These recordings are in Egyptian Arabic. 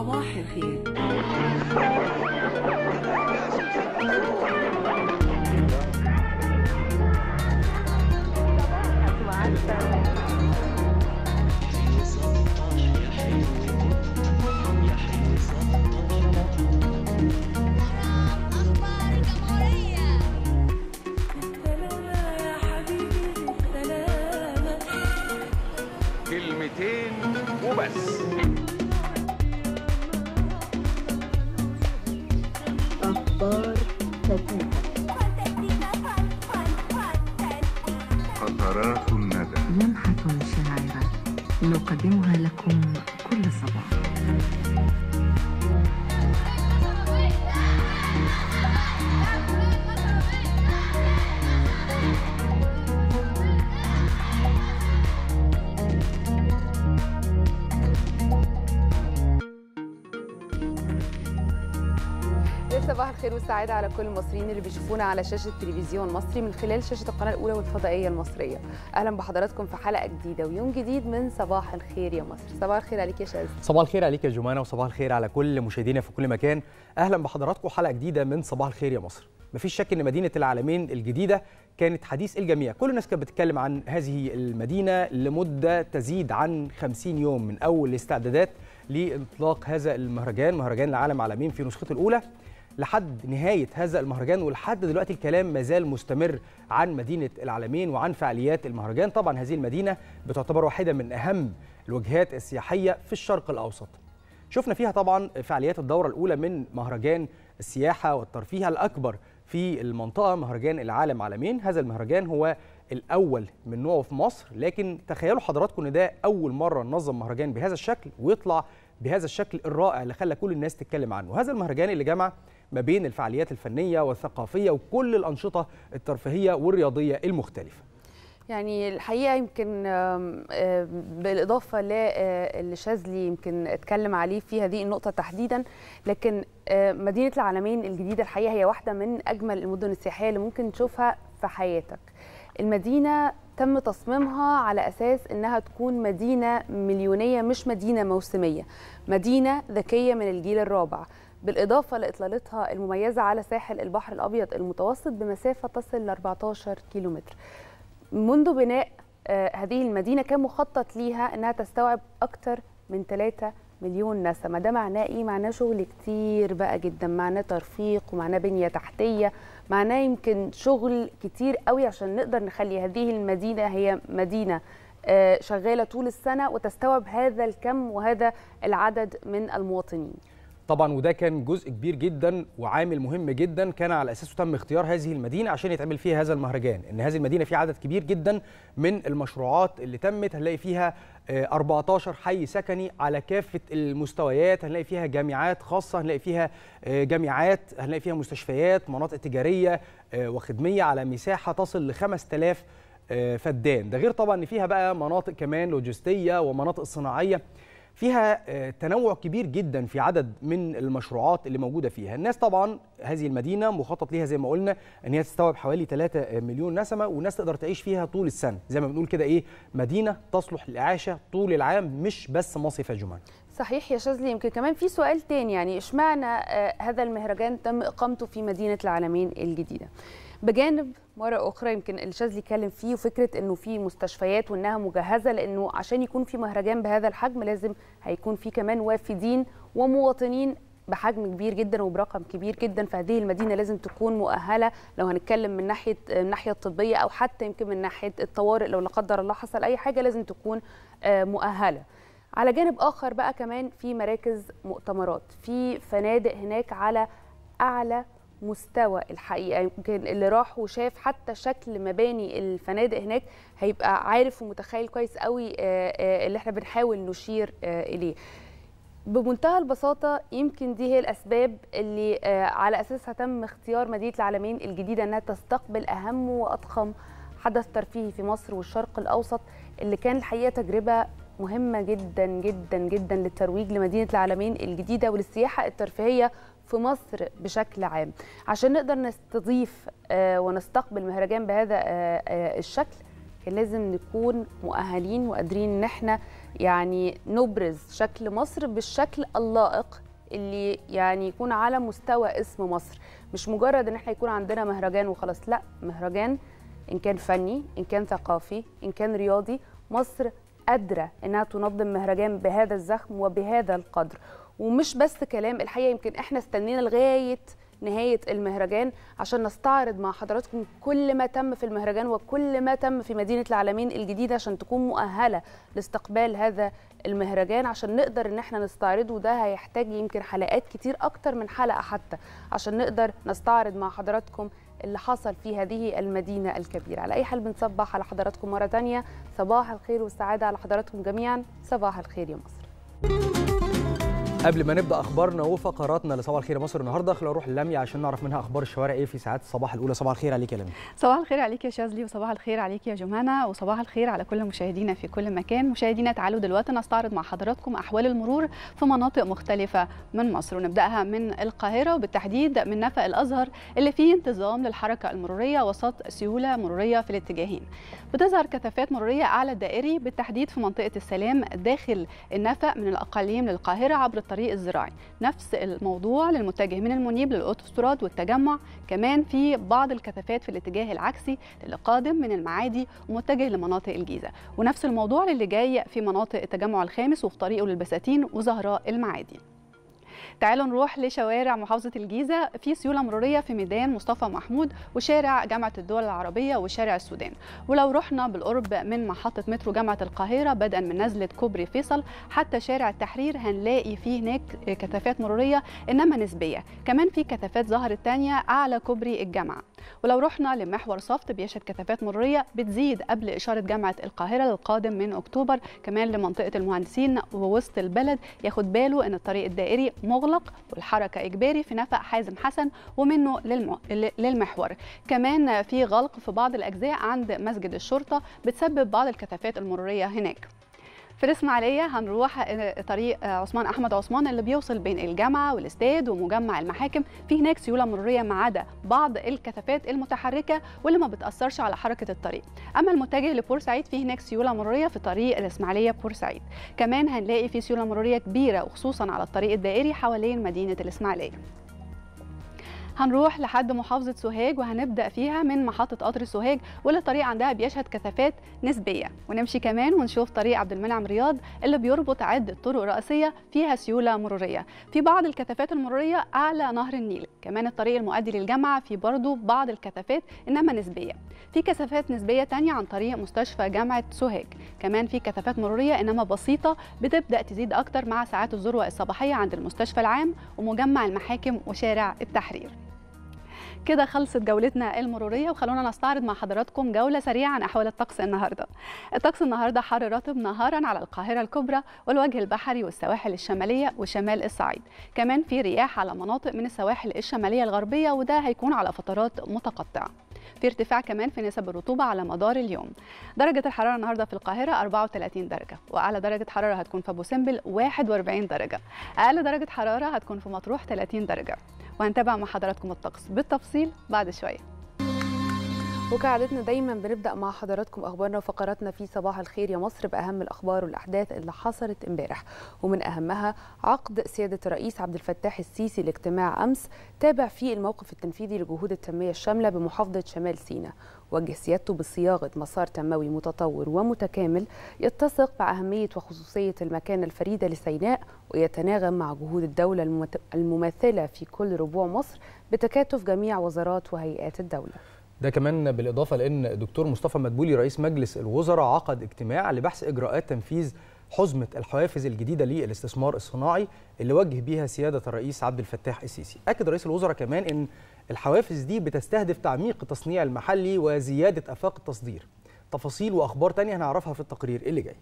صباح الخير أخبار الجمهورية سلامة يا حبيبي سلامة كلمتين وبس فانتستيكا فان فان فانتستيكا قطرات الندى لمحة شاعرة نقدمها لكم كل صباح يا صباح الخير والسعادة على كل المصريين اللي بيشوفونا على شاشة تلفزيون مصري من خلال شاشة القناة الأولى والفضائية المصرية أهلا بحضراتكم في حلقة جديدة ويوم جديد من صباح الخير يا مصر صباح الخير عليك يا شاذ صباح الخير عليك يا جمانة وصباح الخير على كل مشاهدينا في كل مكان اهلا بحضراتكم حلقه جديده من صباح الخير يا مصر مفيش شك ان مدينه العالمين الجديده كانت حديث الجميع كل الناس كانت بتتكلم عن هذه المدينه لمده تزيد عن 50 يوم من اول الاستعدادات لانطلاق هذا المهرجان مهرجان العالم عالمين في نسخته الاولى لحد نهايه هذا المهرجان ولحد دلوقتي الكلام ما زال مستمر عن مدينه العالمين وعن فعاليات المهرجان طبعا هذه المدينه بتعتبر واحده من اهم الوجهات السياحيه في الشرق الاوسط شفنا فيها طبعا فعاليات الدوره الاولى من مهرجان السياحه والترفيه الاكبر في المنطقه مهرجان العالم عالمين هذا المهرجان هو الاول من نوعه في مصر لكن تخيلوا حضراتكم ان ده اول مره ننظم مهرجان بهذا الشكل ويطلع بهذا الشكل الرائع اللي خلى كل الناس تتكلم عنه هذا المهرجان اللي جمع ما بين الفعاليات الفنيه والثقافيه وكل الانشطه الترفيهيه والرياضيه المختلفه يعني الحقيقة يمكن آم، آم، بالإضافة للي شاذلي يمكن اتكلم عليه في هذه النقطة تحديدا لكن آه، مدينة العالمين الجديدة الحقيقة هي واحدة من أجمل المدن السياحية اللي ممكن تشوفها في حياتك المدينة تم تصميمها على أساس إنها تكون مدينة مليونية مش مدينة موسمية مدينة ذكية من الجيل الرابع بالإضافة لإطلالتها المميزة على ساحل البحر الأبيض المتوسط بمسافة تصل ل 14 كيلومتر منذ بناء آه، هذه المدينة كان مخطط ليها أنها تستوعب أكثر من 3 مليون نسمة ده معناه إيه؟ معناه شغل كتير بقى جدا معناه ترفيق ومعناه بنية تحتية معناه يمكن شغل كتير قوي عشان نقدر نخلي هذه المدينة هي مدينة آه، شغالة طول السنة وتستوعب هذا الكم وهذا العدد من المواطنين طبعا وده كان جزء كبير جدا وعامل مهم جدا كان على اساسه تم اختيار هذه المدينه عشان يتعمل فيها هذا المهرجان ان هذه المدينه فيها عدد كبير جدا من المشروعات اللي تمت هنلاقي فيها آه، 14 حي سكني على كافه المستويات هنلاقي فيها جامعات خاصه هنلاقي فيها آه، جامعات هنلاقي فيها مستشفيات مناطق تجاريه آه، وخدميه على مساحه تصل ل 5000 آه، فدان ده غير طبعا ان فيها بقى مناطق كمان لوجستيه ومناطق صناعيه فيها آه، تنوع كبير جدا في عدد من المشروعات اللي موجوده فيها الناس طبعا هذه المدينه مخطط ليها زي ما قلنا ان هي تستوعب حوالي 3 مليون نسمه والناس تقدر تعيش فيها طول السنه زي ما بنقول كده ايه مدينه تصلح للاعاشه طول العام مش بس مصيف يا جمان صحيح يا شاذلي يمكن كمان في سؤال تاني يعني اشمعنى آه، هذا المهرجان تم اقامته في مدينه العالمين الجديده بجانب مره اخرى يمكن الشاذلي اتكلم فيه وفكره انه في مستشفيات وانها مجهزه لانه عشان يكون في مهرجان بهذا الحجم لازم هيكون في كمان وافدين ومواطنين بحجم كبير جدا وبرقم كبير جدا فهذه المدينه لازم تكون مؤهله لو هنتكلم من ناحيه من الناحيه الطبيه او حتى يمكن من ناحيه الطوارئ لو لا قدر الله حصل اي حاجه لازم تكون آه، مؤهله على جانب اخر بقى كمان في مراكز مؤتمرات في فنادق هناك على اعلى مستوى الحقيقه يمكن اللي راح وشاف حتى شكل مباني الفنادق هناك هيبقى عارف ومتخيل كويس قوي آه، آه، اللي احنا بنحاول نشير آه، اليه بمنتهى البساطة يمكن دي هي الأسباب اللي آه، على أساسها تم اختيار مدينة العالمين الجديدة أنها تستقبل أهم وأضخم حدث ترفيهي في مصر والشرق الأوسط اللي كان الحقيقة تجربة مهمة جدا جدا جدا للترويج لمدينة العالمين الجديدة وللسياحة الترفيهية في مصر بشكل عام عشان نقدر نستضيف آه، ونستقبل مهرجان بهذا آه، آه، الشكل كان لازم نكون مؤهلين وقادرين ان احنا يعني نبرز شكل مصر بالشكل اللائق اللي يعني يكون على مستوى اسم مصر مش مجرد ان احنا يكون عندنا مهرجان وخلاص لا مهرجان ان كان فني ان كان ثقافي ان كان رياضي مصر قادره انها تنظم مهرجان بهذا الزخم وبهذا القدر ومش بس كلام الحقيقه يمكن احنا استنينا لغايه نهايه المهرجان عشان نستعرض مع حضراتكم كل ما تم في المهرجان وكل ما تم في مدينه العالمين الجديده عشان تكون مؤهله لاستقبال هذا المهرجان عشان نقدر ان احنا نستعرضه ده هيحتاج يمكن حلقات كتير اكتر من حلقه حتى عشان نقدر نستعرض مع حضراتكم اللي حصل في هذه المدينة الكبيرة على أي حال بنصبح على حضراتكم مرة تانية صباح الخير والسعادة على حضراتكم جميعا صباح الخير يا مصر قبل ما نبدا اخبارنا وفقراتنا لصباح الخير يا مصر النهارده خلينا نروح للميا عشان نعرف منها اخبار الشوارع ايه في ساعات الصباح الاولى صباح الخير عليك يا لميا صباح الخير عليك يا شاذلي وصباح الخير عليك يا جمانة وصباح الخير على كل مشاهدينا في كل مكان مشاهدينا تعالوا دلوقتي نستعرض مع حضراتكم أحوال المرور في مناطق مختلفة من مصر ونبدأها من القاهرة وبالتحديد من نفق الأزهر اللي فيه انتظام للحركة المرورية وسط سيولة مرورية في الاتجاهين بتظهر كثافات مرورية أعلى الدائري بالتحديد في منطقة السلام داخل النفق من الأقاليم للقاهرة عبر الطريق الزراعي نفس الموضوع للمتجه من المنيب للأوتوستراد والتجمع كمان في بعض الكثافات في الاتجاه العكسي للي قادم من المعادي ومتجه لمناطق الجيزة ونفس الموضوع للي جاي في مناطق التجمع الخامس وفي طريقه للبساتين وزهراء المعادي تعالوا نروح لشوارع محافظة الجيزة في سيولة مرورية في ميدان مصطفى محمود وشارع جامعة الدول العربية وشارع السودان ولو رحنا بالقرب من محطة مترو جامعة القاهرة بدءا من نزلة كوبري فيصل حتى شارع التحرير هنلاقي فيه هناك كثافات مرورية إنما نسبية كمان في كثافات ظهرت تانية أعلى كوبري الجامعة ولو رحنا لمحور صفت بيشهد كثافات مرورية بتزيد قبل إشارة جامعة القاهرة للقادم من أكتوبر كمان لمنطقة المهندسين ووسط البلد ياخد باله إن الطريق الدائري مغلق والحركة إجباري في نفق حازم حسن ومنه للم... للمحور كمان في غلق في بعض الأجزاء عند مسجد الشرطة بتسبب بعض الكثافات المرورية هناك في الإسماعيلية هنروح طريق عثمان أحمد عثمان اللي بيوصل بين الجامعة والاستاد ومجمع المحاكم في هناك سيولة مرورية ما عدا بعض الكثافات المتحركة واللي ما بتأثرش على حركة الطريق أما المتجه لبورسعيد في هناك سيولة مرورية في طريق الإسماعيلية بورسعيد كمان هنلاقي في سيولة مرورية كبيرة وخصوصا على الطريق الدائري حوالين مدينة الإسماعيلية هنروح لحد محافظة سوهاج وهنبدأ فيها من محطة قطر سوهاج واللي الطريق عندها بيشهد كثافات نسبية ونمشي كمان ونشوف طريق عبد المنعم رياض اللي بيربط عدة طرق رئيسية فيها سيولة مرورية في بعض الكثافات المرورية أعلى نهر النيل كمان الطريق المؤدي للجامعة في برضه بعض الكثافات إنما نسبية في كثافات نسبية تانية عن طريق مستشفى جامعة سوهاج كمان في كثافات مرورية إنما بسيطة بتبدأ تزيد أكتر مع ساعات الذروة الصباحية عند المستشفى العام ومجمع المحاكم وشارع التحرير كده خلصت جولتنا المروريه وخلونا نستعرض مع حضراتكم جوله سريعه عن احوال الطقس النهارده. الطقس النهارده حر رطب نهارا على القاهره الكبرى والوجه البحري والسواحل الشماليه وشمال الصعيد. كمان في رياح على مناطق من السواحل الشماليه الغربيه وده هيكون على فترات متقطعه. في ارتفاع كمان في نسب الرطوبة على مدار اليوم درجة الحرارة النهاردة في القاهرة 34 درجة وأعلى درجة حرارة هتكون في أبو سمبل 41 درجة أقل درجة حرارة هتكون في مطروح 30 درجة وهنتابع مع حضراتكم الطقس بالتفصيل بعد شوية وكعادتنا دايما بنبدا مع حضراتكم اخبارنا وفقراتنا في صباح الخير يا مصر باهم الاخبار والاحداث اللي حصلت امبارح ومن اهمها عقد سياده الرئيس عبد الفتاح السيسي لاجتماع امس تابع فيه الموقف التنفيذي لجهود التنميه الشامله بمحافظه شمال سيناء وجه سيادته بصياغه مسار تنموي متطور ومتكامل يتسق مع اهميه وخصوصيه المكانه الفريده لسيناء ويتناغم مع جهود الدوله الممت- المماثله في كل ربوع مصر بتكاتف جميع وزارات وهيئات الدوله ده كمان بالإضافة لأن الدكتور مصطفى مدبولي رئيس مجلس الوزراء عقد اجتماع لبحث إجراءات تنفيذ حزمة الحوافز الجديدة للاستثمار الصناعي اللي وجه بيها سيادة الرئيس عبد الفتاح السيسي أكد رئيس الوزراء كمان أن الحوافز دي بتستهدف تعميق التصنيع المحلي وزيادة آفاق التصدير تفاصيل وأخبار تانية هنعرفها في التقرير اللي جاي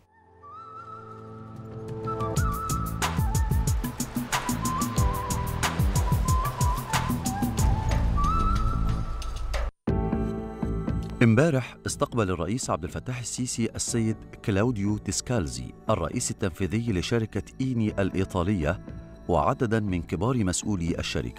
امبارح استقبل الرئيس عبد الفتاح السيسي السيد كلاوديو تسكالزي الرئيس التنفيذي لشركة إيني الإيطالية وعددا من كبار مسؤولي الشركة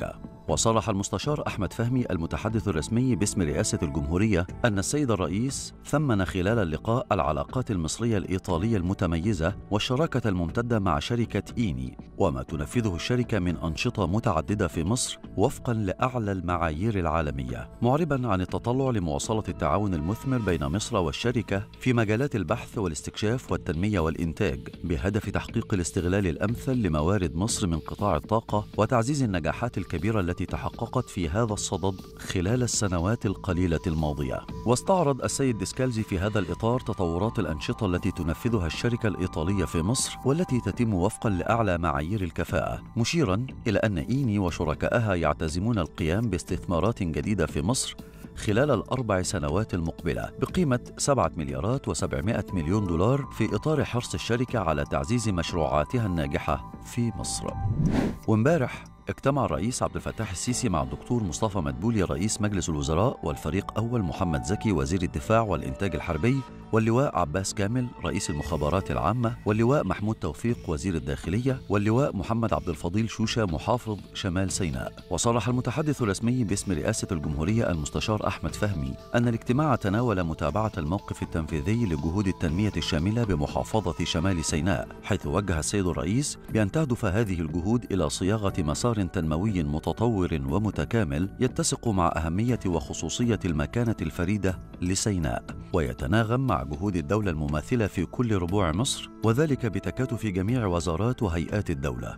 وصرح المستشار أحمد فهمي المتحدث الرسمي باسم رئاسة الجمهورية أن السيد الرئيس ثمن خلال اللقاء العلاقات المصرية الإيطالية المتميزة والشراكة الممتدة مع شركة إيني وما تنفذه الشركة من أنشطة متعددة في مصر وفقا لأعلى المعايير العالمية معربا عن التطلع لمواصلة التعاون المثمر بين مصر والشركة في مجالات البحث والاستكشاف والتنمية والإنتاج بهدف تحقيق الاستغلال الأمثل لموارد مصر من قطاع الطاقة وتعزيز النجاحات الكبيرة التي تحققت في هذا الصدد خلال السنوات القليلة الماضية واستعرض السيد ديسكالزي في هذا الإطار تطورات الأنشطة التي تنفذها الشركة الإيطالية في مصر والتي تتم وفقا لأعلى معايير الكفاءة مشيرا إلى أن إيني وشركائها يعتزمون القيام باستثمارات جديدة في مصر خلال الأربع سنوات المقبلة بقيمة 7 مليارات و700 مليون دولار في إطار حرص الشركة على تعزيز مشروعاتها الناجحة في مصر وامبارح اجتمع الرئيس عبد الفتاح السيسي مع الدكتور مصطفى مدبولي رئيس مجلس الوزراء والفريق أول محمد زكي وزير الدفاع والإنتاج الحربي واللواء عباس كامل رئيس المخابرات العامة واللواء محمود توفيق وزير الداخلية واللواء محمد عبد الفضيل شوشة محافظ شمال سيناء وصرح المتحدث الرسمي باسم رئاسة الجمهورية المستشار أحمد فهمي أن الاجتماع تناول متابعة الموقف التنفيذي لجهود التنمية الشاملة بمحافظة شمال سيناء حيث وجه السيد الرئيس بأن تهدف هذه الجهود إلى صياغة مسار تنموي متطور ومتكامل يتسق مع أهمية وخصوصية المكانة الفريدة لسيناء ويتناغم مع جهود الدولة المماثلة في كل ربوع مصر وذلك بتكاتف جميع وزارات وهيئات الدولة.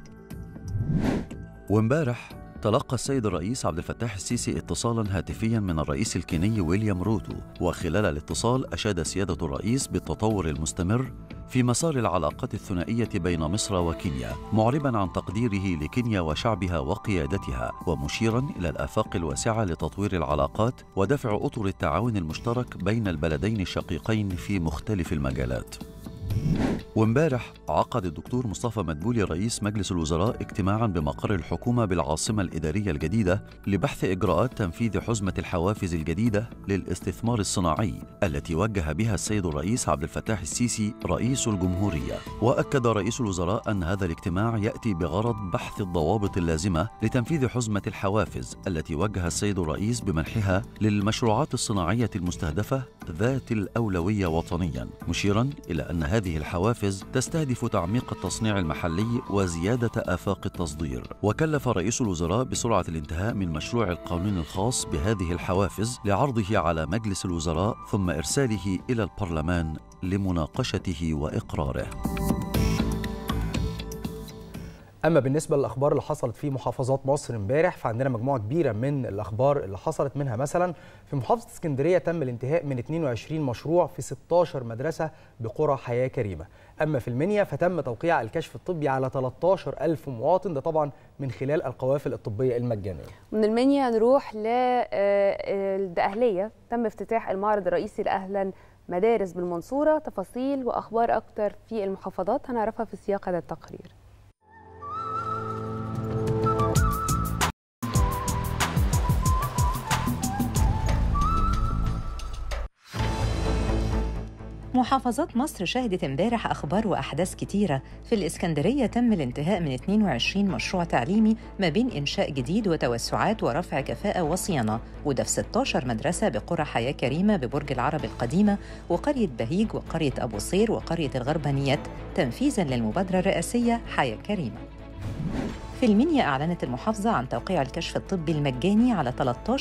وامبارح تلقى السيد الرئيس عبد الفتاح السيسي اتصالا هاتفيا من الرئيس الكيني ويليام روتو وخلال الاتصال اشاد سياده الرئيس بالتطور المستمر في مسار العلاقات الثنائيه بين مصر وكينيا معربا عن تقديره لكينيا وشعبها وقيادتها ومشيرا الى الافاق الواسعه لتطوير العلاقات ودفع اطر التعاون المشترك بين البلدين الشقيقين في مختلف المجالات وامبارح عقد الدكتور مصطفى مدبولي رئيس مجلس الوزراء اجتماعا بمقر الحكومه بالعاصمه الاداريه الجديده لبحث اجراءات تنفيذ حزمه الحوافز الجديده للاستثمار الصناعي التي وجه بها السيد الرئيس عبد الفتاح السيسي رئيس الجمهوريه واكد رئيس الوزراء ان هذا الاجتماع ياتي بغرض بحث الضوابط اللازمه لتنفيذ حزمه الحوافز التي وجه السيد الرئيس بمنحها للمشروعات الصناعيه المستهدفه ذات الاولويه وطنيا مشيرا الى ان هذه الحوافز تستهدف تعميق التصنيع المحلي وزياده افاق التصدير وكلف رئيس الوزراء بسرعه الانتهاء من مشروع القانون الخاص بهذه الحوافز لعرضه على مجلس الوزراء ثم ارساله الى البرلمان لمناقشته واقراره اما بالنسبه للاخبار اللي حصلت في محافظات مصر امبارح فعندنا مجموعه كبيره من الاخبار اللي حصلت منها مثلا في محافظه اسكندريه تم الانتهاء من 22 مشروع في 16 مدرسه بقرى حياه كريمه اما في المنيا فتم توقيع الكشف الطبي على 13000 مواطن ده طبعا من خلال القوافل الطبيه المجانيه من المنيا نروح للدقهلية تم افتتاح المعرض الرئيسي لأهلا مدارس بالمنصورة تفاصيل وأخبار أكتر في المحافظات هنعرفها في سياق هذا التقرير محافظات مصر شهدت امبارح أخبار وأحداث كتيرة في الإسكندرية تم الانتهاء من 22 مشروع تعليمي ما بين إنشاء جديد وتوسعات ورفع كفاءة وصيانة وده في 16 مدرسة بقرى حياة كريمة ببرج العرب القديمة وقرية بهيج وقرية أبو صير وقرية الغربانيات تنفيذاً للمبادرة الرئاسية حياة كريمة في المنيا أعلنت المحافظة عن توقيع الكشف الطبي المجاني على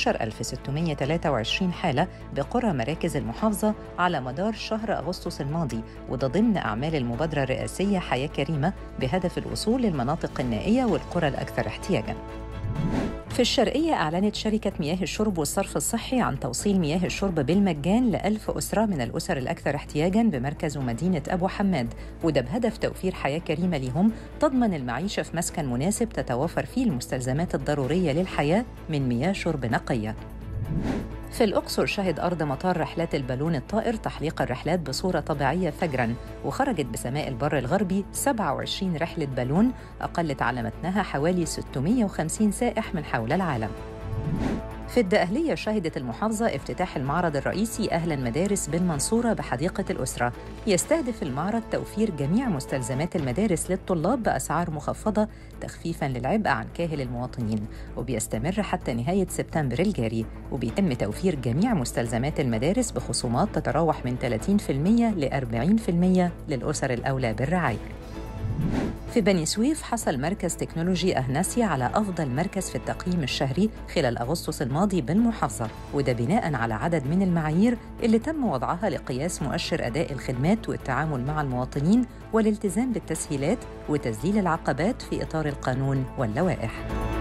13623 حالة بقرى مراكز المحافظة على مدار شهر أغسطس الماضي وده ضمن أعمال المبادرة الرئاسية حياة كريمة بهدف الوصول للمناطق النائية والقرى الأكثر احتياجاً. في الشرقية أعلنت شركة مياه الشرب والصرف الصحي عن توصيل مياه الشرب بالمجان لألف أسرة من الأسر الأكثر احتياجاً بمركز ومدينة أبو حماد وده بهدف توفير حياة كريمة لهم تضمن المعيشة في مسكن مناسب تتوافر فيه المستلزمات الضرورية للحياة من مياه شرب نقية في الأقصر شهد أرض مطار رحلات البالون الطائر تحليق الرحلات بصورة طبيعية فجراً وخرجت بسماء البر الغربي 27 رحلة بالون أقلت على متنها حوالي 650 سائح من حول العالم في الدقهلية شهدت المحافظة افتتاح المعرض الرئيسي أهلا مدارس بالمنصورة بحديقة الأسرة يستهدف المعرض توفير جميع مستلزمات المدارس للطلاب بأسعار مخفضة تخفيفاً للعبء عن كاهل المواطنين وبيستمر حتى نهاية سبتمبر الجاري وبيتم توفير جميع مستلزمات المدارس بخصومات تتراوح من 30% ل 40% للأسر الأولى بالرعاية في بني سويف حصل مركز تكنولوجي أهناسيا على أفضل مركز في التقييم الشهري خلال أغسطس الماضي بالمحافظة وده بناء على عدد من المعايير اللي تم وضعها لقياس مؤشر أداء الخدمات والتعامل مع المواطنين والالتزام بالتسهيلات وتذليل العقبات في إطار القانون واللوائح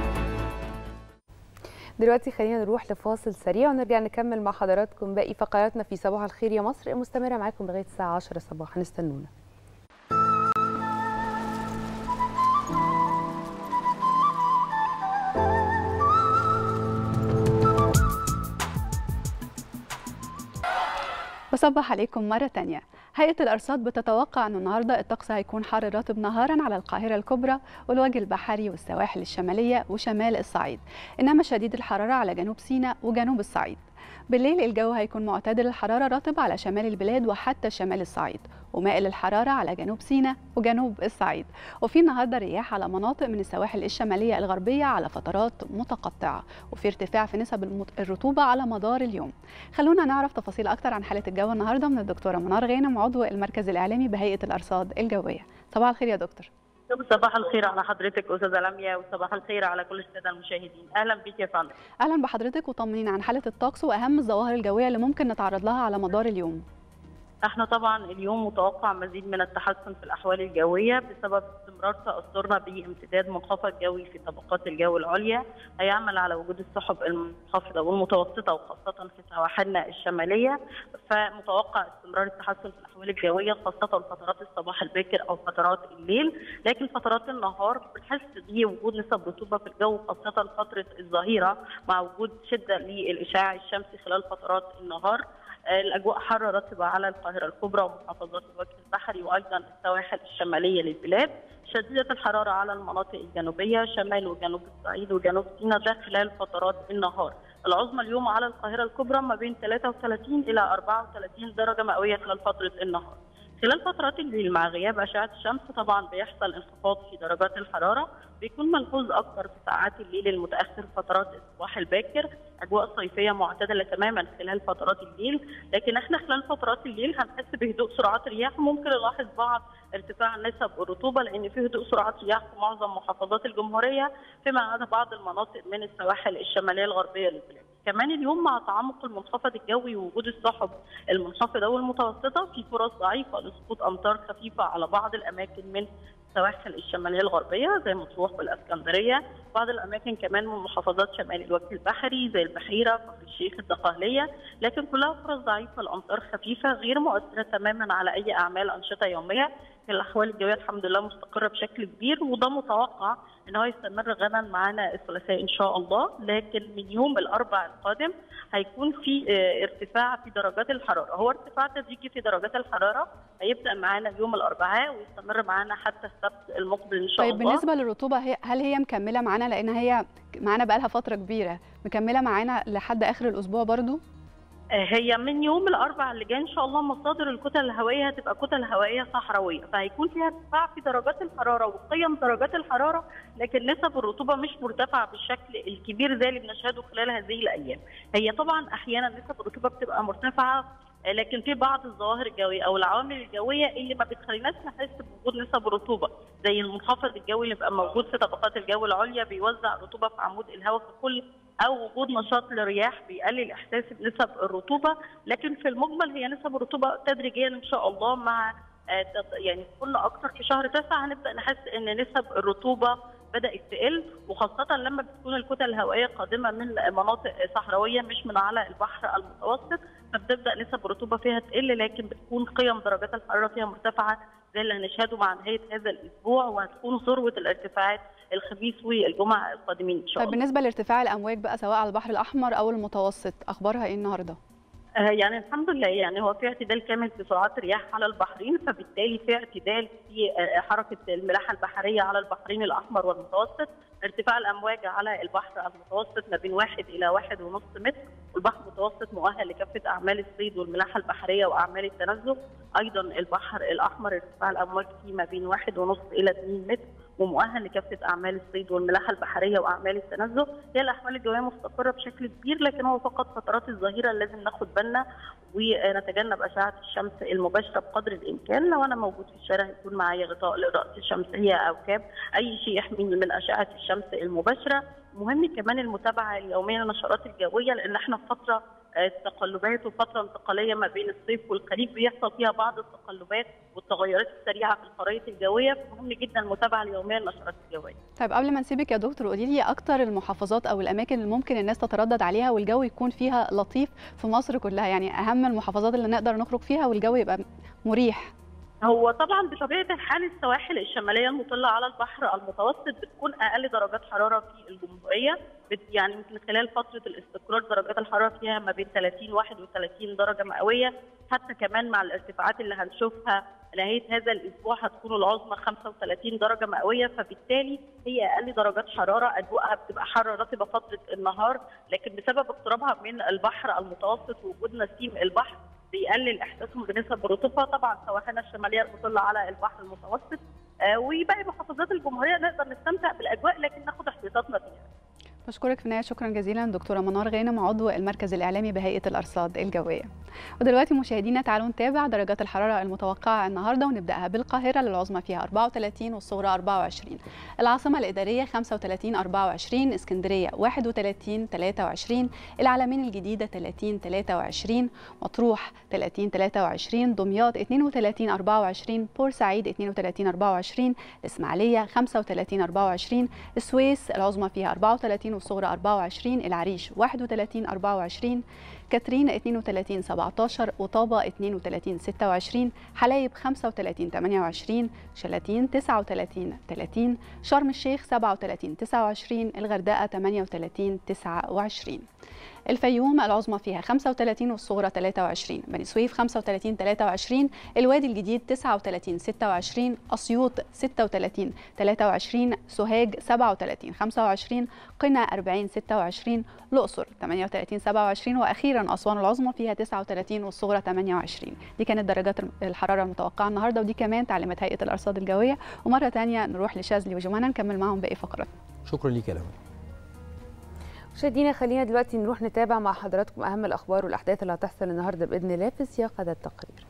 دلوقتي خلينا نروح لفاصل سريع ونرجع نكمل مع حضراتكم باقي فقراتنا في صباح الخير يا مصر مستمرة معاكم لغاية الساعة 10 صباحا استنونا بصبح عليكم مرة تانية هيئة الأرصاد بتتوقع أن النهاردة الطقس هيكون حار رطب نهارا على القاهرة الكبرى والوجه البحري والسواحل الشمالية وشمال الصعيد إنما شديد الحرارة على جنوب سيناء وجنوب الصعيد بالليل الجو هيكون معتدل الحرارة رطب على شمال البلاد وحتى شمال الصعيد ومائل الحرارة على جنوب سيناء وجنوب الصعيد وفي النهاردة رياح على مناطق من السواحل الشمالية الغربية على فترات متقطعة وفي ارتفاع في نسب المت- الرطوبة على مدار اليوم خلونا نعرف تفاصيل أكتر عن حالة الجو النهاردة من الدكتورة منار غانم عضو المركز الإعلامي بهيئة الأرصاد الجوية صباح الخير يا دكتور صباح الخير على حضرتك استاذه لميا وصباح الخير على كل الساده المشاهدين اهلا بك يا فندم أهلا بحضرتك وطمنينا عن حالة الطقس وأهم الظواهر الجوية اللي ممكن نتعرض لها على مدار اليوم احنا طبعا اليوم متوقع مزيد من التحسن في الاحوال الجويه بسبب استمرار تاثرنا بامتداد منخفض جوي في طبقات الجو العليا هيعمل على وجود السحب المنخفضه والمتوسطه وخاصه في سواحلنا الشماليه فمتوقع استمرار التحسن في الاحوال الجويه خاصه فترات الصباح الباكر او فترات الليل لكن فترات النهار بنحس بوجود نسب رطوبه في الجو خاصه فتره الظهيره مع وجود شده للاشعاع الشمسي خلال فترات النهار الاجواء حاره رطبه على القاهره الكبرى ومحافظات الوجه البحري وايضا السواحل الشماليه للبلاد شديده الحراره على المناطق الجنوبيه شمال وجنوب الصعيد وجنوب سيناء ده خلال فترات النهار العظمى اليوم على القاهره الكبرى ما بين 33 الى 34 درجه مئويه خلال فتره النهار خلال فترات الليل مع غياب اشعه الشمس طبعا بيحصل انخفاض في درجات الحراره بيكون ملحوظ اكثر في ساعات الليل المتاخر فترات الصباح الباكر اجواء صيفيه معتدله تماما خلال فترات الليل لكن احنا خلال فترات الليل هنحس بهدوء سرعات الرياح وممكن نلاحظ بعض ارتفاع نسب الرطوبه لان في هدوء سرعات رياح في معظم محافظات الجمهوريه فيما عدا بعض المناطق من السواحل الشماليه الغربيه للبلاد كمان اليوم مع تعمق المنخفض الجوي ووجود السحب المنخفضه والمتوسطه في فرص ضعيفه لسقوط امطار خفيفه على بعض الاماكن من السواحل الشماليه الغربيه زي مطروح والاسكندريه بعض الاماكن كمان من محافظات شمال الوجه البحري زي البحيره كفر الشيخ الدقهليه لكن كلها فرص ضعيفه لامطار خفيفه غير مؤثره تماما على اي اعمال انشطه يوميه الاحوال الجويه الحمد لله مستقره بشكل كبير وده متوقع ان هو يستمر غدا معانا الثلاثاء ان شاء الله لكن من يوم الاربع القادم هيكون في اه ارتفاع في درجات الحراره هو ارتفاع تدريجي في درجات الحراره هيبدا معانا يوم الاربعاء ويستمر معانا حتى السبت المقبل ان شاء طيب الله بالنسبة للرطوبة هي هل هي مكملة معانا لأن هي معانا بقالها فترة كبيرة مكملة معانا لحد آخر الأسبوع برضو هي من يوم الاربع اللي جاي ان شاء الله مصادر الكتل الهوائيه هتبقى كتل هوائيه صحراويه فهيكون فيها ارتفاع في درجات الحراره وقيم درجات الحراره لكن نسب الرطوبه مش مرتفعه بالشكل الكبير زي اللي بنشهده خلال هذه الايام هي طبعا احيانا نسب الرطوبه بتبقى مرتفعه لكن في بعض الظواهر الجويه او العوامل الجويه اللي ما بتخليناش نحس بوجود نسب رطوبه زي المنخفض الجوي اللي بيبقى موجود في طبقات الجو العليا بيوزع رطوبه في عمود الهواء في كل او وجود نشاط للرياح بيقلل احساسي بنسب الرطوبه لكن في المجمل هي نسب الرطوبه تدريجيا ان شاء الله مع يعني كنا اكتر في شهر تسعة هنبدا نحس ان نسب الرطوبه بدات تقل وخاصه لما بتكون الكتل الهوائيه قادمه من مناطق صحراويه مش من على البحر المتوسط فبتبدا نسب الرطوبه فيها تقل لكن بتكون قيم درجات الحراره فيها مرتفعه زي اللي هنشهده مع نهايه هذا الاسبوع وهتكون ذروه الارتفاعات الخميس والجمعه القادمين ان شاء طيب الله. بالنسبة لارتفاع الأمواج بقى سواء على البحر الأحمر أو المتوسط أخبارها إيه النهاردة؟ آه يعني الحمد لله يعني هو في اعتدال كامل في سرعات الرياح على البحرين فبالتالي في اعتدال في آه حركه الملاحه البحريه على البحرين الاحمر والمتوسط ارتفاع الامواج على البحر المتوسط ما بين واحد الى واحد ونص متر والبحر المتوسط مؤهل لكافه اعمال الصيد والملاحه البحريه واعمال التنزه ايضا البحر الاحمر ارتفاع الامواج فيه ما بين واحد ونص الى 2 متر ومؤهل لكافه اعمال الصيد والملاحه البحريه واعمال التنزه هي الاحوال الجويه مستقره بشكل كبير لكن هو فقط فترات الظهيره اللي لازم ناخد بالنا ونتجنب اشعه الشمس المباشره بقدر الامكان لو انا موجود في الشارع يكون معايا غطاء للراس الشمسيه او كاب اي شيء يحميني من اشعه الشمس المباشره مهم كمان المتابعه اليوميه للنشرات الجويه لان احنا في فتره آه، تقلبات وفتره انتقاليه ما بين الصيف والخريف بيحصل فيها بعض التقلبات والتغيرات السريعه في الخرائط الجويه فمهم جدا المتابعه اليوميه للنشرات الجويه طيب قبل ما نسيبك يا دكتور قولي لي اكتر المحافظات او الاماكن اللي ممكن الناس تتردد عليها والجو يكون فيها لطيف في مصر كلها يعني اهم المحافظات اللي نقدر نخرج فيها والجو يبقى مريح هو طبعا بطبيعه الحال السواحل الشماليه المطله على البحر المتوسط بتكون اقل درجات حراره في الجمهوريه بت- يعني من خلال فتره الاستقرار درجات الحراره فيها ما بين 30 31 درجه مئويه حتى كمان مع الارتفاعات اللي هنشوفها نهايه هذا الاسبوع هتكون العظمى 35 درجه مئويه فبالتالي هي اقل درجات حراره اجواءها بتبقى حاره رطبه فتره النهار لكن بسبب اقترابها من البحر المتوسط ووجود نسيم البحر بيقلل احساسهم بنسب الرطوبه طبعا سواحلنا الشماليه المطله على البحر المتوسط آه، وباقي محافظات الجمهوريه نقدر نستمتع بالاجواء لكن ناخد احتياطاتنا فيها بشكرك في النهايه شكرا جزيلا دكتوره منار غانم عضو المركز الاعلامي بهيئه الارصاد الجويه ودلوقتي مشاهدينا تعالوا نتابع درجات الحراره المتوقعه النهارده ونبداها بالقاهره للعظمى فيها 34 والصغرى 24 العاصمه الاداريه 35 24 اسكندريه 31 23 العلمين الجديده 30 23 مطروح 30 23 دمياط 32 24 بورسعيد 32 24 الاسماعيليه 35 24 السويس العظمى فيها 34 والصغرى 24 العريش 31 24 كاترين 32 17 وطابة 32 26 حلايب 35 28 شلاتين 39 30 شرم الشيخ 37 29 الغردقة 38 29 الفيوم العظمى فيها 35 والصغرى 23 بني سويف 35 23 الوادي الجديد 39 26 أسيوط 36 23 سوهاج 37 25 قنا 40 26 الأقصر 38 27 وأخيرا أسوان العظمى فيها 39 والصغرى 28 دي كانت درجات الحرارة المتوقعة النهاردة ودي كمان تعليمات هيئة الأرصاد الجوية ومرة تانية نروح لشاذلي وجمانة نكمل معهم باقي فقرات شكرا ليك يا لمى مشاهدينا خلينا دلوقتي نروح نتابع مع حضراتكم اهم الاخبار والاحداث اللي هتحصل النهارده باذن الله في سياق هذا التقرير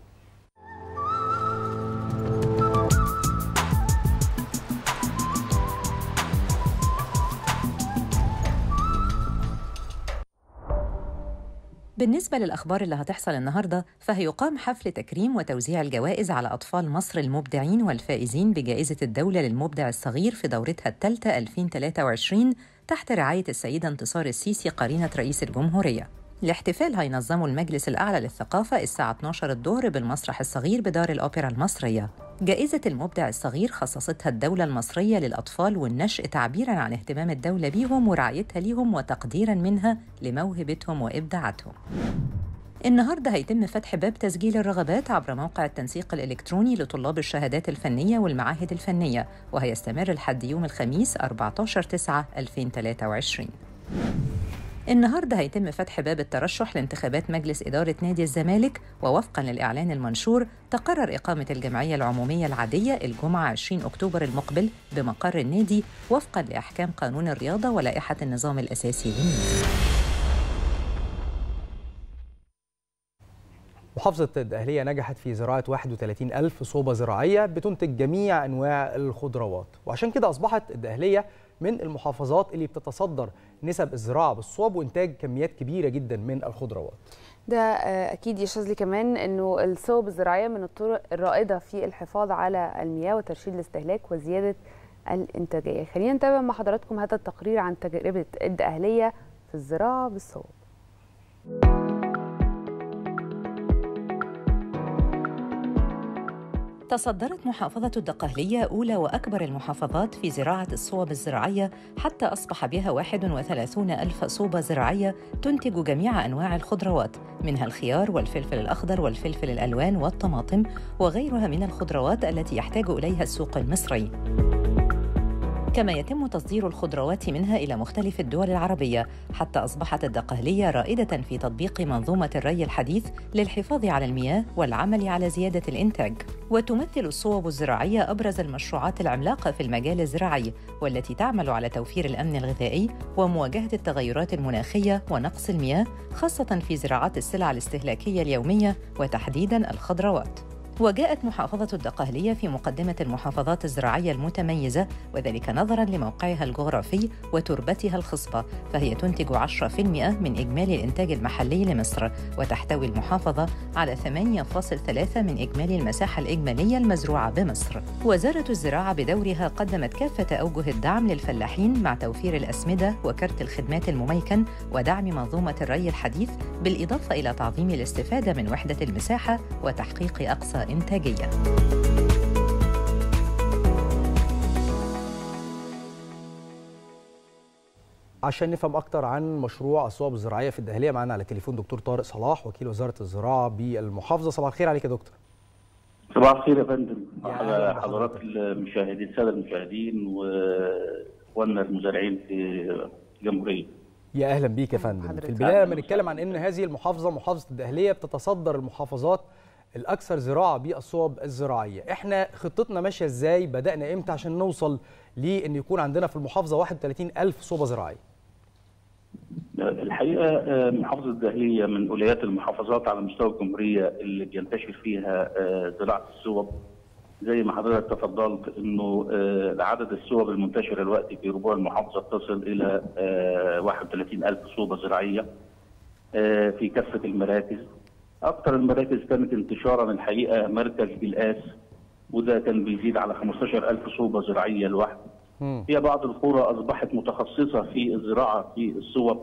بالنسبة للأخبار اللي هتحصل النهاردة فهيقام حفل تكريم وتوزيع الجوائز على أطفال مصر المبدعين والفائزين بجائزة الدولة للمبدع الصغير في دورتها الثالثة 2023 تحت رعاية السيدة انتصار السيسي قرينة رئيس الجمهورية الاحتفال هينظمه المجلس الأعلى للثقافة الساعة 12 الظهر بالمسرح الصغير بدار الأوبرا المصرية جائزة المبدع الصغير خصصتها الدولة المصرية للأطفال والنشء تعبيراً عن اهتمام الدولة بيهم ورعايتها ليهم وتقديراً منها لموهبتهم وإبداعاتهم النهارده هيتم فتح باب تسجيل الرغبات عبر موقع التنسيق الإلكتروني لطلاب الشهادات الفنية والمعاهد الفنية وهيستمر لحد يوم الخميس 14 9 2023 النهارده هيتم فتح باب الترشح لانتخابات مجلس إدارة نادي الزمالك ووفقا للإعلان المنشور تقرر إقامة الجمعية العمومية العادية الجمعة 20 أكتوبر المقبل بمقر النادي وفقا لأحكام قانون الرياضة ولائحة النظام الأساسي للنادي محافظة الدقهلية نجحت في زراعة 31 ألف صوبة زراعية بتنتج جميع أنواع الخضروات وعشان كده أصبحت الدقهلية من المحافظات اللي بتتصدر نسب الزراعة بالصوب وإنتاج كميات كبيرة جدا من الخضروات ده آه، اكيد يشاذ لي كمان انه الصوب الزراعيه من الطرق الرائده في الحفاظ على المياه وترشيد الاستهلاك وزياده الانتاجيه خلينا نتابع مع حضراتكم هذا التقرير عن تجربه الدقهليه في الزراعه بالصوب تصدرت محافظة الدقهلية أولى وأكبر المحافظات في زراعة الصوب الزراعية حتى أصبح بها 31 ألف صوبة زراعية تنتج جميع أنواع الخضروات منها الخيار والفلفل الأخضر والفلفل الألوان والطماطم وغيرها من الخضروات التي يحتاج إليها السوق المصري كما يتم تصدير الخضروات منها إلى مختلف الدول العربية حتى أصبحت الدقهلية رائدة في تطبيق منظومة الري الحديث للحفاظ على المياه والعمل على زيادة الإنتاج وتمثل الصوب الزراعية أبرز المشروعات العملاقة في المجال الزراعي والتي تعمل على توفير الأمن الغذائي ومواجهة التغيرات المناخية ونقص المياه خاصة في زراعات السلع الاستهلاكية اليومية وتحديداً الخضروات وجاءت محافظة الدقهلية في مقدمة المحافظات الزراعية المتميزة وذلك نظراً لموقعها الجغرافي وتربتها الخصبة فهي تنتج 10% من إجمالي الإنتاج المحلي لمصر وتحتوي المحافظة على 8.3 من إجمالي المساحة الإجمالية المزروعة بمصر وزارة الزراعة بدورها قدمت كافة أوجه الدعم للفلاحين مع توفير الأسمدة وكرت الخدمات المميكن ودعم منظومة الري الحديث بالإضافة إلى تعظيم الاستفادة من وحدة المساحة وتحقيق أقصى إنتاجية عشان نفهم اكتر عن مشروع الصوب الزراعيه في الدهليه معانا على التليفون دكتور طارق صلاح وكيل وزاره الزراعه بالمحافظه صباح الخير عليك يا دكتور صباح الخير يا فندم يا أهلا على بحضرتك. حضرات المشاهدين الساده المشاهدين واخواننا المزارعين في الجمهوريه يا اهلا بيك يا فندم في حضرتك. البدايه لما نتكلم عن ان هذه المحافظه محافظه الدهليه بتتصدر المحافظات الاكثر زراعه بالصوب الزراعيه احنا خطتنا ماشيه ازاي بدانا امتى عشان نوصل لان يكون عندنا في المحافظه 31 الف صوبه زراعيه الحقيقه آه، محافظه الدهليه من ولايات المحافظات على مستوى الجمهوريه اللي بينتشر فيها آه، زراعه الصوب زي ما حضرتك تفضلت انه آه، عدد الصوب المنتشره دلوقتي في ربوع المحافظه تصل الى آه، 31 الف صوبه زراعيه آه، في كافه المراكز اكثر المراكز كانت انتشارا الحقيقه مركز بالقاس وده كان بيزيد على 15 الف صوبه زراعيه لوحده مم. هي بعض القرى اصبحت متخصصه في الزراعه في الصوب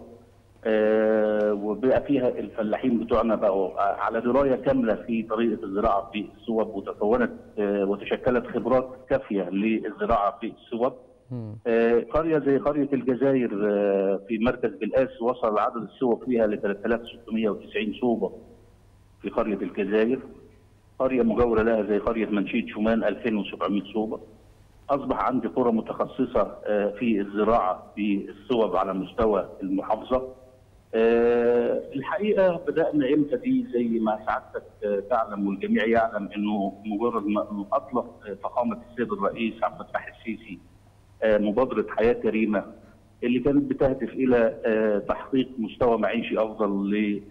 آه وبقى فيها الفلاحين بتوعنا بقوا على درايه كامله في طريقه الزراعه في الصوب وتكونت آه وتشكلت خبرات كافيه للزراعه في الصوب مم. آه، قرية زي قرية الجزائر آه، في مركز بالقاس وصل عدد الصوب فيها ل 3690 صوبة في قرية الجزائر قرية مجاورة لها زي قرية منشيد شومان 2700 صوبة أصبح عندي قرى متخصصة آه، في الزراعة في الصوب على مستوى المحافظة آه، الحقيقة بدأنا إمتى دي زي ما سعادتك آه، تعلم والجميع يعلم إنه مجرد ما إنه أطلق آه، فخامة السيد الرئيس عبد الفتاح السيسي آه، مبادرة حياة كريمة اللي كانت بتهدف إلى آه، تحقيق مستوى معيشي أفضل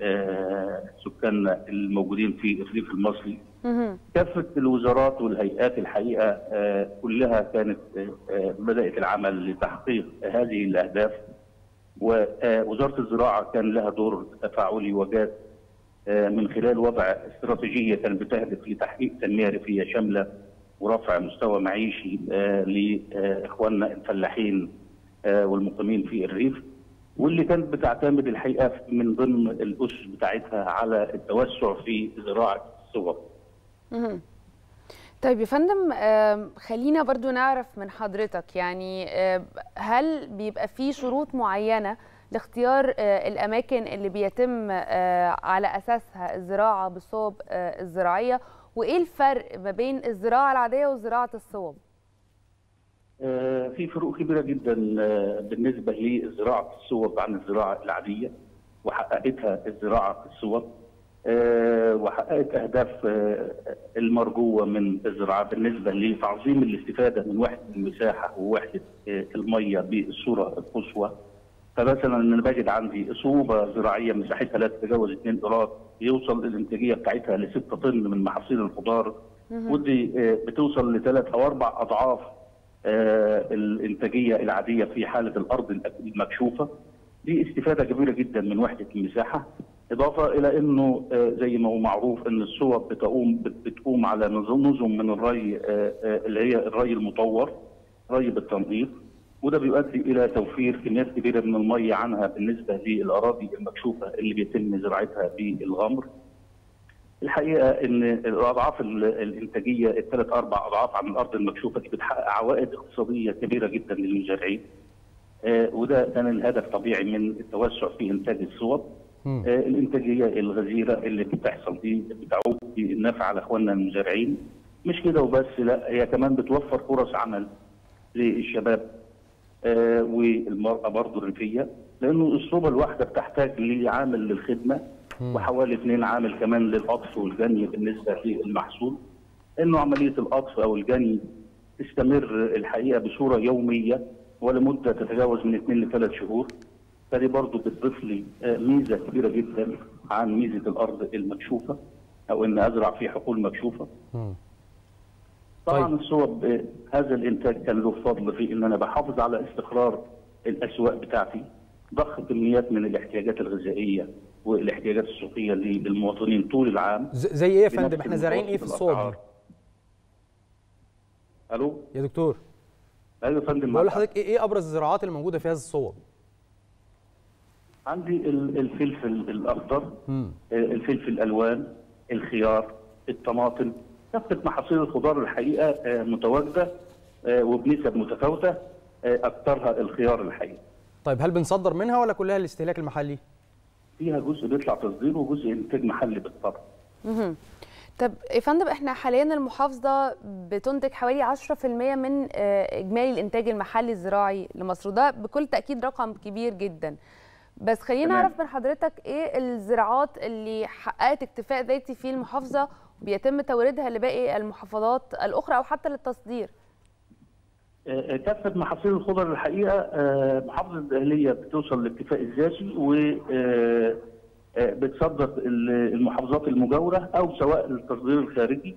لسكاننا الموجودين في الريف المصري مهم. كافة الوزارات والهيئات الحقيقة آه، كلها كانت آه، آه، بدأت العمل لتحقيق هذه الأهداف ووزارة الزراعة كان لها دور تفاعلي وجاد آه، من خلال وضع استراتيجية كانت بتهدف لتحقيق تنمية ريفية شاملة ورفع مستوى معيشي آه، لإخواننا الفلاحين آه، والمقيمين في الريف واللي كانت بتعتمد الحقيقة من ضمن الأسس بتاعتها على التوسع في زراعة الصور مهم. طيب يا فندم آم، خلينا برضو نعرف من حضرتك يعني آم، هل بيبقى في شروط معينة لاختيار آه، الأماكن اللي بيتم آه، على أساسها الزراعة بالصوب آه، الزراعية وإيه الفرق ما بين الزراعة العادية وزراعة الصوب؟ آه، في فروق كبيرة جدا آه، بالنسبة لزراعة الصوب عن الزراعة العادية وحققتها الزراعة في الصوب آه، وحققت أهداف آه، المرجوة من الزراعة بالنسبة لتعظيم الاستفادة من وحدة المساحة ووحدة آه، المية بالصورة القصوى فمثلا انا بجد عندي صوبه زراعيه مساحتها لا تتجاوز 2 قراط يوصل الانتاجيه بتاعتها ل 6 طن من محاصيل الخضار ودي آه، بتوصل لثلاث او اربع اضعاف آه، الانتاجيه العاديه في حاله الارض المكشوفه دي استفاده كبيره جدا من وحده المساحه اضافه الى انه آه، زي ما هو معروف ان الصوب بتقوم بت- بتقوم على نظم نظم من الري آه، آه، اللي هي الري المطور ري بالتنقيط وده بيؤدي الى توفير كميات كبيره من الميه عنها بالنسبه للاراضي المكشوفه اللي بيتم زراعتها بالغمر. الحقيقه ان الاضعاف ال- الانتاجيه الثلاث اربع اضعاف عن الارض المكشوفه دي بتحقق عوائد اقتصاديه كبيره جدا للمزارعين. آه، وده كان الهدف طبيعي من التوسع في انتاج الصوب. مم. آه، الانتاجيه الغزيره اللي بتحصل دي بتعود بالنفع على اخواننا المزارعين. مش كده وبس لا هي كمان بتوفر فرص عمل للشباب آه، والمراه برضه الريفيه لانه الصوبه الواحده بتحتاج لعامل للخدمه وحوالي اثنين عامل كمان للقطف والجني بالنسبه للمحصول انه عمليه القطف او الجني تستمر الحقيقه بصوره يوميه ولمده تتجاوز من اثنين لثلاث شهور فدي برضه بتضيف لي آه، ميزه كبيره جدا عن ميزه الارض المكشوفه او ان ازرع في حقول مكشوفه طبعا طيب. الصوب آه، هذا الانتاج كان له فضل في ان انا بحافظ على استقرار الاسواق بتاعتي ضخ كميات من الاحتياجات الغذائيه والاحتياجات السوقيه للمواطنين طول العام ز- زي ايه يا بنفس فندم احنا زارعين ايه في متوسط الصوب الأسعار. الو يا دكتور ايوه يا فندم بقول معاك. لحضرتك ايه ايه ابرز الزراعات اللي موجوده في هذا الصوب عندي ال- الفلفل الاخضر مم. آه، الفلفل الالوان الخيار الطماطم كافه محاصيل الخضار الحقيقه آه، متواجده آه، وبنسب متفاوته آه، اكثرها الخيار الحقيقه طيب هل بنصدر منها ولا كلها الاستهلاك المحلي فيها جزء بيطلع تصدير وجزء انتاج محلي بالطبع مهم. طب يا فندم احنا حاليا المحافظه بتنتج حوالي 10% من آه، اجمالي الانتاج المحلي الزراعي لمصر وده بكل تاكيد رقم كبير جدا بس خلينا تمام. نعرف من حضرتك ايه الزراعات اللي حققت اكتفاء ذاتي في المحافظه وبيتم توريدها لباقي المحافظات الاخرى او حتى للتصدير آه، كافه محاصيل الخضر الحقيقه آه، محافظه الدقهليه بتوصل لاكتفاء الذاتي و آه، آه، بتصدر ال- المحافظات المجاوره او سواء التصدير الخارجي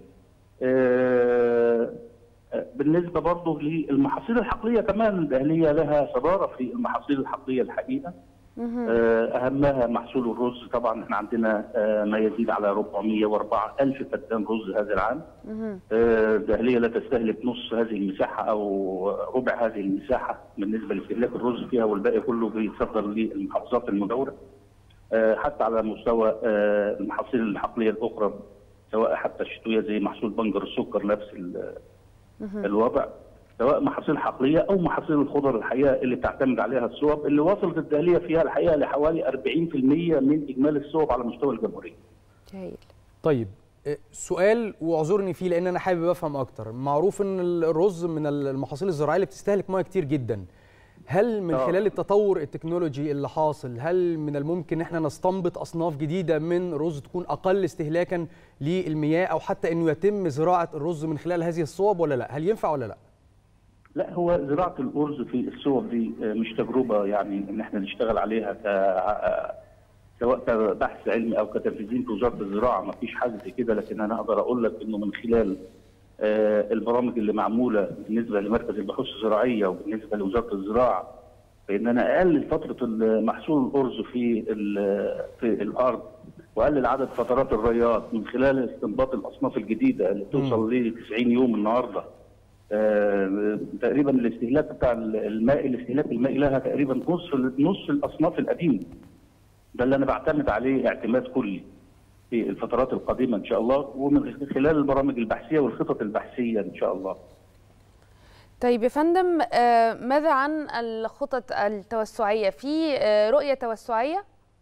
آه، آه، بالنسبه برضه للمحاصيل الحقليه كمان الدقهليه لها صداره في المحاصيل الحقليه الحقيقه آه، اهمها محصول الرز طبعا احنا عندنا آه، ما يزيد على 404 الف فدان رز هذا العام مهم. آه، الدهلية لا تستهلك نص هذه المساحة أو ربع هذه المساحة بالنسبة لاستهلاك الرز فيها والباقي كله بيتصدر للمحافظات المجاورة آه، حتى على مستوى آه، المحاصيل الحقلية الأخرى سواء حتى الشتوية زي محصول بنجر السكر نفس ال- الوضع سواء محاصيل حقلية أو محاصيل الخضر الحقيقة اللي بتعتمد عليها الصوب اللي وصلت الدهلية فيها الحقيقة لحوالي 40% من إجمالي الصوب على مستوى الجمهورية هايل طيب آه، سؤال واعذرني فيه لان انا حابب افهم اكتر معروف ان الرز من المحاصيل الزراعيه اللي بتستهلك ميه كتير جدا هل من آه. خلال التطور التكنولوجي اللي حاصل هل من الممكن احنا نستنبط اصناف جديده من رز تكون اقل استهلاكا للمياه او حتى انه يتم زراعه الرز من خلال هذه الصوب ولا لا هل ينفع ولا لا لا هو زراعة الأرز في الصور دي آه، مش تجربة يعني إن إحنا نشتغل عليها ك آه، سواء كبحث علمي أو كتنفيذين في وزارة الزراعة ما فيش حاجة زي كده لكن أنا أقدر أقول لك إنه من خلال آه، البرامج اللي معمولة بالنسبة لمركز البحوث الزراعية وبالنسبة لوزارة الزراعة فإن أنا أقلل فترة محصول الأرز في ال- في الأرض وأقلل عدد فترات الرياض من خلال استنباط الأصناف الجديدة اللي توصل ل 90 يوم النهارده آه، تقريبا الاستهلاك بتاع الماء الاستهلاك المائي لها تقريبا نص نص الاصناف القديمه ده اللي انا بعتمد عليه اعتماد كلي في الفترات القادمه ان شاء الله ومن خلال البرامج البحثيه والخطط البحثيه ان شاء الله طيب يا فندم آه، ماذا عن الخطط التوسعيه في آه، رؤيه توسعيه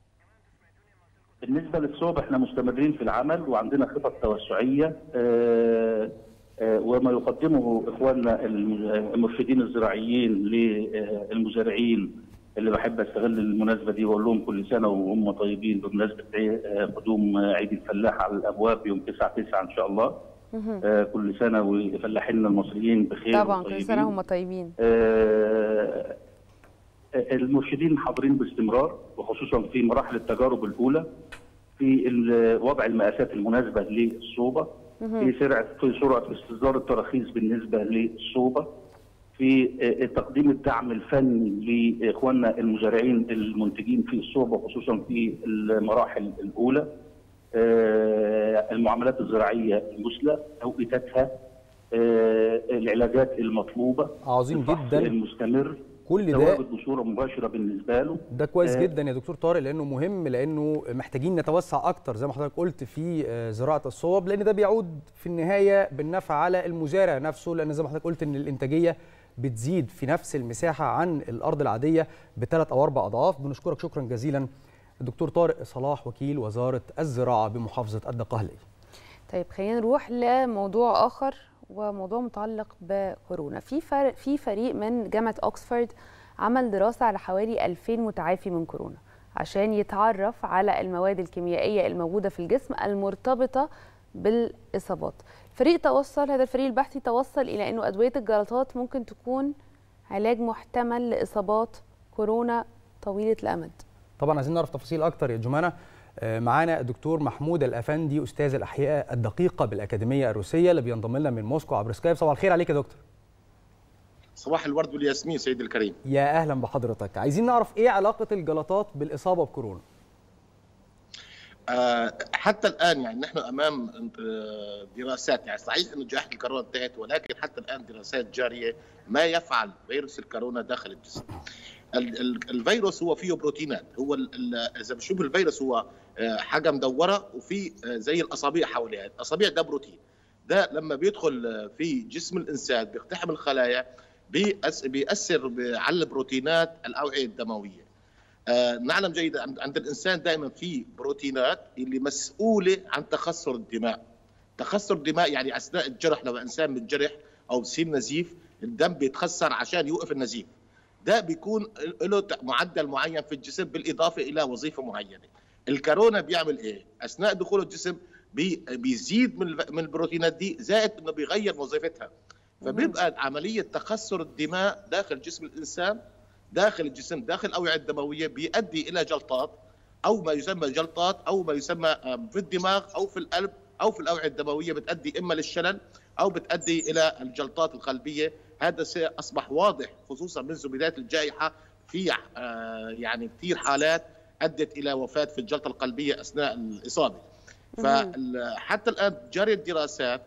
بالنسبه للصوب احنا مستمرين في العمل وعندنا خطط توسعيه آه، آه، وما يقدمه اخواننا الم- المرشدين الزراعيين للمزارعين اللي بحب استغل المناسبه دي واقول لهم كل سنه وهم طيبين بمناسبه عي- آه، قدوم عيد الفلاح على الابواب يوم 9 9 ان شاء الله آه، كل سنه وفلاحيننا المصريين بخير طبعا كل وطيبين. سنه هم طيبين آه، المرشدين حاضرين باستمرار وخصوصا في مراحل التجارب الاولى في ال- وضع المقاسات المناسبه للصوبه في سرعه في سرعه استصدار التراخيص بالنسبه للصوبه في آه، تقديم الدعم الفني لاخواننا المزارعين المنتجين في الصوبه خصوصا في المراحل الاولى آه، المعاملات الزراعيه المثلى توقيتاتها آه، العلاجات المطلوبه عظيم الفحص جدا المستمر كل ده تواجد بصوره مباشره بالنسبه له ده كويس آه، جدا يا دكتور طارق لانه مهم لانه محتاجين نتوسع اكتر زي ما حضرتك قلت في آه، زراعه الصوب لان ده بيعود في النهايه بالنفع على المزارع نفسه لان زي ما حضرتك قلت ان الانتاجيه بتزيد في نفس المساحه عن الارض العاديه بثلاث او اربع اضعاف بنشكرك شكرا جزيلا الدكتور طارق صلاح وكيل وزاره الزراعه بمحافظه الدقهليه طيب خلينا نروح لموضوع اخر وموضوع متعلق بكورونا في فرق في فريق من جامعه اوكسفورد عمل دراسة على حوالي 2000 متعافي من كورونا عشان يتعرف على المواد الكيميائية الموجودة في الجسم المرتبطة بالإصابات فريق توصل هذا الفريق البحثي توصل إلى أنه أدوية الجلطات ممكن تكون علاج محتمل لإصابات كورونا طويلة الأمد طبعا عايزين نعرف تفاصيل اكتر يا جمانه آه، معانا الدكتور محمود الافندي استاذ الاحياء الدقيقه بالاكاديميه الروسيه اللي بينضم لنا من موسكو عبر سكايب صباح الخير عليك يا دكتور صباح الورد والياسمين سيدي الكريم يا اهلا بحضرتك عايزين نعرف ايه علاقه الجلطات بالاصابه بكورونا آه، حتى الان يعني نحن امام آه، دراسات يعني صحيح انه جائحه الكورونا انتهت ولكن حتى الان دراسات جاريه ما يفعل فيروس الكورونا داخل الجسم. ال- ال- الفيروس هو فيه بروتينات هو ال- ال- اذا بنشوف الفيروس هو آه، حاجه مدوره وفي آه، زي الاصابع حواليها، الاصابع ده بروتين. ده لما بيدخل آه، في جسم الانسان بيقتحم الخلايا بيأس- بيأثر ب- على البروتينات الاوعيه الدمويه. آه، نعلم جيدا عند عند الانسان دائما في بروتينات اللي مسؤوله عن تخثر الدماء. تخثر الدماء يعني اثناء الجرح لو انسان متجرح او بصير نزيف الدم بيتخثر عشان يوقف النزيف. ده بيكون له ت- معدل معين في الجسم بالاضافه الى وظيفه معينه. الكورونا بيعمل ايه؟ اثناء دخول الجسم بي بيزيد من الف- من البروتينات دي زائد انه بيغير وظيفتها. فبيبقى عمليه تخثر الدماء داخل جسم الانسان داخل الجسم داخل الاوعيه الدمويه بيؤدي الى جلطات او ما يسمى جلطات او ما يسمى آم، في الدماغ او في القلب او في الاوعيه الدمويه بتؤدي اما للشلل او بتؤدي الى الجلطات القلبيه هذا شيء اصبح واضح خصوصا منذ بدايه الجائحه في آه، يعني كثير حالات ادت الى وفاه في الجلطه القلبيه اثناء الاصابه فحتى الان جرى الدراسات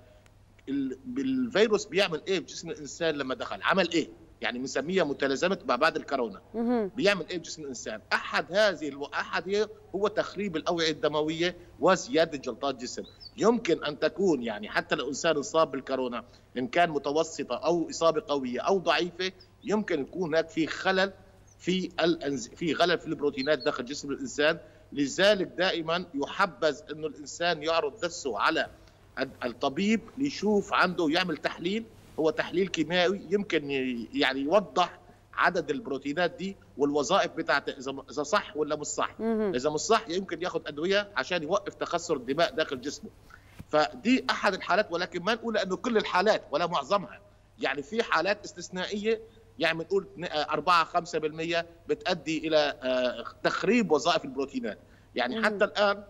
ال- الفيروس بيعمل ايه في جسم الانسان لما دخل عمل ايه يعني بنسميها متلازمه ما بعد الكورونا بيعمل ايه بجسم الانسان احد هذه الو... احد هي هو تخريب الاوعيه الدمويه وزياده جلطات الجسم يمكن ان تكون يعني حتى لو الانسان انصاب بالكورونا ان كان متوسطه او اصابه قويه او ضعيفه يمكن يكون هناك في خلل في الأنز... في خلل في البروتينات داخل جسم الانسان لذلك دائما يحبذ انه الانسان يعرض نفسه على الطبيب ليشوف عنده يعمل تحليل هو تحليل كيميائي يمكن ي- يعني يوضح عدد البروتينات دي والوظائف بتاعتها اذا اذا صح ولا مش صح مهم. اذا مش صح يمكن ياخذ ادويه عشان يوقف تخثر الدماء داخل جسمه فدي احد الحالات ولكن ما نقول انه كل الحالات ولا معظمها يعني في حالات استثنائيه يعني بنقول 4 5% بتؤدي الى آه، تخريب وظائف البروتينات يعني حتى الان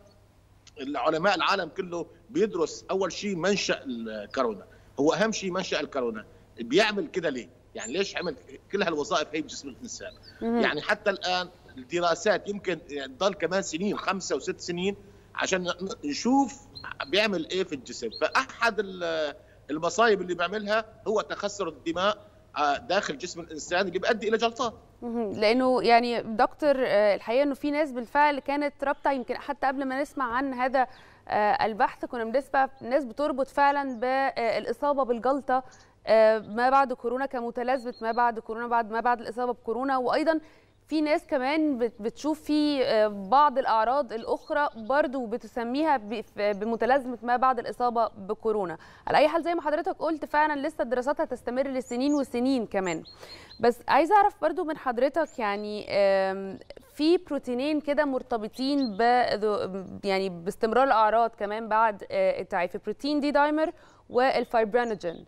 العلماء العالم كله بيدرس اول شيء منشا الكورونا هو اهم شيء منشا الكورونا بيعمل كده ليه يعني ليش عمل كل هالوظائف هي بجسم الانسان مهم. يعني حتى الان الدراسات يمكن يعني تضل كمان سنين خمسة وست سنين عشان نشوف بيعمل ايه في الجسم فاحد ال- المصايب اللي بيعملها هو تخثر الدماء آه، داخل جسم الانسان اللي بيؤدي الى جلطات مهم. لانه يعني دكتور آه، الحقيقه انه في ناس بالفعل كانت رابطه يمكن حتى قبل ما نسمع عن هذا آه، البحث كنا بنسمع ناس بتربط فعلا بالاصابه بالجلطه آه، ما بعد كورونا كمتلازمه ما بعد كورونا بعد ما بعد الاصابه بكورونا وايضا في ناس كمان بت- بتشوف في آه، بعض الاعراض الاخرى برضو بتسميها ب- ف- بمتلازمه ما بعد الاصابه بكورونا على اي حال زي ما حضرتك قلت فعلا لسه الدراسات هتستمر لسنين وسنين كمان بس عايزه اعرف برضو من حضرتك يعني آم، في بروتينين كده مرتبطين ب يعني باستمرار الاعراض كمان بعد آه، التعافي بروتين دي دايمر والفايبرينوجين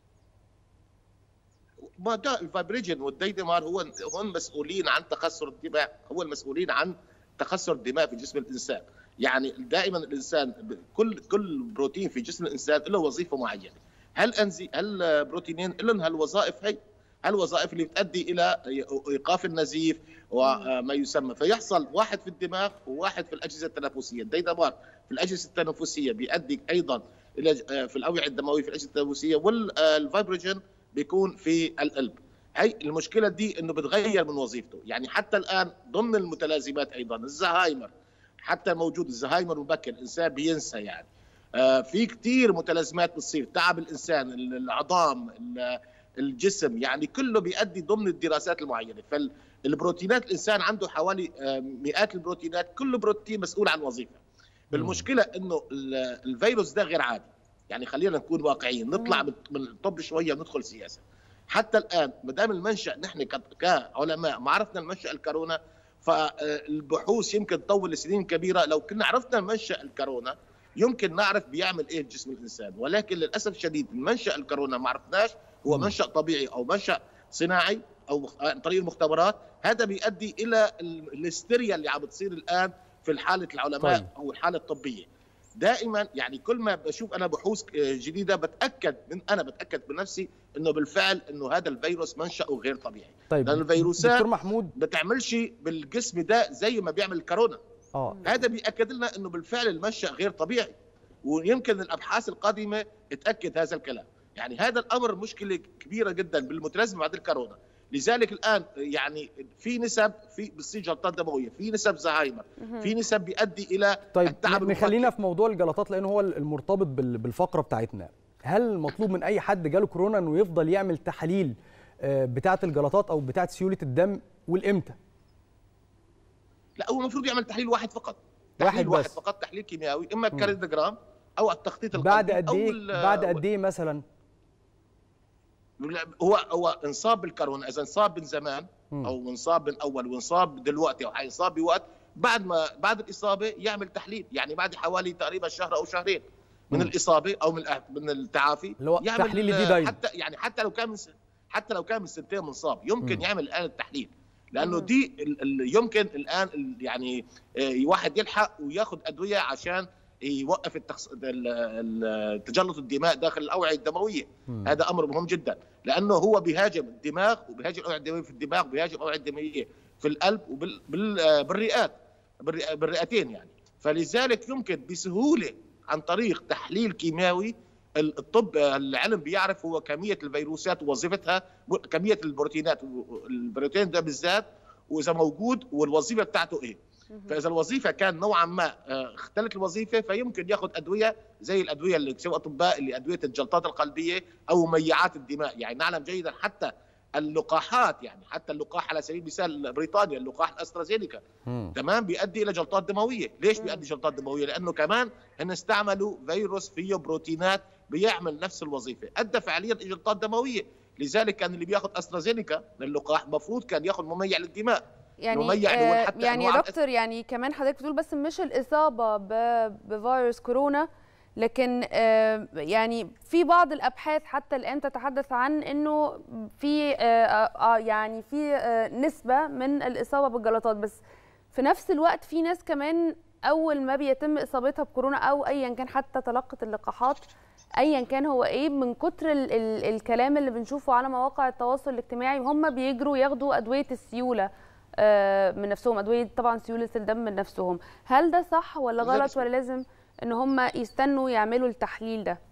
ما ده الفابريجين والديدمار هو هم مسؤولين عن تخثر الدماء هو المسؤولين عن تخثر الدماء في جسم الانسان يعني دائما الانسان ب- كل كل بروتين في جسم الانسان له وظيفه معينه هل انزي هل بروتينين لهم هالوظائف هي هالوظائف اللي بتؤدي الى ايقاف النزيف وما يسمى فيحصل واحد في الدماغ وواحد في الاجهزه التنفسيه الديدمار في الاجهزه التنفسيه بيؤدي ايضا الى في الاوعيه الدمويه في الاجهزه التنفسيه والفايبروجين بيكون في القلب هي المشكله دي انه بتغير من وظيفته يعني حتى الان ضمن المتلازمات ايضا الزهايمر حتى موجود الزهايمر مبكر الانسان بينسى يعني آه في كثير متلازمات بتصير تعب الانسان ال- العظام ال- الجسم يعني كله بيؤدي ضمن الدراسات المعينه فالبروتينات الانسان عنده حوالي آه، مئات البروتينات كل بروتين مسؤول عن وظيفه المشكله انه ال- الفيروس ده غير عادي يعني خلينا نكون واقعيين نطلع من من الطب شويه وندخل سياسه حتى الان ما دام المنشا نحن ك- كعلماء ما عرفنا المنشا الكورونا فالبحوث يمكن تطول لسنين كبيره لو كنا عرفنا منشا الكورونا يمكن نعرف بيعمل ايه جسم الانسان ولكن للاسف الشديد منشا الكورونا ما عرفناش هو منشا طبيعي او منشا صناعي او مخ- عن طريق المختبرات هذا بيؤدي الى ال- الهستيريا اللي عم بتصير الان في حاله العلماء طيب. او الحاله الطبيه دائما يعني كل ما بشوف انا بحوث آه، جديده بتاكد من انا بتاكد بنفسي انه بالفعل انه هذا الفيروس منشاه غير طبيعي طيب لان الفيروسات دكتور محمود بتعملش بالجسم ده زي ما بيعمل الكورونا اه هذا بياكد لنا انه بالفعل المنشا غير طبيعي ويمكن الابحاث القادمه تاكد هذا الكلام يعني هذا الامر مشكله كبيره جدا بالمتلازمه بعد الكورونا لذلك الان يعني في نسب في بتصير جلطات دمويه في نسب زهايمر في نسب بيؤدي الى طيب التعب نخلينا في موضوع الجلطات لان هو المرتبط بال- بالفقره بتاعتنا هل مطلوب من اي حد جاله كورونا انه يفضل يعمل تحاليل آه، بتاعه الجلطات او بتاعه سيوله الدم والامتى لا هو المفروض يعمل تحليل واحد فقط واحد تحليل واحد بس. فقط تحليل كيميائي اما الكارديوجرام او التخطيط بعد القلبي قد أو ايه ال- بعد قد ايه مثلا لا، هو هو انصاب بالكورونا اذا انصاب من زمان مم. او انصاب من اول وانصاب دلوقتي او حينصاب بوقت بعد ما بعد الاصابه يعمل تحليل يعني بعد حوالي تقريبا شهر او شهرين من مم. الاصابه او من الأه- من التعافي اللي هو يعمل تحليل الدي داين. حتى يعني حتى لو كان من س- حتى لو كان من سنتين منصاب يمكن مم. يعمل الان التحليل لانه مم. دي ال- ال- يمكن الان ال- يعني آه، واحد يلحق وياخذ ادويه عشان يوقف التخص... ال- ال- تجلط الدماء داخل الاوعيه الدمويه مم. هذا امر مهم جدا لانه هو بيهاجم الدماغ وبيهاجم الاوعيه الدمويه في الدماغ وبيهاجم الاوعيه الدمويه في القلب وبالرئات بالرئتين يعني فلذلك يمكن بسهوله عن طريق تحليل كيماوي الطب العلم بيعرف هو كميه الفيروسات ووظيفتها كميه البروتينات البروتين ده بالذات واذا موجود والوظيفه بتاعته ايه فاذا الوظيفه كان نوعا ما آه، اختلت الوظيفه فيمكن ياخذ ادويه زي الادويه اللي بيسووا اطباء اللي ادويه الجلطات القلبيه او مميعات الدماء يعني نعلم جيدا حتى اللقاحات يعني حتى اللقاح على سبيل المثال بريطانيا اللقاح الاسترازينيكا مم. تمام بيؤدي الى جلطات دمويه ليش بيؤدي جلطات دمويه لانه كمان هن استعملوا فيروس فيه بروتينات بيعمل نفس الوظيفه ادى فعليا الى جلطات دمويه لذلك كان اللي بياخذ استرازينيكا اللقاح المفروض كان ياخذ مميع للدماء يعني مميع اللي هو آه، حتى يعني أنواع يا دكتور يعني كمان حضرتك بتقول بس مش الإصابة ب- بفيروس كورونا لكن آه، يعني في بعض الأبحاث حتى الآن تتحدث عن إنه في آه، آه، يعني في آه، نسبة من الإصابة بالجلطات بس في نفس الوقت في ناس كمان أول ما بيتم إصابتها بكورونا أو أيا كان حتى تلقت اللقاحات ايا كان هو ايه من كتر ال ال الكلام اللي بنشوفه على مواقع التواصل الاجتماعي هم بيجروا ياخدوا ادويه السيوله آه، من نفسهم ادويه طبعا سيوله الدم من نفسهم هل ده صح ولا لا، غلط بس- ولا لازم ان هم يستنوا يعملوا التحليل ده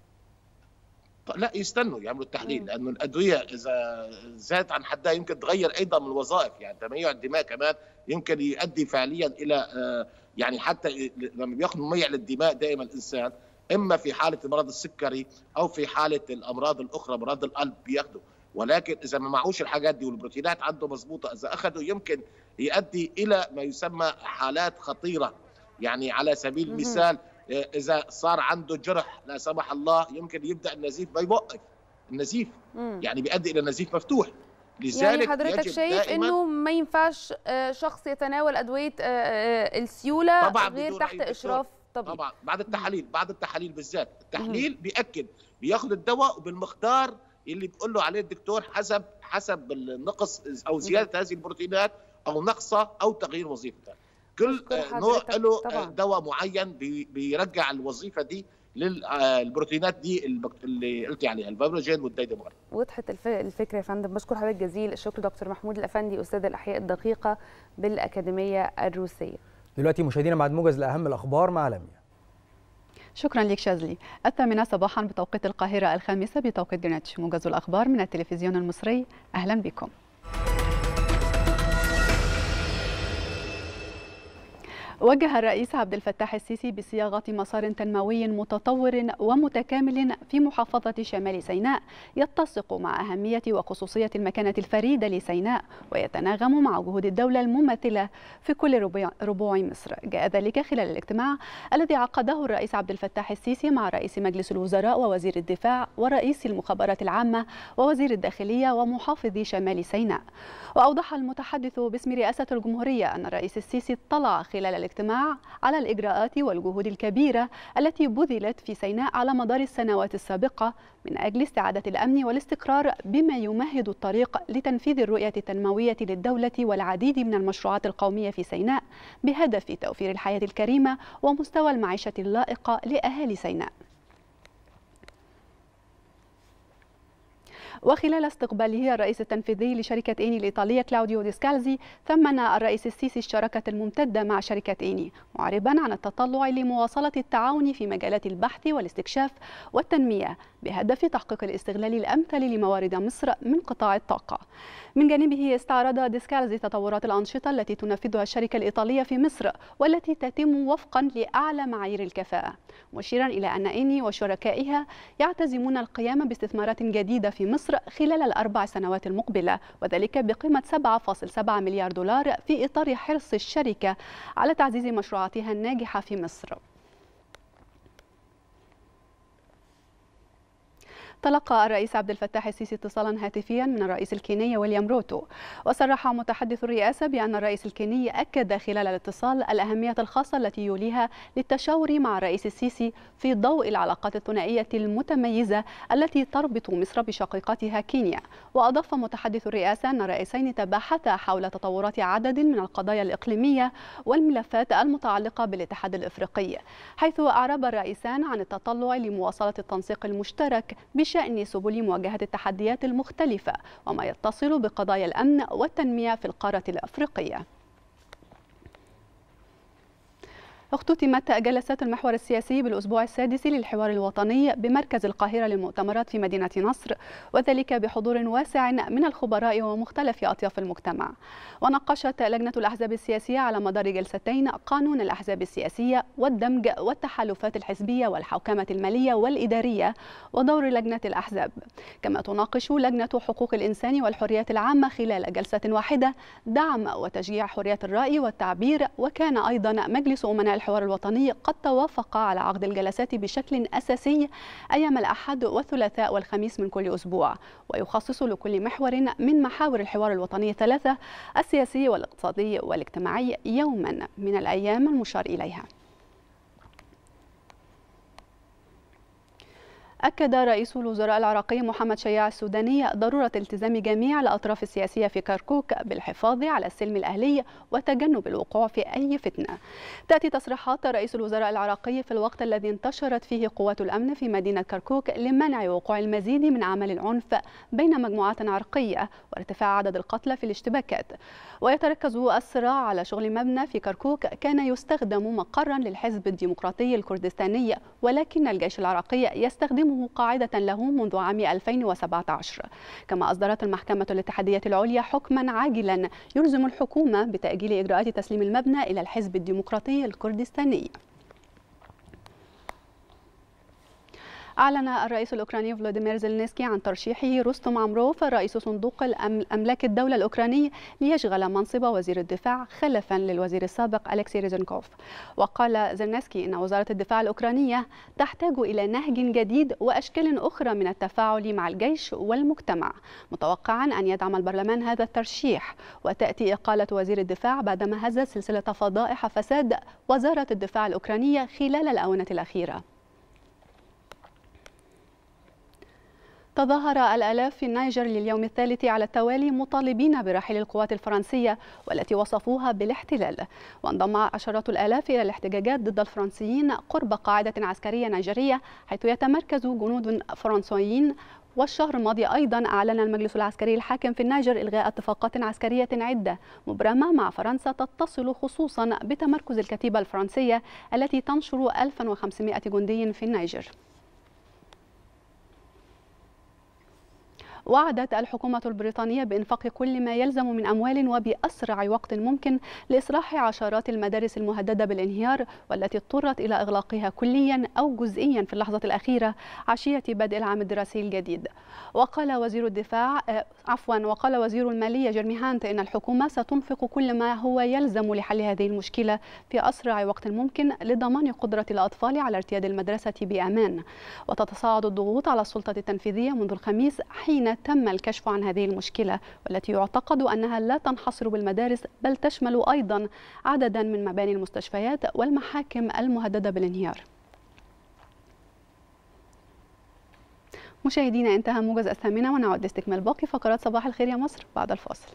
لا يستنوا يعملوا التحليل مم. لانه الادويه اذا زادت عن حدها يمكن تغير ايضا من الوظائف يعني تميع الدماء كمان يمكن يؤدي فعليا الى آه، يعني حتى لما بياخذ مميع للدماء دائما الانسان اما في حاله المرض السكري او في حاله الامراض الاخرى امراض القلب بياخذوا ولكن اذا ما معوش الحاجات دي والبروتينات عنده مضبوطه اذا اخذوا يمكن يؤدي الى ما يسمى حالات خطيره يعني على سبيل مهم. المثال آه، اذا صار عنده جرح لا سمح الله يمكن يبدا النزيف ما يوقف النزيف مم. يعني بيؤدي الى نزيف مفتوح لذلك يعني حضرتك يجب شايف دائما انه ما ينفعش آه، شخص يتناول ادويه آه، آه، السيوله طبعاً غير بدون تحت أي دكتور. اشراف طبيب طبعا بعد التحاليل بعد التحاليل بالذات التحليل بياكد بياخذ الدواء وبالمقدار اللي بيقول له عليه الدكتور حسب حسب النقص او زياده هذه البروتينات او نقصها او تغيير وظيفتها كل بشكر آه، نوع حضرتك له طبعاً. آه، دواء معين بي- بيرجع الوظيفه دي للبروتينات دي البك- اللي قلتي عليها الفيبروجين والديدمار وضحت الف- الفكره يا فندم بشكر حضرتك جزيل الشكر دكتور محمود الافندي استاذ الاحياء الدقيقه بالاكاديميه الروسيه دلوقتي مشاهدينا بعد موجز لاهم الاخبار مع لميا شكرا لك شاذلي الثامنة صباحا بتوقيت القاهرة الخامسة بتوقيت جرينتش موجز الأخبار من التلفزيون المصري أهلا بكم وجه الرئيس عبد الفتاح السيسي بصياغة مسار تنموي متطور ومتكامل في محافظة شمال سيناء يتسق مع أهمية وخصوصية المكانة الفريدة لسيناء ويتناغم مع جهود الدولة الممثلة في كل ربوع- ربوع مصر جاء ذلك خلال الاجتماع الذي عقده الرئيس عبد الفتاح السيسي مع رئيس مجلس الوزراء ووزير الدفاع ورئيس المخابرات العامة ووزير الداخلية ومحافظ شمال سيناء وأوضح المتحدث باسم رئاسة الجمهورية أن الرئيس السيسي اطلع خلال الاجتماع على الإجراءات والجهود الكبيرة التي بذلت في سيناء على مدار السنوات السابقة من أجل استعادة الأمن والاستقرار بما يمهد الطريق لتنفيذ الرؤية التنموية للدولة والعديد من المشروعات القومية في سيناء بهدف توفير الحياة الكريمة ومستوى المعيشة اللائق لأهالي سيناء وخلال استقباله الرئيس التنفيذي لشركة إيني الإيطالية كلاوديو ديسكالزي ثمن الرئيس السيسي الشراكة الممتدة مع شركة إيني معربا عن التطلع لمواصلة التعاون في مجالات البحث والاستكشاف والتنمية بهدف تحقيق الاستغلال الأمثل لموارد مصر من قطاع الطاقة من جانبه استعرض ديسكالزي تطورات الأنشطة التي تنفذها الشركة الإيطالية في مصر والتي تتم وفقا لأعلى معايير الكفاءة مشيرا إلى أن إيني وشركائها يعتزمون القيام باستثمارات جديدة في مصر خلال الأربع سنوات المقبلة وذلك بقيمة 7.7 مليار دولار في إطار حرص الشركة على تعزيز مشروعاتها الناجحة في مصر تلقى الرئيس عبد الفتاح السيسي اتصالا هاتفيا من الرئيس الكيني ويليام روتو وصرح متحدث الرئاسة بأن الرئيس الكيني أكد خلال الاتصال الأهمية الخاصة التي يوليها للتشاور مع الرئيس السيسي في ضوء العلاقات الثنائية المتميزة التي تربط مصر بشقيقتها كينيا وأضاف متحدث الرئاسة أن الرئيسين تباحثا حول تطورات عدد من القضايا الإقليمية والملفات المتعلقة بالاتحاد الإفريقي حيث أعرب الرئيسان عن التطلع لمواصلة التنسيق المشترك بشأن سبل مواجهة التحديات المختلفة وما يتصل بقضايا الأمن والتنمية في القارة الأفريقية اختتمت جلسات المحور السياسي بالأسبوع السادس للحوار الوطني بمركز القاهرة للمؤتمرات في مدينة نصر وذلك بحضور واسع من الخبراء ومختلف أطياف المجتمع وناقشت لجنة الأحزاب السياسية على مدار جلستين قانون الأحزاب السياسية والدمج والتحالفات الحزبية والحوكمة المالية والإدارية ودور لجنة الأحزاب كما تناقش لجنة حقوق الإنسان والحريات العامة خلال جلسة واحدة دعم وتشجيع حرية الرأي والتعبير وكان أيضا مجلس أمناء الحوار الوطني قد توافق على عقد الجلسات بشكل أساسي أيام الأحد والثلاثاء والخميس من كل أسبوع ويخصص لكل محور من محاور الحوار الوطني ثلاثة السياسي والاقتصادي والاجتماعي يوما من الأيام المشار إليها أكد رئيس الوزراء العراقي محمد شياع السوداني ضرورة التزام جميع الأطراف السياسية في كركوك بالحفاظ على السلم الأهلي وتجنب الوقوع في أي فتنة. تأتي تصريحات رئيس الوزراء العراقي في الوقت الذي انتشرت فيه قوات الأمن في مدينة كركوك لمنع وقوع المزيد من أعمال العنف بين مجموعات عرقية وارتفاع عدد القتلى في الاشتباكات. ويتركز الصراع على شغل مبنى في كركوك كان يستخدم مقرا للحزب الديمقراطي الكردستاني ولكن الجيش العراقي يستخدمه قاعدة له منذ عام 2017 كما أصدرت المحكمة الاتحادية العليا حكما عاجلا يلزم الحكومة بتأجيل إجراءات تسليم المبنى إلى الحزب الديمقراطي الكردستاني أعلن الرئيس الأوكراني فلاديمير زيلينسكي عن ترشيحه رستم عمروف رئيس صندوق أملاك الدولة الأوكراني ليشغل منصب وزير الدفاع خلفا للوزير السابق أليكسي ريزنكوف وقال زيلينسكي إن وزارة الدفاع الأوكرانية تحتاج إلى نهج جديد وأشكال أخرى من التفاعل مع الجيش والمجتمع متوقعا أن يدعم البرلمان هذا الترشيح وتأتي إقالة وزير الدفاع بعدما هزت سلسلة فضائح فساد وزارة الدفاع الأوكرانية خلال الآونة الأخيرة تظاهر الآلاف في النيجر لليوم الثالث على التوالي مطالبين برحيل القوات الفرنسية والتي وصفوها بالاحتلال وانضم عشرات الآلاف إلى الاحتجاجات ضد الفرنسيين قرب قاعدة عسكرية نيجرية حيث يتمركز جنود فرنسيين والشهر الماضي أيضا أعلن المجلس العسكري الحاكم في النيجر إلغاء اتفاقات عسكرية عدة مبرمة مع فرنسا تتصل خصوصا بتمركز الكتيبة الفرنسية التي تنشر 1500 جندي في النيجر وعدت الحكومة البريطانية بإنفاق كل ما يلزم من أموال وبأسرع وقت ممكن لإصلاح عشرات المدارس المهددة بالانهيار والتي اضطرت إلى إغلاقها كليا أو جزئيا في اللحظة الأخيرة عشية بدء العام الدراسي الجديد وقال وزير الدفاع آه، عفوا وقال وزير المالية جيرمي هانت إن الحكومة ستنفق كل ما هو يلزم لحل هذه المشكلة في أسرع وقت ممكن لضمان قدرة الأطفال على ارتياد المدرسة بأمان وتتصاعد الضغوط على السلطة التنفيذية منذ الخميس حين تم الكشف عن هذه المشكلة والتي يعتقد أنها لا تنحصر بالمدارس بل تشمل أيضا عددا من مباني المستشفيات والمحاكم المهددة بالانهيار مشاهدينا انتهى موجز الثامنة ونعود لاستكمال باقي فقرات صباح الخير يا مصر بعد الفاصل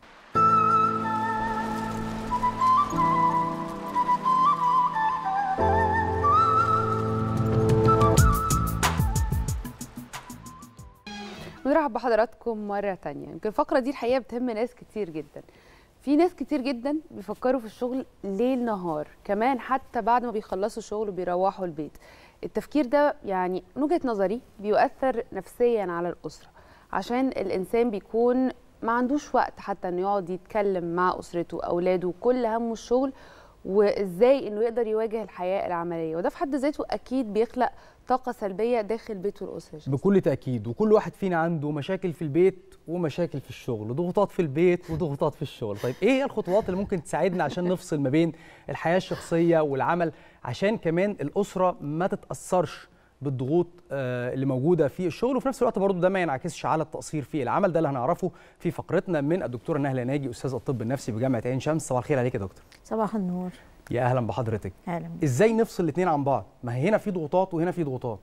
ونرحب بحضراتكم مرة تانية يمكن الفقرة دي الحقيقة بتهم ناس كتير جدا في ناس كتير جدا بيفكروا في الشغل ليل نهار كمان حتى بعد ما بيخلصوا الشغل وبيروحوا البيت التفكير ده يعني من وجهة نظري بيؤثر نفسيا على الأسرة عشان الإنسان بيكون ما عندوش وقت حتى انه يقعد يتكلم مع أسرته أولاده كل همه الشغل وازاي انه يقدر يواجه الحياه العمليه وده في حد ذاته اكيد بيخلق طاقه سلبيه داخل بيته الاسره بكل تاكيد وكل واحد فينا عنده مشاكل في البيت ومشاكل في الشغل ضغوطات في البيت وضغوطات في الشغل طيب ايه هي الخطوات اللي ممكن تساعدنا عشان نفصل ما بين الحياه الشخصيه والعمل عشان كمان الاسره ما تتاثرش بالضغوط آه، اللي موجوده في الشغل وفي نفس الوقت برضه ده ما ينعكسش على التقصير في العمل ده اللي هنعرفه في فقرتنا من الدكتوره نهله ناجي استاذ الطب النفسي بجامعه عين شمس صباح الخير عليك يا دكتور صباح النور يا اهلا بحضرتك اهلا ازاي نفصل الاثنين عن بعض ما هي هنا في ضغوطات وهنا في ضغوطات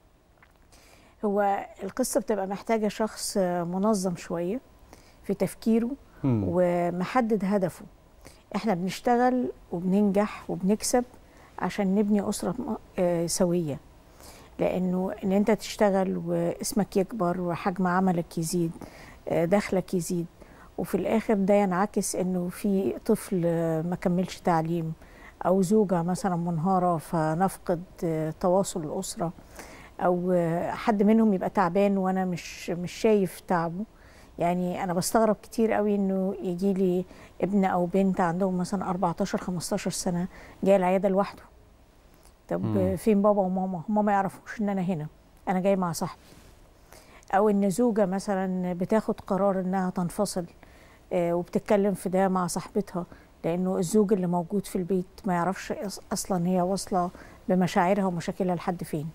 هو القصه بتبقى محتاجه شخص منظم شويه في تفكيره مم. ومحدد هدفه احنا بنشتغل وبننجح وبنكسب عشان نبني اسره م- آه، سويه لانه ان انت تشتغل واسمك يكبر وحجم عملك يزيد آه، دخلك يزيد وفي الاخر ده ينعكس انه في طفل آه، ما كملش تعليم او زوجه مثلا منهاره فنفقد آه، تواصل الاسره او آه، حد منهم يبقى تعبان وانا مش مش شايف تعبه يعني انا بستغرب كتير قوي انه يجي لي ابن او بنت عندهم مثلا 14 15 سنه جاي العياده لوحده طب مم. فين بابا وماما هما ما يعرفوش ان انا هنا انا جاي مع صاحبي او ان زوجه مثلا بتاخد قرار انها تنفصل آه، وبتتكلم في ده مع صاحبتها لانه الزوج اللي موجود في البيت ما يعرفش أص- اصلا هي واصله بمشاعرها ومشاكلها لحد فين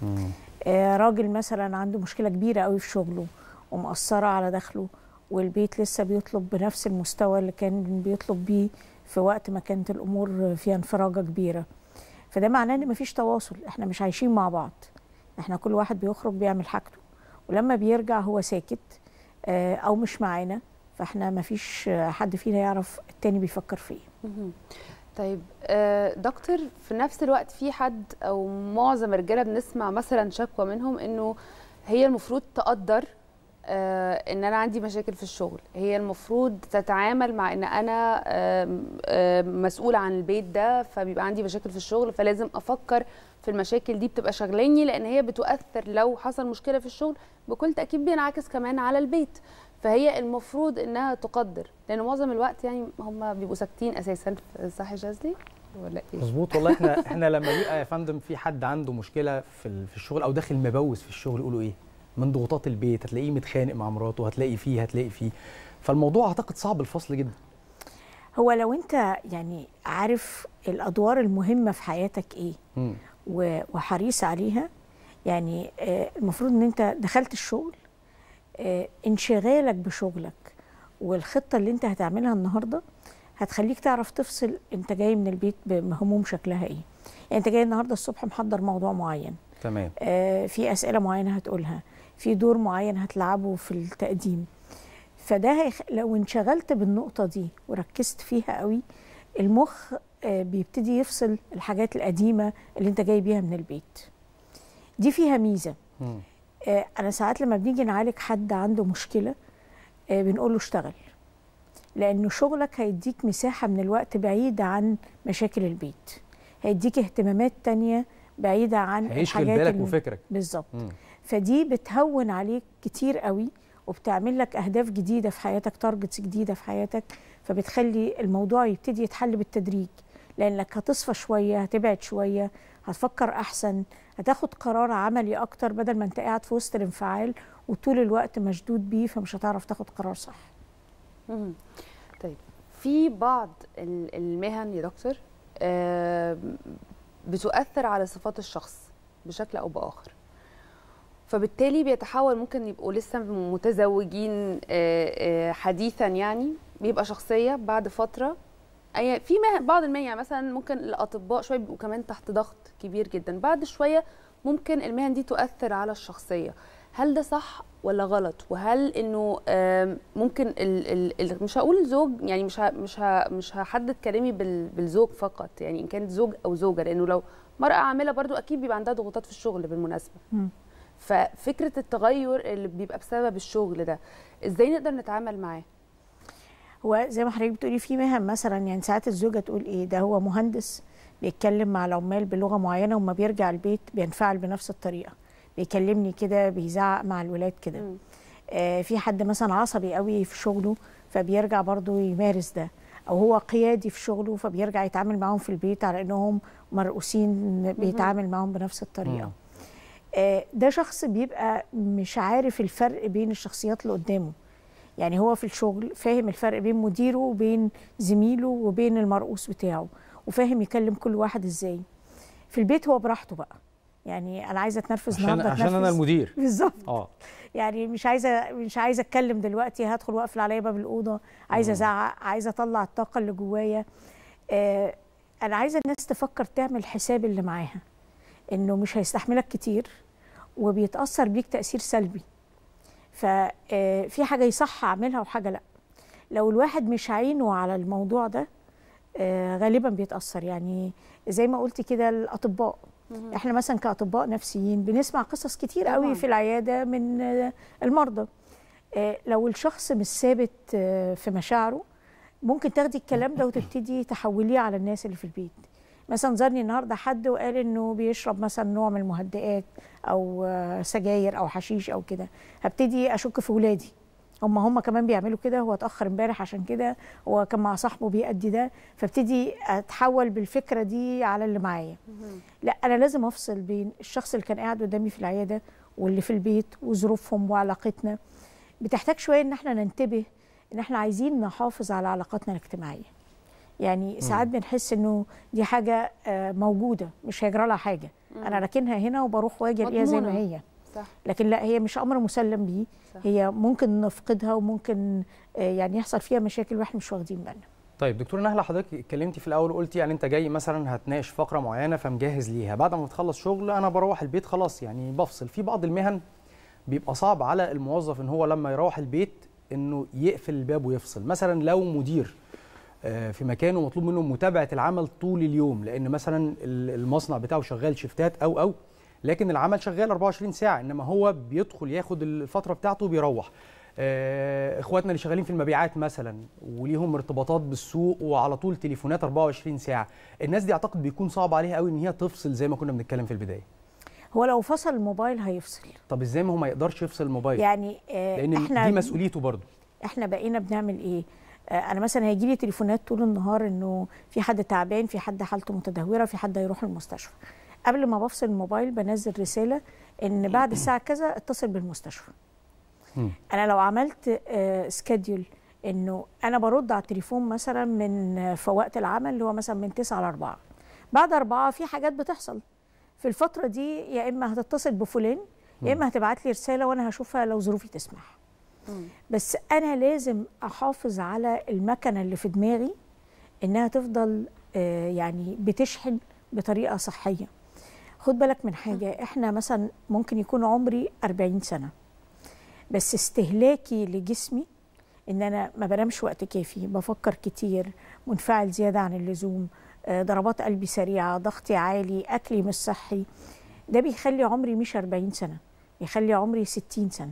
آه، راجل مثلا عنده مشكله كبيره قوي في شغله ومأثره على دخله والبيت لسه بيطلب بنفس المستوى اللي كان بيطلب بيه في وقت ما كانت الامور فيها انفراجه كبيره فده معناه ان مفيش تواصل احنا مش عايشين مع بعض احنا كل واحد بيخرج بيعمل حاجته ولما بيرجع هو ساكت آه، او مش معانا فاحنا مفيش آه، حد فينا يعرف التاني بيفكر في ايه مهم. طيب آه، دكتور في نفس الوقت في حد او معظم الرجاله بنسمع مثلا شكوى منهم انه هي المفروض تقدر آه، ان انا عندي مشاكل في الشغل هي المفروض تتعامل مع ان انا آم، آم، مسؤوله عن البيت ده فبيبقى عندي مشاكل في الشغل فلازم افكر في المشاكل دي بتبقى شغلاني لان هي بتؤثر لو حصل مشكله في الشغل بكل تاكيد بينعكس كمان على البيت فهي المفروض انها تقدر لان معظم الوقت يعني هم بيبقوا ساكتين اساسا صح يا جازلي ولا ايه مظبوط والله احنا احنا لما بيبقى يا فندم في حد عنده مشكله في ال- في الشغل او داخل مبوس في الشغل يقولوا ايه من ضغوطات البيت هتلاقيه متخانق مع مراته هتلاقي فيه هتلاقي فيه فالموضوع اعتقد صعب الفصل جدا هو لو انت يعني عارف الادوار المهمه في حياتك ايه مم. و- وحريص عليها يعني آه، المفروض ان انت دخلت الشغل آه، انشغالك بشغلك والخطه اللي انت هتعملها النهارده هتخليك تعرف تفصل انت جاي من البيت بهموم شكلها ايه يعني انت جاي النهارده الصبح محضر موضوع معين تمام آه، في اسئله معينه هتقولها في دور معين هتلعبه في التقديم فده هيخ... لو انشغلت بالنقطه دي وركزت فيها قوي المخ آه، بيبتدي يفصل الحاجات القديمه اللي انت جاي بيها من البيت دي فيها ميزه مم. آه، انا ساعات لما بنيجي نعالج حد عنده مشكله آه، بنقول له اشتغل لانه شغلك هيديك مساحه من الوقت بعيده عن مشاكل البيت هيديك اهتمامات تانية بعيدة عن هيشغل الحاجات بالك اللي- وفكرك. بالظبط مم. فدي بتهون عليك كتير قوي وبتعمل لك اهداف جديده في حياتك تارجتس جديده في حياتك فبتخلي الموضوع يبتدي يتحل بالتدريج لانك هتصفى شويه هتبعد شويه هتفكر احسن هتاخد قرار عملي اكتر بدل ما انت قاعد في وسط الانفعال وطول الوقت مشدود بيه فمش هتعرف تاخد قرار صح مهم. طيب في بعض ال- المهن يا دكتور آه، بتؤثر على صفات الشخص بشكل او باخر فبالتالي بيتحول ممكن يبقوا لسه متزوجين آه، آه، حديثا يعني بيبقى شخصيه بعد فتره أي في مهن بعض المهن يعني مثلا ممكن الاطباء شويه بيبقوا كمان تحت ضغط كبير جدا بعد شويه ممكن المهن دي تؤثر على الشخصيه هل ده صح ولا غلط وهل انه آم، ممكن ال ال ال مش هقول زوج يعني مش ه مش ه مش هحدد كلامي بال بالزوج فقط يعني ان كانت زوج او زوجه لانه لو مرأة عاملة برضو أكيد بيبقى عندها ضغوطات في الشغل بالمناسبة مم. ففكرة التغير اللي بيبقى بسبب الشغل ده ازاي نقدر نتعامل معاه هو زي ما حضرتك بتقولي في مهن مثلا يعني ساعات الزوجه تقول ايه ده هو مهندس بيتكلم مع العمال بلغه معينه وما بيرجع البيت بينفعل بنفس الطريقه بيكلمني كده بيزعق مع الولاد كده آه في حد مثلا عصبي قوي في شغله فبيرجع برضه يمارس ده او هو قيادي في شغله فبيرجع يتعامل معاهم في البيت على انهم مرؤوسين بيتعامل معاهم بنفس الطريقه آه، ده شخص بيبقى مش عارف الفرق بين الشخصيات اللي قدامه يعني هو في الشغل فاهم الفرق بين مديره وبين زميله وبين المرؤوس بتاعه وفاهم يكلم كل واحد ازاي في البيت هو براحته بقى يعني انا عايزه اتنرفز عشان النهارده عشان انا أتنرفز. المدير بالظبط اه يعني مش عايزه مش عايزه اتكلم دلوقتي هدخل واقفل عليا باب الاوضه عايزه ازعق عايزه اطلع الطاقه اللي جوايا آه انا عايزه الناس تفكر تعمل حساب اللي معاها انه مش هيستحملك كتير وبيتاثر بيك تاثير سلبي ففي حاجه يصح اعملها وحاجه لا لو الواحد مش عينه على الموضوع ده آه، غالبا بيتاثر يعني زي ما قلت كده الاطباء مهم. احنا مثلا كاطباء نفسيين بنسمع قصص كتير قوي طبعاً. في العياده من آه، المرضى آه، لو الشخص مش ثابت آه، في مشاعره ممكن تاخدي الكلام ده وتبتدي تحوليه على الناس اللي في البيت مثلا زارني النهارده حد وقال انه بيشرب مثلا نوع من المهدئات او آه، سجاير او حشيش او كده هبتدي اشك في ولادي هم هم كمان بيعملوا كده هو اتاخر امبارح عشان كده هو كان مع صاحبه بيأدي ده فابتدي اتحول بالفكره دي على اللي معايا لا انا لازم افصل بين الشخص اللي كان قاعد قدامي في العياده واللي في البيت وظروفهم وعلاقتنا بتحتاج شويه ان احنا ننتبه ان احنا عايزين نحافظ على علاقاتنا الاجتماعيه يعني ساعات بنحس انه دي حاجه آه، موجوده مش هيجرى لها حاجه انا راكنها هنا وبروح واجي الاقيها زي ما مضمونة. هي صح لكن لا هي مش امر مسلم بيه صح. هي ممكن نفقدها وممكن آه، يعني يحصل فيها مشاكل واحنا مش واخدين بالنا طيب دكتور نهله حضرتك اتكلمتي في الاول قلتي يعني انت جاي مثلا هتناقش فقره معينه فمجهز ليها بعد ما تخلص شغل انا بروح البيت خلاص يعني بفصل في بعض المهن بيبقى صعب على الموظف ان هو لما يروح البيت انه يقفل الباب ويفصل مثلا لو مدير آه، في مكانه مطلوب منه متابعه العمل طول اليوم لان مثلا ال- المصنع بتاعه شغال شفتات او او لكن العمل شغال 24 ساعه انما هو بيدخل ياخد الفتره بتاعته وبيروح آه، اخواتنا اللي شغالين في المبيعات مثلا وليهم ارتباطات بالسوق وعلى طول تليفونات 24 ساعه الناس دي اعتقد بيكون صعب عليها قوي ان هي تفصل زي ما كنا بنتكلم في البدايه هو لو فصل الموبايل هيفصل طب ازاي ما هو ما يقدرش يفصل الموبايل يعني آه، لان احنا دي مسؤوليته برضه احنا بقينا بنعمل ايه آه، انا مثلا هيجي لي تليفونات طول النهار انه في حد تعبان في حد حالته متدهوره في حد هيروح المستشفى قبل ما بفصل الموبايل بنزل رساله ان بعد الساعه كذا اتصل بالمستشفى انا لو عملت سكادول انه انا برد على التليفون مثلا من آه، في وقت العمل اللي هو مثلا من 9 ل 4 بعد 4 في حاجات بتحصل في الفتره دي يا اما هتتصل بفلان يا اما هتبعت لي رساله وانا هشوفها لو ظروفي تسمح بس انا لازم احافظ على المكنه اللي في دماغي انها تفضل آه، يعني بتشحن بطريقه صحيه خد بالك من حاجه احنا مثلا ممكن يكون عمري 40 سنه بس استهلاكي لجسمي ان انا ما بنامش وقت كافي بفكر كتير منفعل زياده عن اللزوم آه، ضربات قلبي سريعه ضغطي عالي اكلي مش صحي ده بيخلي عمري مش 40 سنه بيخلي عمري 60 سنه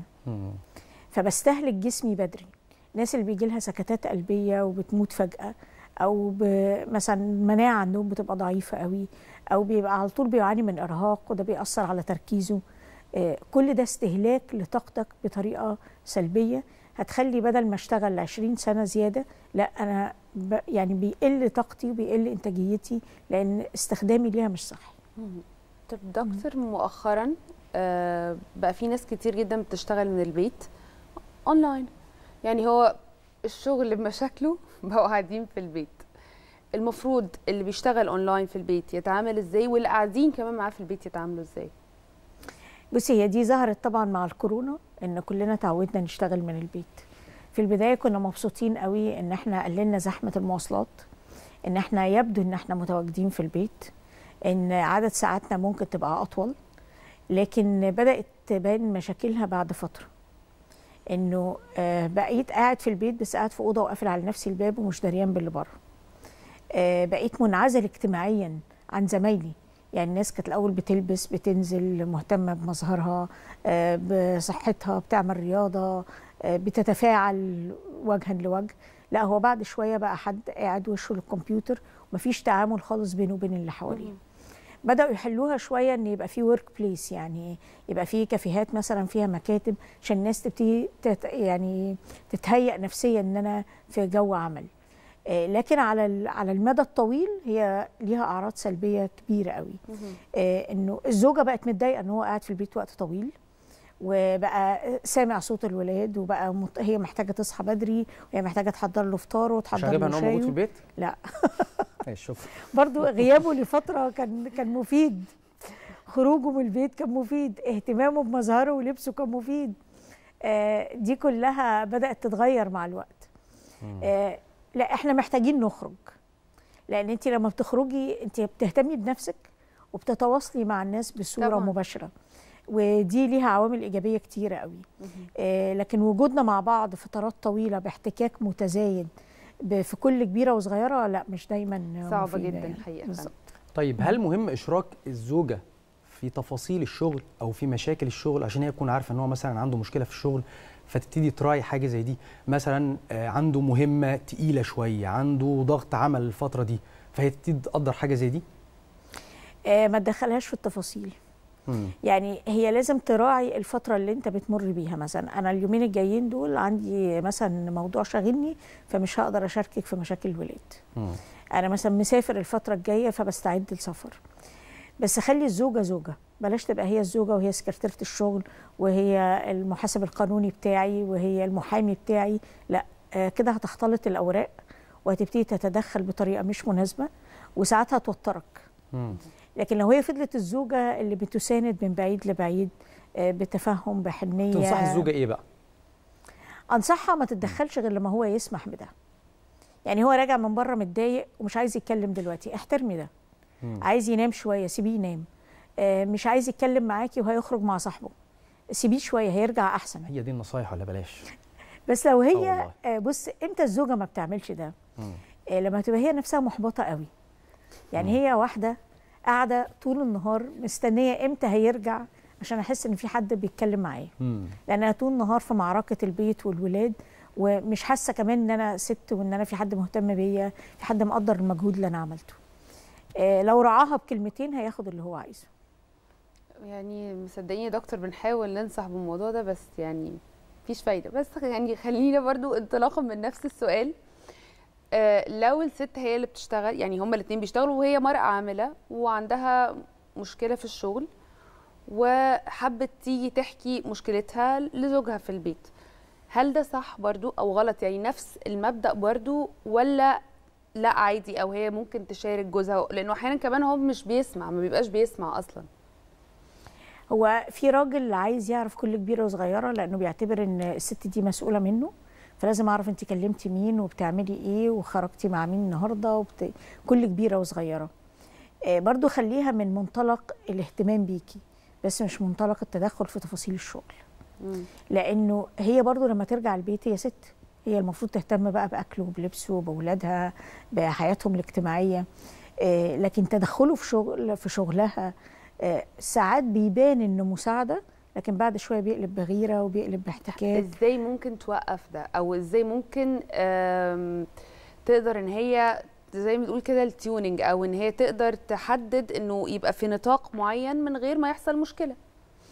فبستهلك جسمي بدري الناس اللي بيجي لها سكتات قلبيه وبتموت فجاه او ب- مثلا المناعه عندهم بتبقى ضعيفه قوي او بيبقى على طول بيعاني من ارهاق وده بيأثر على تركيزه آه، كل ده استهلاك لطاقتك بطريقه سلبيه هتخلي بدل ما اشتغل 20 سنه زياده لا انا ب يعني بيقل طاقتي وبيقل انتاجيتي لان استخدامي ليها مش صح طب دكتور مؤخرا آه، بقى في ناس كتير جدا بتشتغل من البيت اونلاين يعني هو الشغل بمشاكله بقوا قاعدين في البيت المفروض اللي بيشتغل اونلاين في البيت يتعامل ازاي واللي قاعدين كمان معاه في البيت يتعاملوا ازاي بصي هي دي ظهرت طبعا مع الكورونا ان كلنا تعودنا نشتغل من البيت في البدايه كنا مبسوطين قوي ان احنا قللنا زحمه المواصلات ان احنا يبدو ان احنا متواجدين في البيت ان عدد ساعاتنا ممكن تبقى اطول لكن بدات تبان مشاكلها بعد فتره انه آه، بقيت قاعد في البيت بس قاعد في اوضه وقافل على نفسي الباب ومش دريان باللي بره آه، بقيت منعزل اجتماعيا عن زمايلي يعني الناس كانت الاول بتلبس بتنزل مهتمه بمظهرها آه، بصحتها بتعمل رياضه آه، بتتفاعل وجها لوجه لا هو بعد شويه بقى حد قاعد وشه للكمبيوتر ومفيش تعامل خالص بينه وبين اللي حواليه بداوا يحلوها شويه ان يبقى في ورك بليس يعني يبقى في كافيهات مثلا فيها مكاتب عشان الناس تبتدي تت يعني تتهيأ نفسيا ان انا في جو عمل آه، لكن على ال- على المدى الطويل هي ليها اعراض سلبيه كبيره قوي آه، انه الزوجه بقت متضايقه ان هو قاعد في البيت وقت طويل وبقى سامع صوت الولاد وبقى مط... هي محتاجه تصحى بدري وهي محتاجه تحضر له فطاره مش وتحضر عاجبها له ان هو موجود في شاي البيت؟ لا ماشي شكرا برضو غيابه لفتره كان كان مفيد خروجه من البيت كان مفيد اهتمامه بمظهره ولبسه كان مفيد آه دي كلها بدات تتغير مع الوقت آه لا احنا محتاجين نخرج لان انت لما بتخرجي انت بتهتمي بنفسك وبتتواصلي مع الناس بصوره طبعاً. طبعا. مباشره ودي ليها عوامل ايجابيه كتيره قوي آه لكن وجودنا مع بعض فترات طويله باحتكاك متزايد ب- في كل كبيره وصغيره لا مش دايما صعبه مفيدة جدا يعني. الحقيقه بالظبط. طيب هل مهم اشراك الزوجه في تفاصيل الشغل او في مشاكل الشغل عشان هي تكون عارفه ان هو مثلا عنده مشكله في الشغل فتبتدي تراعي حاجه زي دي مثلا آه، عنده مهمه تقيله شويه عنده ضغط عمل الفتره دي فهي تبتدي تقدر حاجه زي دي آه ما تدخلهاش في التفاصيل مم. يعني هي لازم تراعي الفترة اللي انت بتمر بيها مثلا انا اليومين الجايين دول عندي مثلا موضوع شاغلني فمش هقدر اشاركك في مشاكل الولاد مم. انا مثلا مسافر الفترة الجاية فبستعد للسفر بس خلي الزوجة زوجة بلاش تبقى هي الزوجة وهي سكرتيرة الشغل وهي المحاسب القانوني بتاعي وهي المحامي بتاعي لا آه كده هتختلط الأوراق وهتبتدي تتدخل بطريقة مش مناسبة وساعتها توترك مم. لكن لو هي فضلت الزوجة اللي بتساند من بعيد لبعيد آه، بتفهم بحنية تنصح الزوجه ايه بقى أنصحها ما تتدخلش غير لما هو يسمح بده يعني هو راجع من بره متضايق ومش عايز يتكلم دلوقتي احترمي ده مم. عايز ينام شوية سيبيه ينام آه، مش عايز يتكلم معاكي وهيخرج مع صاحبه سيبيه شوية هيرجع أحسن هي دي النصايح ولا بلاش بس لو آه هي والله. آه، بص امتى الزوجة ما بتعملش ده مم. آه، لما تبقى هي نفسها محبطة قوي يعني هي واحدة قاعدة طول النهار مستنية امتى هيرجع عشان احس ان في حد بيتكلم معايا مم. لان انا طول النهار في معركة البيت والولاد ومش حاسة كمان ان انا ست وان انا في حد مهتم بيا في حد مقدر المجهود اللي انا عملته آه، لو رعاها بكلمتين هياخد اللي هو عايزه يعني مصدقيني يا دكتور بنحاول ننصح بالموضوع ده بس يعني مفيش فايده بس يعني خلينا برضو انطلاقا من نفس السؤال آه لو الست هي اللي بتشتغل يعني هما الاثنين بيشتغلوا وهي مرأة عاملة وعندها مشكلة في الشغل وحبت تيجي تحكي مشكلتها لزوجها في البيت هل ده صح برضو او غلط يعني نفس المبدأ برضو ولا لا عادي او هي ممكن تشارك جوزها لانه احيانا كمان هو مش بيسمع ما بيبقاش بيسمع اصلا هو في راجل عايز يعرف كل كبيره وصغيره لانه بيعتبر ان الست دي مسؤوله منه فلازم اعرف انت كلمتي مين وبتعملي ايه وخرجتي مع مين النهارده وبت... كل كبيره وصغيره آه برضو خليها من منطلق الاهتمام بيكي بس مش منطلق التدخل في تفاصيل الشغل لانه هي برضو لما ترجع البيت هي ست هي المفروض تهتم بقى باكله وبلبسه باولادها بحياتهم الاجتماعيه آه، لكن تدخله في شغل في شغلها آه، ساعات بيبان انه مساعده لكن بعد شويه بيقلب بغيره وبيقلب باحتكاك ازاي ممكن توقف ده او ازاي ممكن آم، تقدر ان هي زي ما بتقول كده التيوننج او ان هي تقدر تحدد انه يبقى في نطاق معين من غير ما يحصل مشكله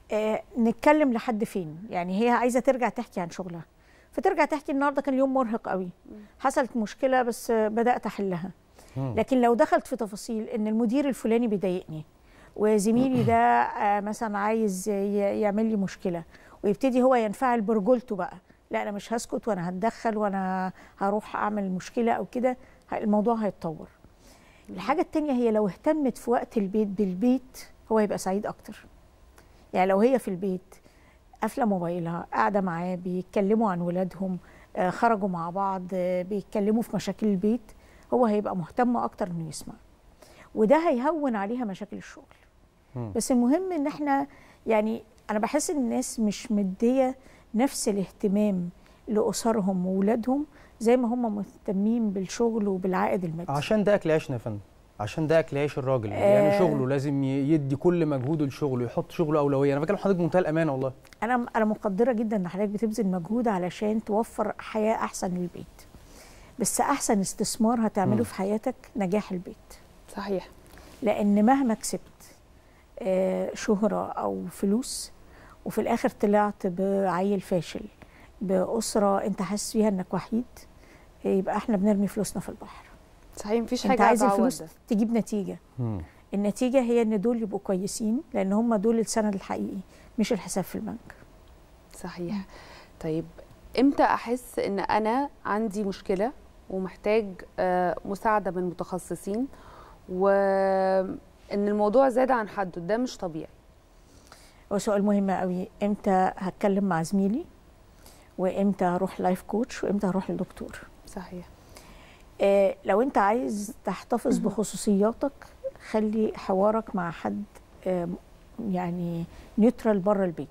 آه نتكلم لحد فين يعني هي عايزه ترجع تحكي عن شغلها فترجع تحكي النهارده كان يوم مرهق قوي حصلت مشكله بس آه، بدات احلها لكن لو دخلت في تفاصيل ان المدير الفلاني بيضايقني وزميلي ده آه، مثلا عايز ي- يعمل لي مشكله ويبتدي هو ينفعل برجولته بقى لا انا مش هسكت وانا هتدخل وانا هروح اعمل مشكله او كده ه- الموضوع هيتطور الحاجه التانية هي لو اهتمت في وقت البيت بالبيت هو يبقى سعيد اكتر يعني لو هي في البيت قافله موبايلها قاعده معاه بيتكلموا عن ولادهم آه، خرجوا مع بعض آه، بيتكلموا في مشاكل البيت هو هيبقى مهتم اكتر انه يسمع وده هيهون عليها مشاكل الشغل مم. بس المهم ان احنا يعني انا بحس ان الناس مش مديه نفس الاهتمام لاسرهم واولادهم زي ما هم مهتمين بالشغل وبالعائد المادي عشان ده اكل عيشنا يا فندم عشان ده اكل عيش الراجل آه. يعني شغله لازم ي- يدي كل مجهوده لشغله يحط شغله اولويه انا بكلم حضرتك بمنتهى الامانه والله انا انا مقدره جدا ان حضرتك بتبذل مجهود علشان توفر حياه احسن للبيت بس احسن استثمار هتعمله مم. في حياتك نجاح البيت صحيح لان مهما كسبت آه، شهره او فلوس وفي الاخر طلعت بعيل فاشل باسره انت حاسس فيها انك وحيد يبقى احنا بنرمي فلوسنا في البحر صحيح مفيش انت حاجه عايز هتعوض الفلوس ده. تجيب نتيجه النتيجه هي ان دول يبقوا كويسين لان هم دول السند الحقيقي مش الحساب في البنك صحيح طيب امتى احس ان انا عندي مشكله ومحتاج آه، مساعده من متخصصين وان الموضوع زاد عن حده ده مش طبيعي هو سؤال مهم قوي امتى هتكلم مع زميلي وامتى هروح لايف كوتش وامتى هروح للدكتور صحيح آه لو انت عايز تحتفظ بخصوصياتك خلي حوارك مع حد آه يعني نيوترال بره البيت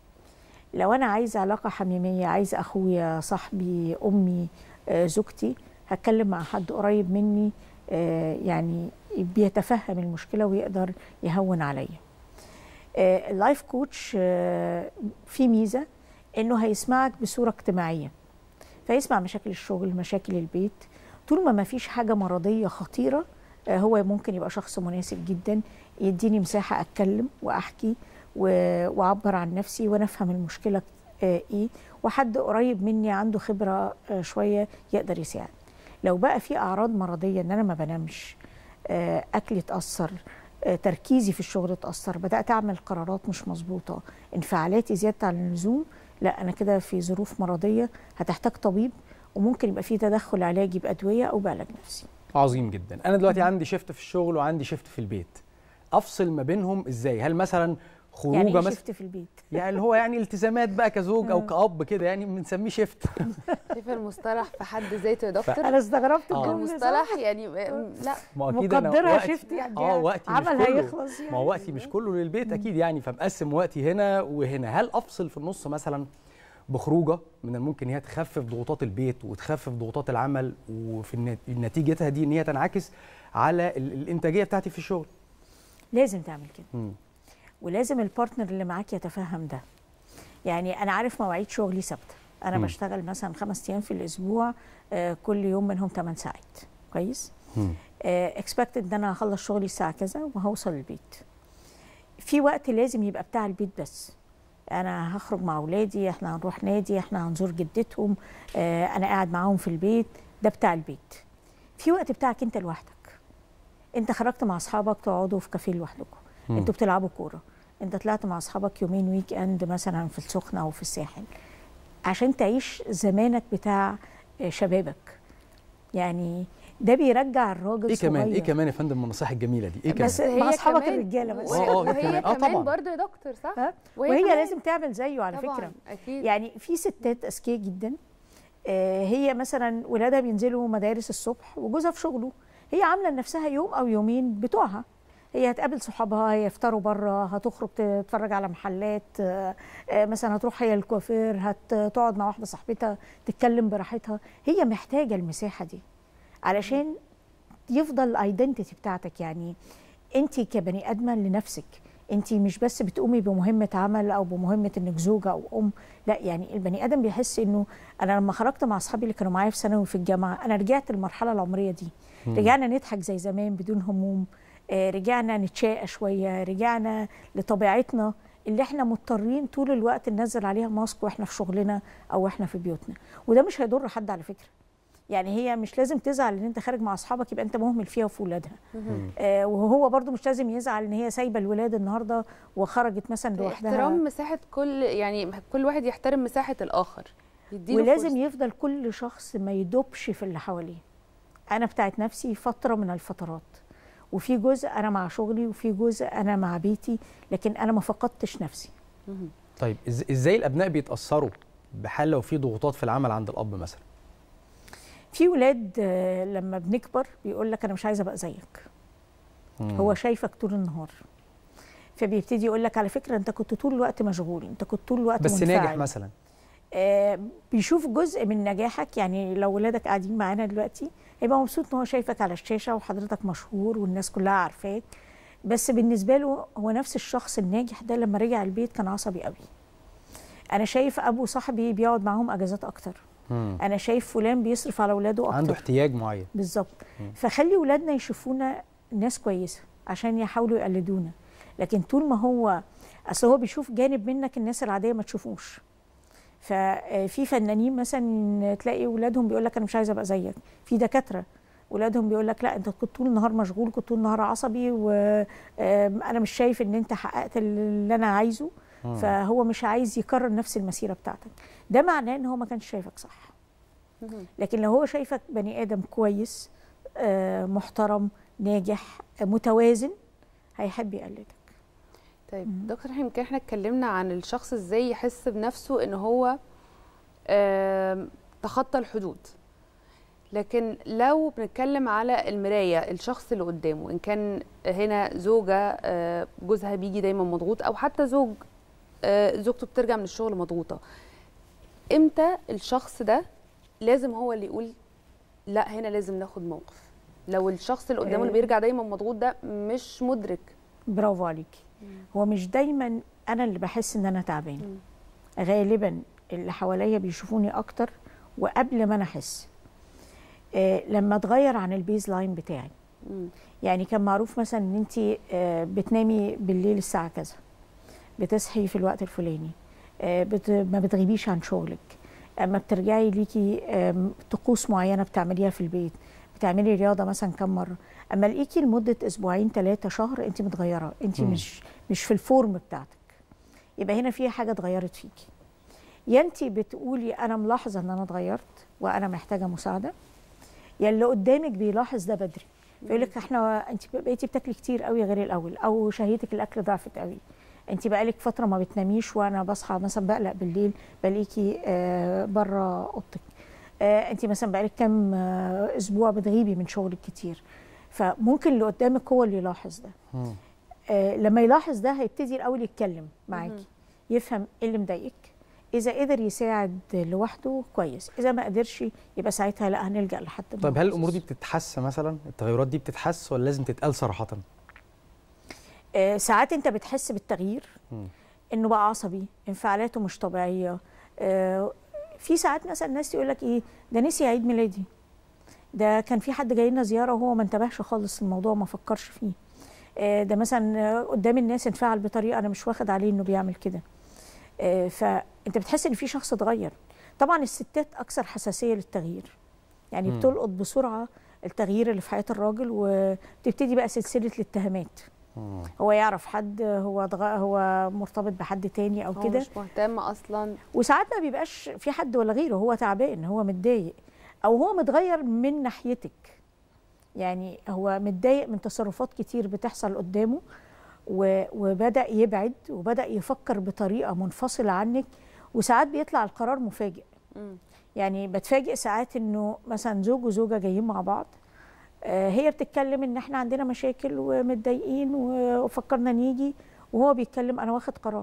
لو انا عايزه علاقه حميميه عايزه اخويا صاحبي امي آه زوجتي هتكلم مع حد قريب مني آه يعني بيتفهم المشكله ويقدر يهون عليا آه، اللايف كوتش آه، في ميزه انه هيسمعك بصوره اجتماعيه فيسمع مشاكل الشغل مشاكل البيت طول ما ما فيش حاجه مرضيه خطيره آه، هو ممكن يبقى شخص مناسب جدا يديني مساحه اتكلم واحكي و- واعبر عن نفسي وانا افهم المشكله آه، ايه وحد قريب مني عنده خبره آه، شويه يقدر يساعد لو بقى في اعراض مرضيه ان انا ما بنامش آه، اكلي اتاثر آه، تركيزي في الشغل اتاثر بدات اعمل قرارات مش مظبوطه انفعالاتي زياده عن اللزوم لا انا كده في ظروف مرضيه هتحتاج طبيب وممكن يبقى في تدخل علاجي بادويه او بعلاج نفسي عظيم جدا انا دلوقتي عندي شيفت في الشغل وعندي شيفت في البيت افصل ما بينهم ازاي هل مثلا خروجه يعني ايه مثلا شفت في البيت يعني اللي هو يعني التزامات بقى كزوج او كاب كده يعني بنسميه شيفت شايف المصطلح في حد ذاته يا دكتور انا استغربت آه. الجمله المصطلح يعني م- لا ما اكيد انا مقدرة وقتي شفت يعني اه وقتي عمل مش كله هيخلص يعني. ما هو وقتي مش كله للبيت اكيد يعني فمقسم وقتي هنا وهنا هل افصل في النص مثلا بخروجه من الممكن هي تخفف ضغوطات البيت وتخفف ضغوطات العمل وفي النت- نتيجتها دي ان هي تنعكس على ال- الانتاجيه بتاعتي في الشغل لازم تعمل كده مم. ولازم البارتنر اللي معاك يتفهم ده يعني انا عارف مواعيد شغلي ثابته انا مم. بشتغل مثلا خمس ايام في الاسبوع آه، كل يوم منهم 8 ساعات كويس اكسبكتد ان انا هخلص شغلي الساعه كذا وهوصل البيت في وقت لازم يبقى بتاع البيت بس انا هخرج مع اولادي احنا هنروح نادي احنا هنزور جدتهم آه، انا قاعد معاهم في البيت ده بتاع البيت في وقت بتاعك انت لوحدك انت خرجت مع اصحابك تقعدوا في كافيه لوحدكم مم. انتوا بتلعبوا كوره انت طلعت مع اصحابك يومين ويك اند مثلا في السخنه او في الساحل عشان تعيش زمانك بتاع آه، شبابك يعني ده بيرجع الراجل ايه كمان ايه صغير. كمان يا فندم من النصائح الجميله دي ايه كمان بس مع اصحابك كمان- الرجاله بس و- آه، آه، وهي كمان. آه، كمان طبعاً. برضه يا دكتور صح وهي, كمان. لازم تعمل زيه على طبعاً، فكره أكيد. يعني في ستات اذكياء جدا آه، هي مثلا ولادها بينزلوا مدارس الصبح وجوزها في شغله هي عامله لنفسها يوم او يومين بتوعها هي هتقابل صحابها هيفطروا بره هتخرج تتفرج على محلات آه، آه، مثلا هتروح هي الكوافير هتقعد مع واحده صاحبتها تتكلم براحتها هي محتاجه المساحه دي علشان يفضل الايدنتيتي بتاعتك يعني انت كبني ادمه لنفسك انت مش بس بتقومي بمهمه عمل او بمهمه انك زوجه او ام لا يعني البني ادم بيحس انه انا لما خرجت مع اصحابي اللي كانوا معايا في ثانوي في الجامعه انا رجعت المرحله العمريه دي مم. رجعنا نضحك زي زمان بدون هموم آه، رجعنا نتشاقى شويه رجعنا لطبيعتنا اللي احنا مضطرين طول الوقت ننزل عليها ماسك واحنا في شغلنا او احنا في بيوتنا وده مش هيضر حد على فكره يعني هي مش لازم تزعل ان انت خارج مع اصحابك يبقى انت مهمل فيها وفي ولادها آه وهو برضو مش لازم يزعل ان هي سايبه الولاد النهارده وخرجت مثلا لوحدها احترام مساحه كل يعني كل واحد يحترم مساحه الاخر يديله ولازم فرصة. يفضل كل شخص ما يدوبش في اللي حواليه انا بتاعت نفسي فتره من الفترات وفي جزء انا مع شغلي وفي جزء انا مع بيتي لكن انا ما فقدتش نفسي طيب إز- ازاي الابناء بيتاثروا بحال لو في ضغوطات في العمل عند الاب مثلا في ولاد آه، لما بنكبر بيقول لك انا مش عايزه ابقى زيك هو شايفك طول النهار فبيبتدي يقول لك على فكره انت كنت طول الوقت مشغول انت كنت طول الوقت بس منفعل. ناجح مثلا آه، بيشوف جزء من نجاحك يعني لو ولادك قاعدين معانا دلوقتي هيبقى مبسوط ان هو شايفك على الشاشه وحضرتك مشهور والناس كلها عارفاك بس بالنسبه له هو نفس الشخص الناجح ده لما رجع البيت كان عصبي قوي انا شايف ابو صاحبي بيقعد معاهم اجازات اكتر مم. انا شايف فلان بيصرف على اولاده اكتر عنده احتياج معين بالظبط فخلي ولادنا يشوفونا ناس كويسه عشان يحاولوا يقلدونا لكن طول ما هو اصل هو بيشوف جانب منك الناس العاديه ما تشوفوش ففي فنانين مثلا تلاقي ولادهم بيقول لك انا مش عايزه ابقى زيك في دكاتره ولادهم بيقول لك لا انت كنت طول النهار مشغول كنت طول النهار عصبي وانا مش شايف ان انت حققت اللي انا عايزه مم. فهو مش عايز يكرر نفس المسيره بتاعتك ده معناه ان هو ما كانش شايفك صح لكن لو هو شايفك بني ادم كويس آه، محترم ناجح آه، متوازن هيحب يقلدك طيب دكتور رحيم يمكن احنا اتكلمنا عن الشخص ازاي يحس بنفسه ان هو آم، تخطى الحدود لكن لو بنتكلم على المرايه الشخص اللي قدامه ان كان هنا زوجه آه، جوزها بيجي دايما مضغوط او حتى زوج آه، زوجته بترجع من الشغل مضغوطه امتى الشخص ده لازم هو اللي يقول لا هنا لازم ناخد موقف لو الشخص اللي قدامه اللي آه. بيرجع دايما مضغوط ده مش مدرك برافو عليكي هو مش دايما انا اللي بحس ان انا تعبان غالبا اللي حواليا بيشوفوني اكتر وقبل ما انا احس آه لما اتغير عن البيز لاين بتاعي يعني كان معروف مثلا ان انت آه بتنامي بالليل الساعه كذا بتصحي في الوقت الفلاني آه بت ما بتغيبيش عن شغلك اما بترجعي ليكي آم، طقوس معينه بتعمليها في البيت بتعملي رياضه مثلا كم مره اما الاقيكي لمده اسبوعين ثلاثه شهر انت متغيره انت مم. مش مش في الفورم بتاعتك يبقى هنا في حاجه اتغيرت فيكي يا انت بتقولي انا ملاحظه ان انا اتغيرت وانا محتاجه مساعده يا اللي قدامك بيلاحظ ده بدري فيقول لك احنا انت بقيتي بتاكلي كتير قوي غير الاول او شهيتك الاكل ضعفت قوي انت بقالك فتره ما بتناميش وانا بصحى مثلا بقلق بالليل بلاقيكي آه بره اوضتك آه انت مثلا بقالك كام آه اسبوع بتغيبي من شغلك كتير فممكن اللي قدامك هو اللي يلاحظ ده آه لما يلاحظ ده هيبتدي الاول يتكلم معاكي يفهم ايه اللي مضايقك اذا قدر يساعد لوحده كويس اذا ما قدرش يبقى ساعتها لا هنلجا لحد طيب هل الامور دي بتتحس مثلا التغيرات دي بتتحس ولا لازم تتقال صراحه آه، ساعات انت بتحس بالتغيير انه بقى عصبي انفعالاته مش طبيعيه آه، في ساعات مثلا الناس يقول لك ايه ده نسي عيد ميلادي ده كان في حد جاي لنا زياره وهو ما انتبهش خالص الموضوع ما فكرش فيه آه، ده مثلا آه، قدام الناس انفعل بطريقه انا مش واخد عليه انه بيعمل كده آه، فانت بتحس ان في شخص اتغير طبعا الستات اكثر حساسيه للتغيير يعني مم. بتلقط بسرعه التغيير اللي في حياه الراجل وتبتدي بقى سلسله الاتهامات هو يعرف حد هو ضغ... هو مرتبط بحد تاني او هو كده مش مهتم اصلا وساعات ما بيبقاش في حد ولا غيره هو تعبان هو متضايق او هو متغير من ناحيتك يعني هو متضايق من تصرفات كتير بتحصل قدامه و... وبدا يبعد وبدا يفكر بطريقه منفصله عنك وساعات بيطلع القرار مفاجئ يعني بتفاجئ ساعات انه مثلا زوج وزوجه جايين مع بعض آه، هي بتتكلم ان احنا عندنا مشاكل ومتضايقين و- وفكرنا نيجي وهو بيتكلم انا واخد قرار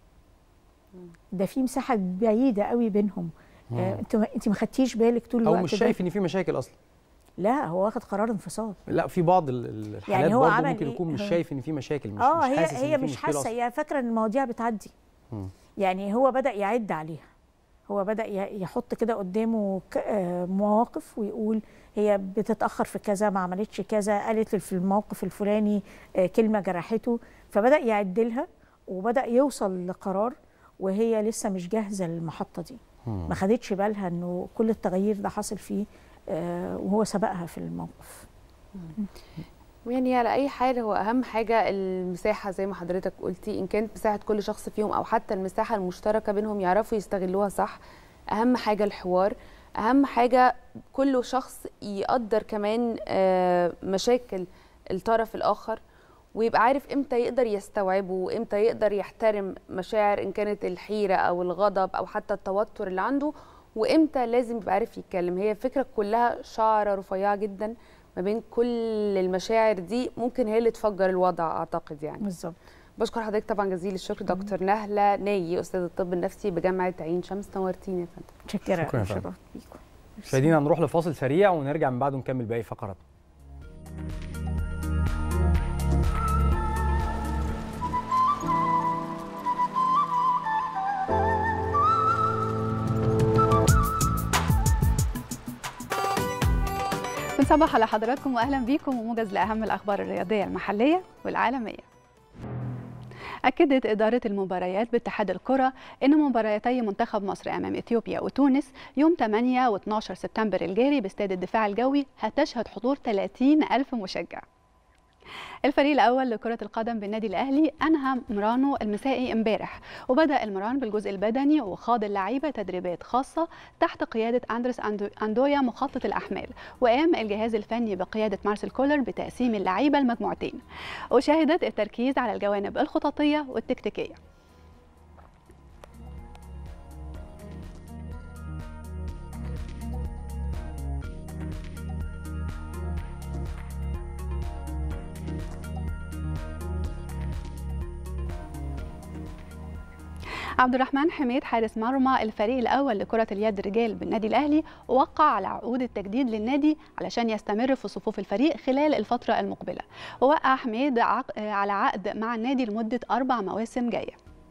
ده في مساحه بعيده قوي بينهم مم. آه، انت ما انت ما خدتيش بالك طول او الوقت مش ده. شايف ان في مشاكل اصلا لا هو واخد قرار انفصال لا في بعض ال- ال- الحالات يعني هو برضه عمل ممكن إيه؟ يكون مش هو- شايف ان في مشاكل مش اه مش هي حاسس إن هي في مش مشكلة حاسه أصلاً. هي فاكره ان المواضيع بتعدي مم. يعني هو بدا يعد عليها هو بدا ي- يحط كده قدامه ك- آه، مواقف ويقول هي بتتاخر في كذا ما عملتش كذا قالت في الموقف الفلاني آه، كلمه جرحته فبدا يعدلها وبدا يوصل لقرار وهي لسه مش جاهزه للمحطه دي ما خدتش بالها انه كل التغيير ده حاصل فيه آه، وهو سبقها في الموقف يعني على اي حال هو اهم حاجه المساحه زي ما حضرتك قلتي ان كانت مساحه كل شخص فيهم او حتى المساحه المشتركه بينهم يعرفوا يستغلوها صح اهم حاجه الحوار اهم حاجه كل شخص يقدر كمان آه، مشاكل الطرف الاخر ويبقى عارف امتى يقدر يستوعبه وامتى يقدر يحترم مشاعر ان كانت الحيره او الغضب او حتى التوتر اللي عنده وامتى لازم يبقى عارف يتكلم هي الفكره كلها شعره رفيعه جدا ما بين كل المشاعر دي ممكن هي اللي تفجر الوضع اعتقد يعني بالظبط بشكر حضرتك طبعا جزيل الشكر دكتور نهله نايي استاذ الطب النفسي بجامعه عين شمس نورتينا يا فندم متشكره شكراً يا شرف فندم. بيكم مشاهدينا هنروح لفاصل سريع ونرجع من بعده نكمل باقي فقرات بنصبح على حضراتكم واهلا بيكم وموجز لاهم الاخبار الرياضيه المحليه والعالميه أكدت إدارة المباريات باتحاد الكرة أن مباريتي منتخب مصر أمام إثيوبيا وتونس يوم 8 و12 سبتمبر الجاري باستاد الدفاع الجوي هتشهد حضور 30 ألف مشجع الفريق الأول لكرة القدم بالنادي الأهلي أنهى مرانو المسائي امبارح وبدأ المران بالجزء البدني وخاض اللعيبة تدريبات خاصة تحت قيادة أندرس أندو- أندويا مخطط الأحمال وقام الجهاز الفني بقيادة مارسيل كولر بتقسيم اللعيبة لمجموعتين وشهدت التركيز على الجوانب الخططية والتكتيكية عبد الرحمن حميد حارس مرمى الفريق الاول لكره اليد رجال بالنادي الاهلي وقع على عقود التجديد للنادي علشان يستمر في صفوف الفريق خلال الفتره المقبله ووقع حميد عق- على عقد مع النادي لمده اربع مواسم جايه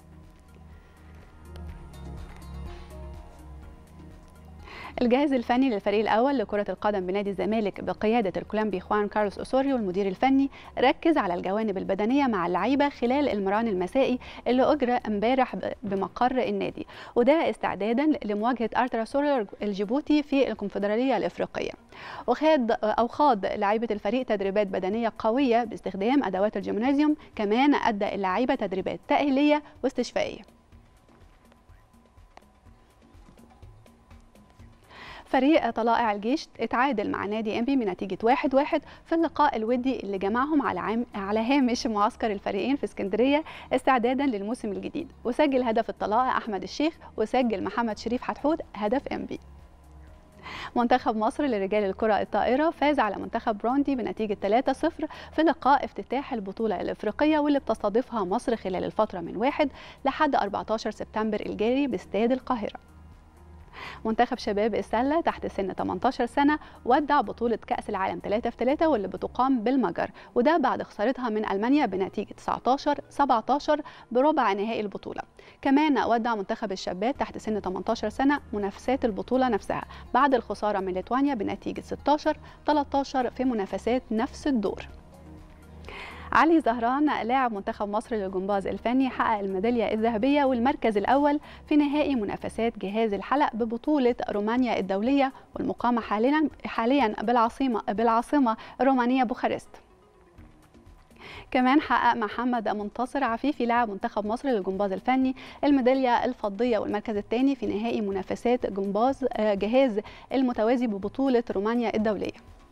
الجهاز الفني للفريق الاول لكره القدم بنادي الزمالك بقياده الكولومبي خوان كارلوس اوسوريو المدير الفني ركز على الجوانب البدنيه مع اللعيبه خلال المران المسائي اللي اجرى امبارح ب- بمقر النادي وده استعدادا لمواجهه ارترا سولر الجيبوتي في الكونفدراليه الافريقيه وخاض او خاض لعيبه الفريق تدريبات بدنيه قويه باستخدام ادوات الجيمنازيوم كمان ادى اللعيبه تدريبات تاهيليه واستشفائيه فريق طلائع الجيش اتعادل مع نادي انبي بنتيجه 1-1 في اللقاء الودي اللي جمعهم على عام على هامش معسكر الفريقين في اسكندريه استعدادا للموسم الجديد وسجل هدف الطلائع احمد الشيخ وسجل محمد شريف حتحوت هدف انبي منتخب مصر لرجال الكرة الطائرة فاز على منتخب بروندي بنتيجة 3-0 في لقاء افتتاح البطولة الإفريقية واللي بتستضيفها مصر خلال الفترة من 1 لحد 14 سبتمبر الجاري باستاد القاهرة منتخب شباب السلة تحت سن 18 سنة ودع بطولة كأس العالم 3 في 3 واللي بتقام بالمجر وده بعد خسارتها من ألمانيا بنتيجة 19 17 بربع نهائي البطولة كمان ودع منتخب الشابات تحت سن 18 سنة منافسات البطولة نفسها بعد الخسارة من ليتوانيا بنتيجة 16 13 في منافسات نفس الدور علي زهران لاعب منتخب مصر للجمباز الفني حقق الميدالية الذهبية والمركز الأول في نهائي منافسات جهاز الحلق ببطولة رومانيا الدولية والمقامة حاليا حاليا بالعاصمة بالعاصمة الرومانية بوخارست. كمان حقق محمد منتصر عفيفي لاعب منتخب مصر للجمباز الفني الميدالية الفضية والمركز الثاني في نهائي منافسات جمباز آه، جهاز المتوازي ببطولة رومانيا الدولية.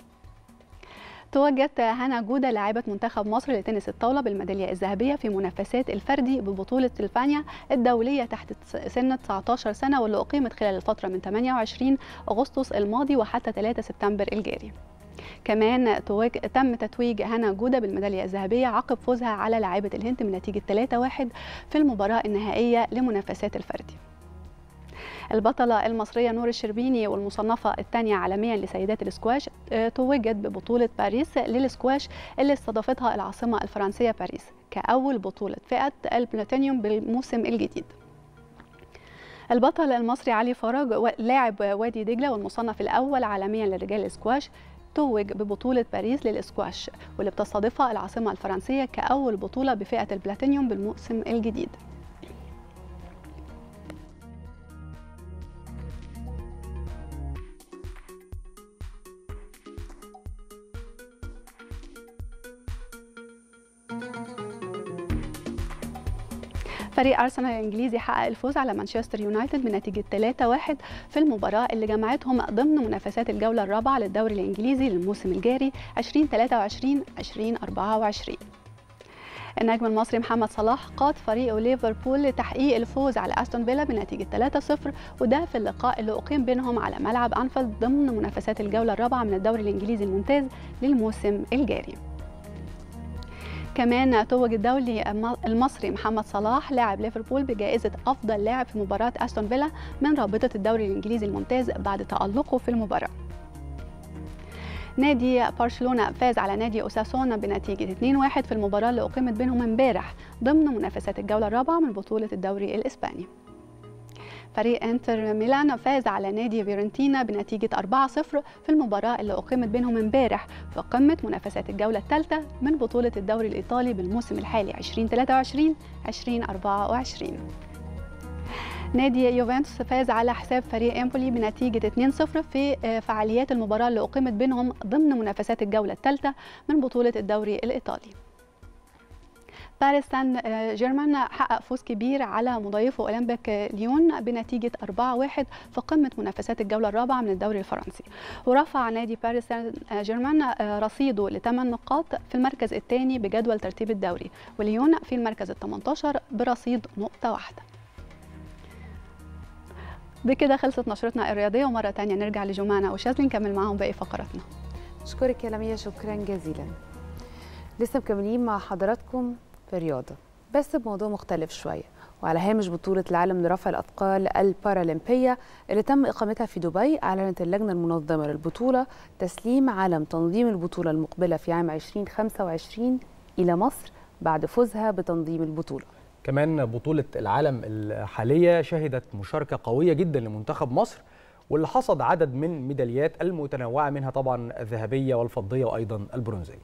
توجت هنا جودة لاعبة منتخب مصر لتنس الطاولة بالميدالية الذهبية في منافسات الفردي ببطولة سلفانيا الدولية تحت سن 19 سنة واللي أقيمت خلال الفترة من 28 أغسطس الماضي وحتى 3 سبتمبر الجاري. كمان توج... تم تتويج هنا جودة بالميدالية الذهبية عقب فوزها على لاعبة الهند بنتيجة 3-1 في المباراة النهائية لمنافسات الفردي. البطلة المصرية نور الشربيني والمصنفة الثانية عالميا لسيدات الاسكواش آه، توجت ببطولة باريس للاسكواش اللي استضافتها العاصمة الفرنسية باريس كأول بطولة فئة البلاتينيوم بالموسم الجديد. البطل المصري علي فرج و- لاعب وادي دجلة والمصنف الأول عالميا لرجال الاسكواش توج ببطولة باريس للإسكواش واللي بتستضيفها العاصمة الفرنسية كأول بطولة بفئة البلاتينيوم بالموسم الجديد فريق أرسنال الإنجليزي حقق الفوز على مانشستر يونايتد بنتيجة 3-1 في المباراة اللي جمعتهم ضمن منافسات الجولة الرابعة للدوري الإنجليزي للموسم الجاري 2023-2024 النجم المصري محمد صلاح قاد فريقه ليفربول لتحقيق الفوز على استون فيلا بنتيجه 3-0 وده في اللقاء اللي اقيم بينهم على ملعب انفيلد ضمن منافسات الجوله الرابعه من الدوري الانجليزي الممتاز للموسم الجاري. كمان توج الدولي المصري محمد صلاح لاعب ليفربول بجائزة أفضل لاعب في مباراة أستون فيلا من رابطة الدوري الإنجليزي الممتاز بعد تألقه في المباراة نادي برشلونة فاز على نادي أوساسونا بنتيجة 2-1 في المباراة اللي أقيمت بينهم امبارح ضمن منافسات الجولة الرابعة من بطولة الدوري الإسباني فريق انتر ميلان فاز على نادي فيورنتينا بنتيجة 4-0 في المباراة اللي أقيمت بينهم امبارح في قمة منافسات الجولة الثالثة من بطولة الدوري الإيطالي بالموسم الحالي 2023-2024 نادي يوفنتوس فاز على حساب فريق امبولي بنتيجة 2-0 في فعاليات المباراة اللي أقيمت بينهم ضمن منافسات الجولة الثالثة من بطولة الدوري الإيطالي باريس سان جيرمان حقق فوز كبير على مضيفه اولمبيك ليون بنتيجه 4-1 في قمه منافسات الجوله الرابعه من الدوري الفرنسي ورفع نادي باريس سان جيرمان رصيده لثمان نقاط في المركز الثاني بجدول ترتيب الدوري وليون في المركز ال 18 برصيد نقطه واحده بكده خلصت نشرتنا الرياضيه ومره ثانيه نرجع لجمانه وشاذلي نكمل معاهم باقي فقراتنا اشكرك يا لميا شكرا جزيلا لسه مكملين مع حضراتكم في الرياضة بس بموضوع مختلف شوية وعلى هامش بطولة العالم لرفع الأثقال البارالمبية اللي تم إقامتها في دبي أعلنت اللجنة المنظمة للبطولة تسليم علم تنظيم البطولة المقبلة في عام 2025 إلى مصر بعد فوزها بتنظيم البطولة كمان بطولة العالم الحالية شهدت مشاركة قوية جدا لمنتخب مصر واللي حصد عدد من ميداليات المتنوعة منها طبعا الذهبية والفضية وأيضا البرونزية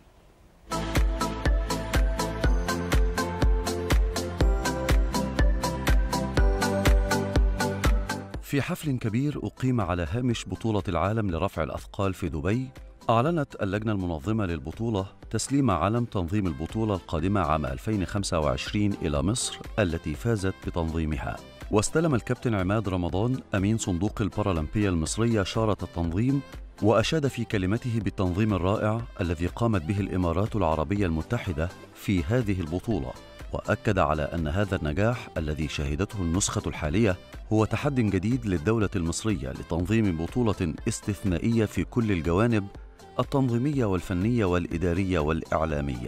في حفل كبير أقيم على هامش بطولة العالم لرفع الأثقال في دبي أعلنت اللجنة المنظمة للبطولة تسليم علم تنظيم البطولة القادمة عام 2025 إلى مصر التي فازت بتنظيمها واستلم الكابتن عماد رمضان أمين صندوق البارالمبية المصرية شارة التنظيم وأشاد في كلمته بالتنظيم الرائع الذي قامت به الإمارات العربية المتحدة في هذه البطولة واكد على ان هذا النجاح الذي شهدته النسخه الحاليه هو تحد جديد للدوله المصريه لتنظيم بطوله استثنائيه في كل الجوانب التنظيميه والفنيه والاداريه والاعلاميه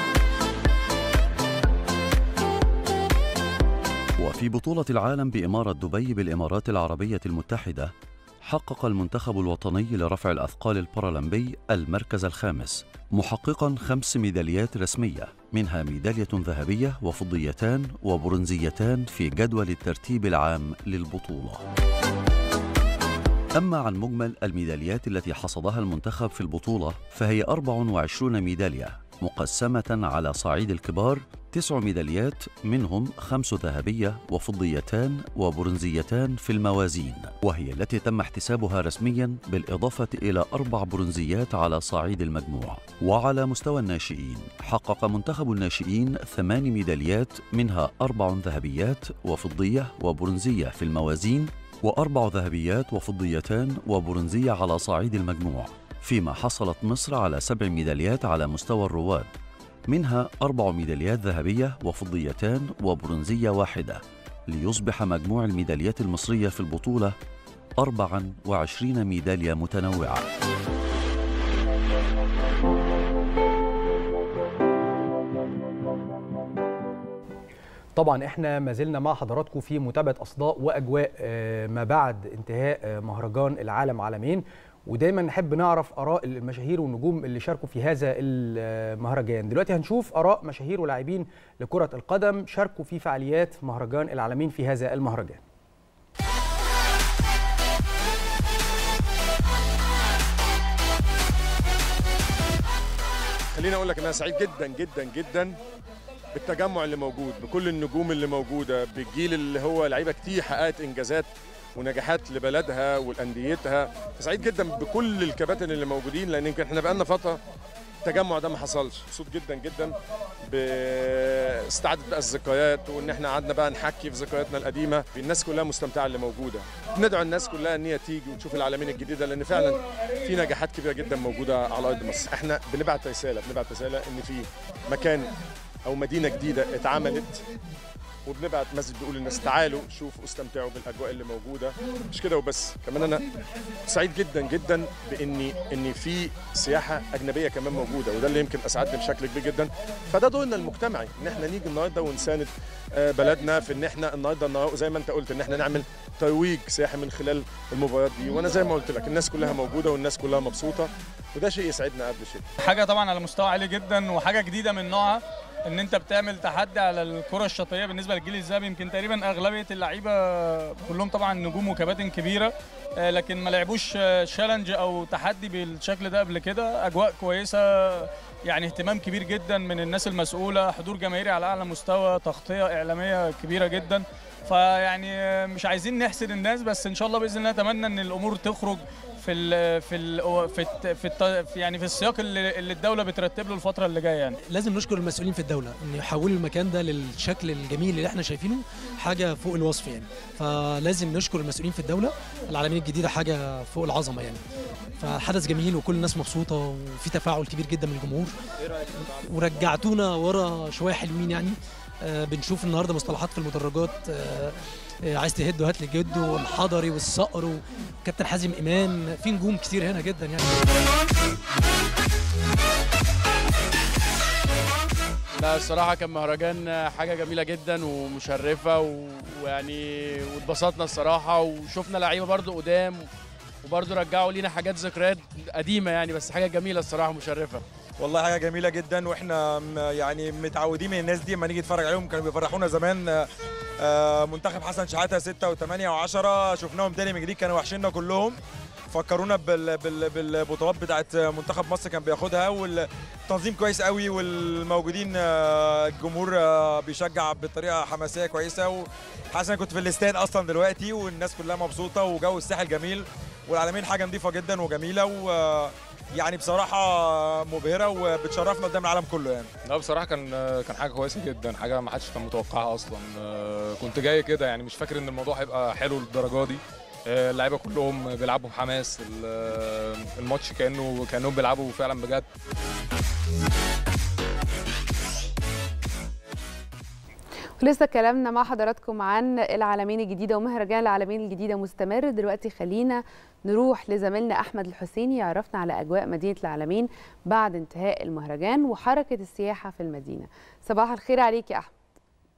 وفي بطوله العالم باماره دبي بالامارات العربيه المتحده حقق المنتخب الوطني لرفع الأثقال البارالمبي المركز الخامس محققا خمس ميداليات رسمية منها ميدالية ذهبية وفضيتان وبرونزيتان في جدول الترتيب العام للبطولة أما عن مجمل الميداليات التي حصدها المنتخب في البطولة فهي 24 ميدالية مقسمة على صعيد الكبار تسع ميداليات منهم خمس ذهبية وفضيتان وبرونزيتان في الموازين وهي التي تم احتسابها رسميا بالإضافة إلى أربع برونزيات على صعيد المجموع وعلى مستوى الناشئين حقق منتخب الناشئين ثمان ميداليات منها أربع ذهبيات وفضية وبرونزية في الموازين وأربع ذهبيات وفضيتان وبرونزية على صعيد المجموع فيما حصلت مصر على سبع ميداليات على مستوى الرواد منها أربع ميداليات ذهبية وفضيتان وبرونزية واحدة ليصبح مجموع الميداليات المصرية في البطولة 24 ميدالية متنوعة طبعا احنا ما زلنا مع حضراتكم في متابعه اصداء واجواء ما بعد انتهاء مهرجان العالم عالمين ودايما نحب نعرف اراء المشاهير والنجوم اللي شاركوا في هذا المهرجان دلوقتي هنشوف اراء مشاهير ولاعبين لكره القدم شاركوا في فعاليات مهرجان العالمين في هذا المهرجان خليني اقول لك ان انا سعيد جدا جدا جدا بالتجمع اللي موجود بكل النجوم اللي موجوده بالجيل اللي هو لعيبه كتير حققت انجازات ونجاحات لبلدها ولانديتها سعيد جدا بكل الكباتن اللي موجودين لان يمكن احنا بقالنا فتره التجمع ده ما حصلش مبسوط جدا جدا باستعاده بقى الذكريات وان احنا قعدنا بقى نحكي في ذكرياتنا القديمه الناس كلها مستمتعه اللي موجوده ندعو الناس كلها ان هي تيجي وتشوف العالمين الجديده لان فعلا في نجاحات كبيره جدا موجوده على ارض مصر احنا بنبعت رساله بنبعت رساله ان في مكان او مدينه جديده اتعملت وبنبعت مسج بيقول للناس تعالوا شوفوا واستمتعوا بالاجواء اللي موجوده مش كده وبس كمان انا سعيد جدا جدا باني ان في سياحه اجنبيه كمان موجوده وده اللي يمكن اسعدني بشكل كبير جدا فده دورنا المجتمعي ان احنا نيجي النهارده ونساند آه، بلدنا في ان احنا النهارده النهار- زي ما انت قلت ان احنا نعمل ترويج سياحي من خلال المباريات دي وانا زي ما قلت لك الناس كلها موجوده والناس كلها مبسوطه وده شيء يسعدنا قبل شيء حاجه طبعا على مستوى عالي جدا وحاجه جديده من نوعها ان انت بتعمل تحدي على الكره الشاطئيه بالنسبه للجيل الذهبي يمكن تقريبا اغلبيه اللعيبه كلهم طبعا نجوم وكباتن كبيره آه، لكن ما لعبوش تشالنج او تحدي بالشكل ده قبل كده اجواء كويسه يعني اهتمام كبير جدا من الناس المسؤوله حضور جماهيري على اعلى مستوى تغطيه اعلاميه كبيره جدا فيعني آه، مش عايزين نحسد الناس بس ان شاء الله باذن الله اتمنى ان الامور تخرج في ال في ال في الت- في, الت- في يعني في السياق اللي, اللي الدوله بترتب له الفتره اللي جايه يعني لازم نشكر المسؤولين في الدوله ان يحولوا المكان ده للشكل الجميل اللي احنا شايفينه حاجه فوق الوصف يعني فلازم نشكر المسؤولين في الدوله العالمين الجديده حاجه فوق العظمه يعني فحدث جميل وكل الناس مبسوطه وفي تفاعل كبير جدا من الجمهور ورجعتونا ورا شويه حلوين يعني آه بنشوف النهارده مصطلحات في المدرجات آه آه عايز تهد وهات لي جد والحضري والصقر وكابتن حازم امام في نجوم كتير هنا جدا يعني لا الصراحة كان مهرجان حاجة جميلة جدا ومشرفة و- ويعني واتبسطنا الصراحة وشفنا لعيبة برضو قدام وبرضو رجعوا لينا حاجات ذكريات قديمة يعني بس حاجة جميلة الصراحة مشرفة والله حاجه جميله جدا واحنا م- يعني متعودين من الناس دي لما نيجي نتفرج عليهم كانوا بيفرحونا زمان آه، آه، منتخب حسن شحاته 6 و8 و10 شفناهم تاني من جديد كانوا وحشينا كلهم فكرونا بال بال بالبطولات بتاعت منتخب مصر كان بياخدها والتنظيم كويس قوي والموجودين آه، الجمهور آه، بيشجع بطريقه حماسيه كويسه وحاسس كنت في الاستاد اصلا دلوقتي والناس كلها مبسوطه وجو الساحل جميل والعالمين حاجه نظيفه جدا وجميله و يعني بصراحه مبهره وبتشرفنا قدام العالم كله يعني لا بصراحه كان كان حاجه كويسه جدا حاجه ما حدش كان متوقعها اصلا آه، كنت جاي كده يعني مش فاكر ان الموضوع هيبقى حلو للدرجه دي آه، اللعيبه كلهم بيلعبوا بحماس ال- آه، الماتش كانه كانهم بيلعبوا فعلا بجد ولسه كلامنا مع حضراتكم عن العالمين الجديدة ومهرجان العالمين الجديدة مستمر دلوقتي خلينا نروح لزميلنا أحمد الحسيني يعرفنا على أجواء مدينة العالمين بعد انتهاء المهرجان وحركة السياحة في المدينة صباح الخير عليك يا أحمد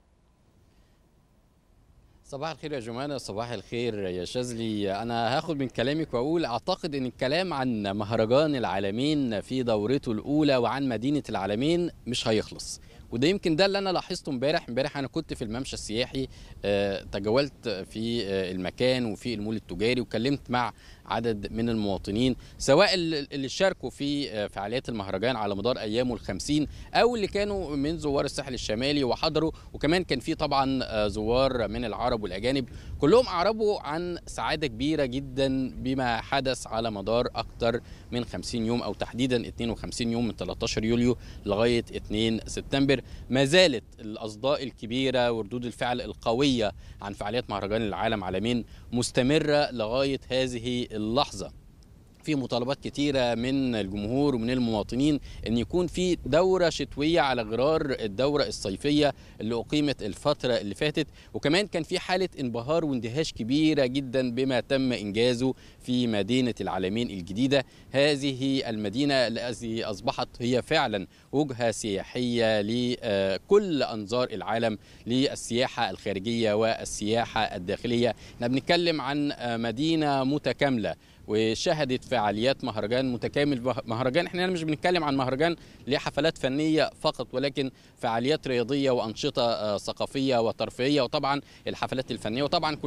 صباح الخير يا جمانة صباح الخير يا شاذلي أنا هاخد من كلامك وأقول أعتقد أن الكلام عن مهرجان العالمين في دورته الأولى وعن مدينة العالمين مش هيخلص وده يمكن ده اللي انا لاحظته امبارح امبارح انا كنت في الممشى السياحي آه، تجولت في آه، المكان وفي المول التجاري وكلمت مع عدد من المواطنين سواء ال- اللي شاركوا في آه، فعاليات المهرجان على مدار ايامه الخمسين او اللي كانوا من زوار الساحل الشمالي وحضروا وكمان كان في طبعا آه، زوار من العرب والاجانب كلهم اعربوا عن سعاده كبيره جدا بما حدث على مدار اكثر من 50 يوم او تحديدا 52 يوم من 13 يوليو لغايه 2 سبتمبر ما زالت الاصداء الكبيره وردود الفعل القويه عن فعاليات مهرجان العالم عالمين مستمره لغايه هذه اللحظه في مطالبات كتيرة من الجمهور ومن المواطنين أن يكون في دورة شتوية على غرار الدورة الصيفية اللي أقيمت الفترة اللي فاتت وكمان كان في حالة انبهار واندهاش كبيرة جدا بما تم إنجازه في مدينة العالمين الجديدة هذه المدينة التي أصبحت هي فعلا وجهة سياحية لكل أنظار العالم للسياحة الخارجية والسياحة الداخلية احنا بنتكلم عن مدينة متكاملة وشهدت فعاليات مهرجان متكامل مهرجان احنا مش بنتكلم عن مهرجان لحفلات فنيه فقط ولكن فعاليات رياضيه وانشطه آه، ثقافيه وترفيهيه وطبعا الحفلات الفنيه وطبعا كلنا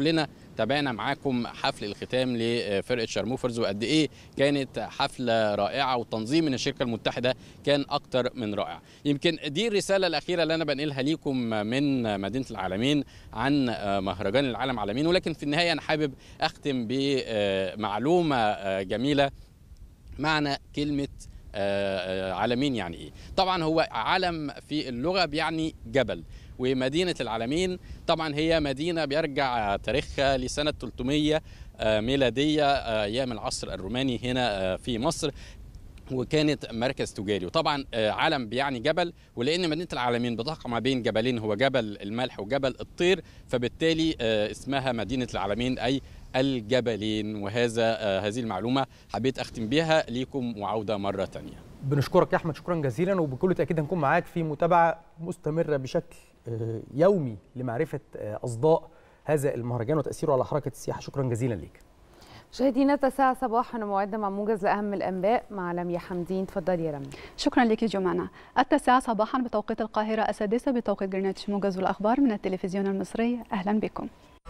تابعنا معاكم حفل الختام لفرقه شارموفرز وقد ايه كانت حفله رائعه وتنظيم من الشركه المتحده كان اكتر من رائع يمكن دي الرساله الاخيره اللي انا بنقلها ليكم من مدينه العالمين عن مهرجان العالم عالمين ولكن في النهايه انا حابب اختم بمعلومه جميله معنى كلمه عالمين يعني ايه طبعا هو علم في اللغه بيعني جبل ومدينه العالمين طبعا هي مدينه بيرجع تاريخها لسنه 300 ميلاديه ايام العصر الروماني هنا في مصر وكانت مركز تجاري وطبعا علم بيعني جبل ولان مدينه العالمين بتقع ما بين جبلين هو جبل الملح وجبل الطير فبالتالي اسمها مدينه العالمين اي الجبلين وهذا هذه المعلومه حبيت اختم بها ليكم وعوده مره ثانيه بنشكرك يا احمد شكرا جزيلا وبكل تاكيد هنكون معاك في متابعه مستمره بشكل يومي لمعرفه اصداء هذا المهرجان وتاثيره على حركه السياحه شكرا جزيلا ليك مشاهدينا تسعة صباحا موعدنا مع موجز لأهم الأنباء مع لميا حمدين تفضلي يا لميا شكرا لك جمانة التاسعة صباحا بتوقيت القاهرة السادسة بتوقيت جرينتش موجز الأخبار من التلفزيون المصري أهلا بكم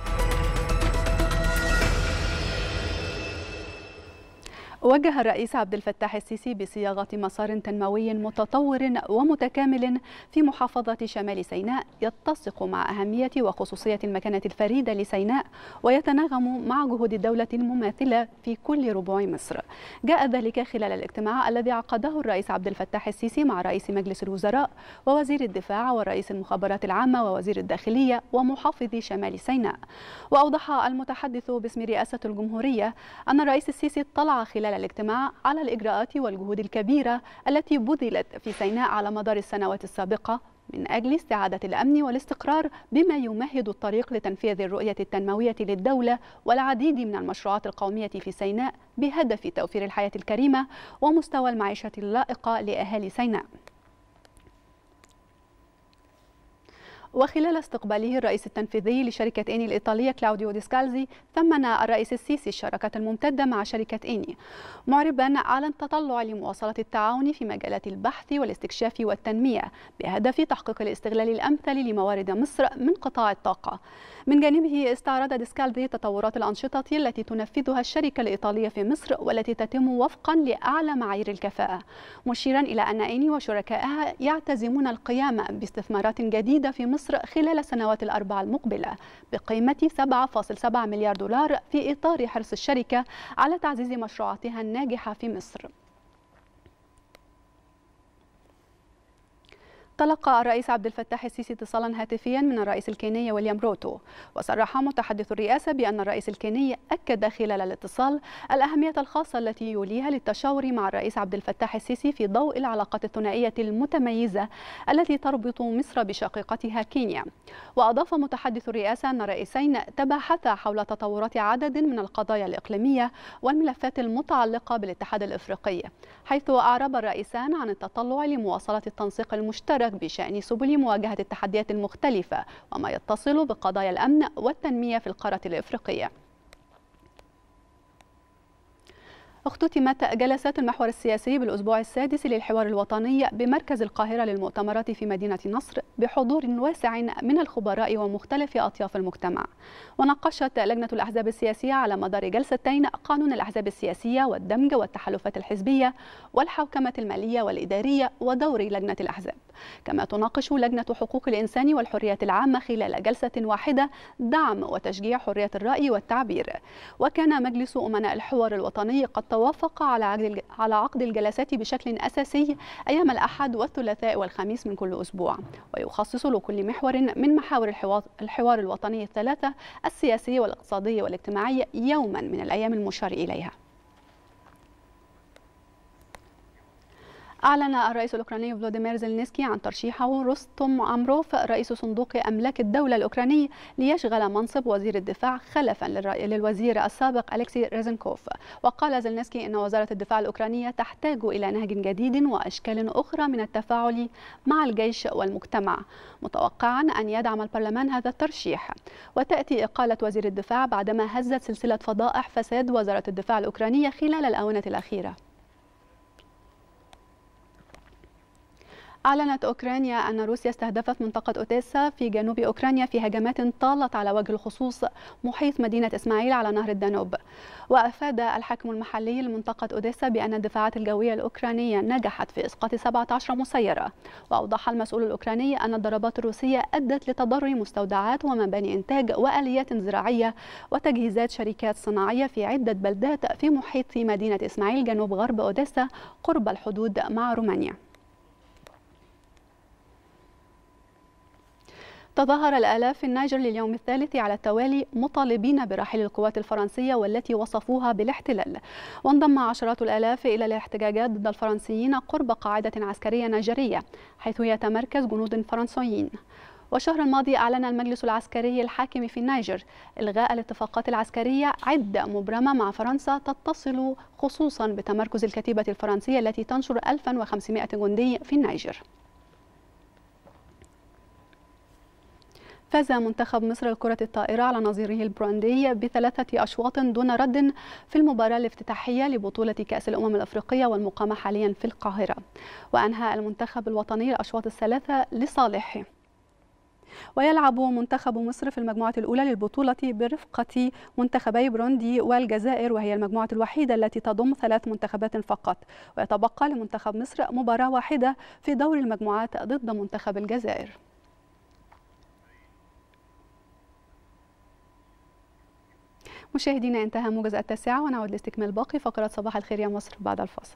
وجه الرئيس عبد الفتاح السيسي بصياغة مسار تنموي متطور ومتكامل في محافظة شمال سيناء يتسق مع أهمية وخصوصية المكانة الفريدة لسيناء ويتناغم مع جهود الدولة المماثلة في كل ربوع مصر. جاء ذلك خلال الاجتماع الذي عقده الرئيس عبد الفتاح السيسي مع رئيس مجلس الوزراء ووزير الدفاع ورئيس المخابرات العامة ووزير الداخلية ومحافظ شمال سيناء. وأوضح المتحدث باسم رئاسة الجمهورية أن الرئيس السيسي اطلع خلال الاجتماع على الإجراءات والجهود الكبيرة التي بذلت في سيناء على مدار السنوات السابقة من أجل استعادة الأمن والاستقرار بما يمهد الطريق لتنفيذ الرؤية التنموية للدولة والعديد من المشروعات القومية في سيناء بهدف توفير الحياة الكريمة ومستوى المعيشة اللائقة لأهالي سيناء. وخلال استقباله الرئيس التنفيذي لشركة إني الإيطالية كلاوديو ديسكالزي ثمن الرئيس السيسي الشراكة الممتدة مع شركة إني معربا على التطلع لمواصلة التعاون في مجالات البحث والاستكشاف والتنمية بهدف تحقيق الاستغلال الأمثل لموارد مصر من قطاع الطاقة من جانبه استعرض ديسكالدي تطورات الأنشطة التي تنفذها الشركة الإيطالية في مصر والتي تتم وفقا لأعلى معايير الكفاءة مشيرا إلى أن إيني وشركائها يعتزمون القيام باستثمارات جديدة في مصر خلال السنوات الأربع المقبلة بقيمة 7.7 مليار دولار في إطار حرص الشركة على تعزيز مشروعاتها الناجحة في مصر تلقى الرئيس عبد الفتاح السيسي اتصالا هاتفيا من الرئيس الكيني ويليام روتو وصرح متحدث الرئاسة بأن الرئيس الكيني أكد خلال الاتصال الأهمية الخاصة التي يوليها للتشاور مع الرئيس عبد الفتاح السيسي في ضوء العلاقات الثنائية المتميزة التي تربط مصر بشقيقتها كينيا وأضاف متحدث الرئاسة أن الرئيسين تباحثا حول تطورات عدد من القضايا الإقليمية والملفات المتعلقة بالاتحاد الإفريقي حيث أعرب الرئيسان عن التطلع لمواصلة التنسيق المشترك بشأن سبل مواجهة التحديات المختلفة وما يتصل بقضايا الأمن والتنمية في القارة الإفريقية اختتمت جلسات المحور السياسي بالأسبوع السادس للحوار الوطني بمركز القاهرة للمؤتمرات في مدينة نصر بحضور واسع من الخبراء ومختلف أطياف المجتمع وناقشت لجنة الأحزاب السياسية على مدار جلستين قانون الأحزاب السياسية والدمج والتحالفات الحزبية والحوكمة المالية والإدارية ودور لجنة الأحزاب كما تناقش لجنة حقوق الإنسان والحريات العامة خلال جلسة واحدة دعم وتشجيع حرية الرأي والتعبير وكان مجلس أمناء الحوار الوطني قد توافق على عقد على عقد الجلسات بشكل أساسي أيام الأحد والثلاثاء والخميس من كل أسبوع ويخصص لكل محور من محاور الحوار, الحوار الوطني الثلاثة السياسي والاقتصادي والاجتماعي يوما من الأيام المشار إليها أعلن الرئيس الأوكراني فلوديمير زيلينسكي عن ترشيحه رستم عمروف رئيس صندوق أملاك الدولة الأوكراني ليشغل منصب وزير الدفاع خلفا للوزير السابق أليكسي ريزنكوف وقال زيلينسكي أن وزارة الدفاع الأوكرانية تحتاج إلى نهج جديد وأشكال أخرى من التفاعل مع الجيش والمجتمع متوقعا أن يدعم البرلمان هذا الترشيح وتأتي إقالة وزير الدفاع بعدما هزت سلسلة فضائح فساد وزارة الدفاع الأوكرانية خلال الآونة الأخيرة أعلنت أوكرانيا أن روسيا استهدفت منطقة أوديسا في جنوب أوكرانيا في هجمات طالت على وجه الخصوص محيط مدينة إسماعيل على نهر الدانوب وأفاد الحاكم المحلي لمنطقة أوديسا بأن الدفاعات الجوية الأوكرانية نجحت في إسقاط 17 مسيرة وأوضح المسؤول الأوكراني أن الضربات الروسية أدت لتضرر مستودعات ومباني إنتاج وآليات زراعية وتجهيزات شركات صناعية في عدة بلدات في محيط مدينة إسماعيل جنوب غرب أوديسا قرب الحدود مع رومانيا تظاهر الآلاف في النيجر لليوم الثالث على التوالي مطالبين برحيل القوات الفرنسية والتي وصفوها بالاحتلال وانضم عشرات الآلاف إلى الاحتجاجات ضد الفرنسيين قرب قاعدة عسكرية نيجرية حيث يتمركز جنود فرنسيين والشهر الماضي أعلن المجلس العسكري الحاكم في النيجر إلغاء الاتفاقات العسكرية عدة مبرمة مع فرنسا تتصل خصوصا بتمركز الكتيبة الفرنسية التي تنشر 1500 جندي في النيجر فاز منتخب مصر لكرة الطائرة على نظيره البروندي بثلاثة أشواط دون رد في المباراة الافتتاحية لبطولة كأس الأمم الأفريقية والمقامة حاليا في القاهرة وأنهى المنتخب الوطني الأشواط الثلاثة لصالحه ويلعب منتخب مصر في المجموعة الأولى للبطولة برفقة منتخبي بروندي والجزائر وهي المجموعة الوحيدة التي تضم ثلاث منتخبات فقط ويتبقى لمنتخب مصر مباراة واحدة في دور المجموعات ضد منتخب الجزائر مشاهدينا انتهى موجز التاسعة ونعود لاستكمال باقي فقرات صباح الخير يا مصر بعد الفاصل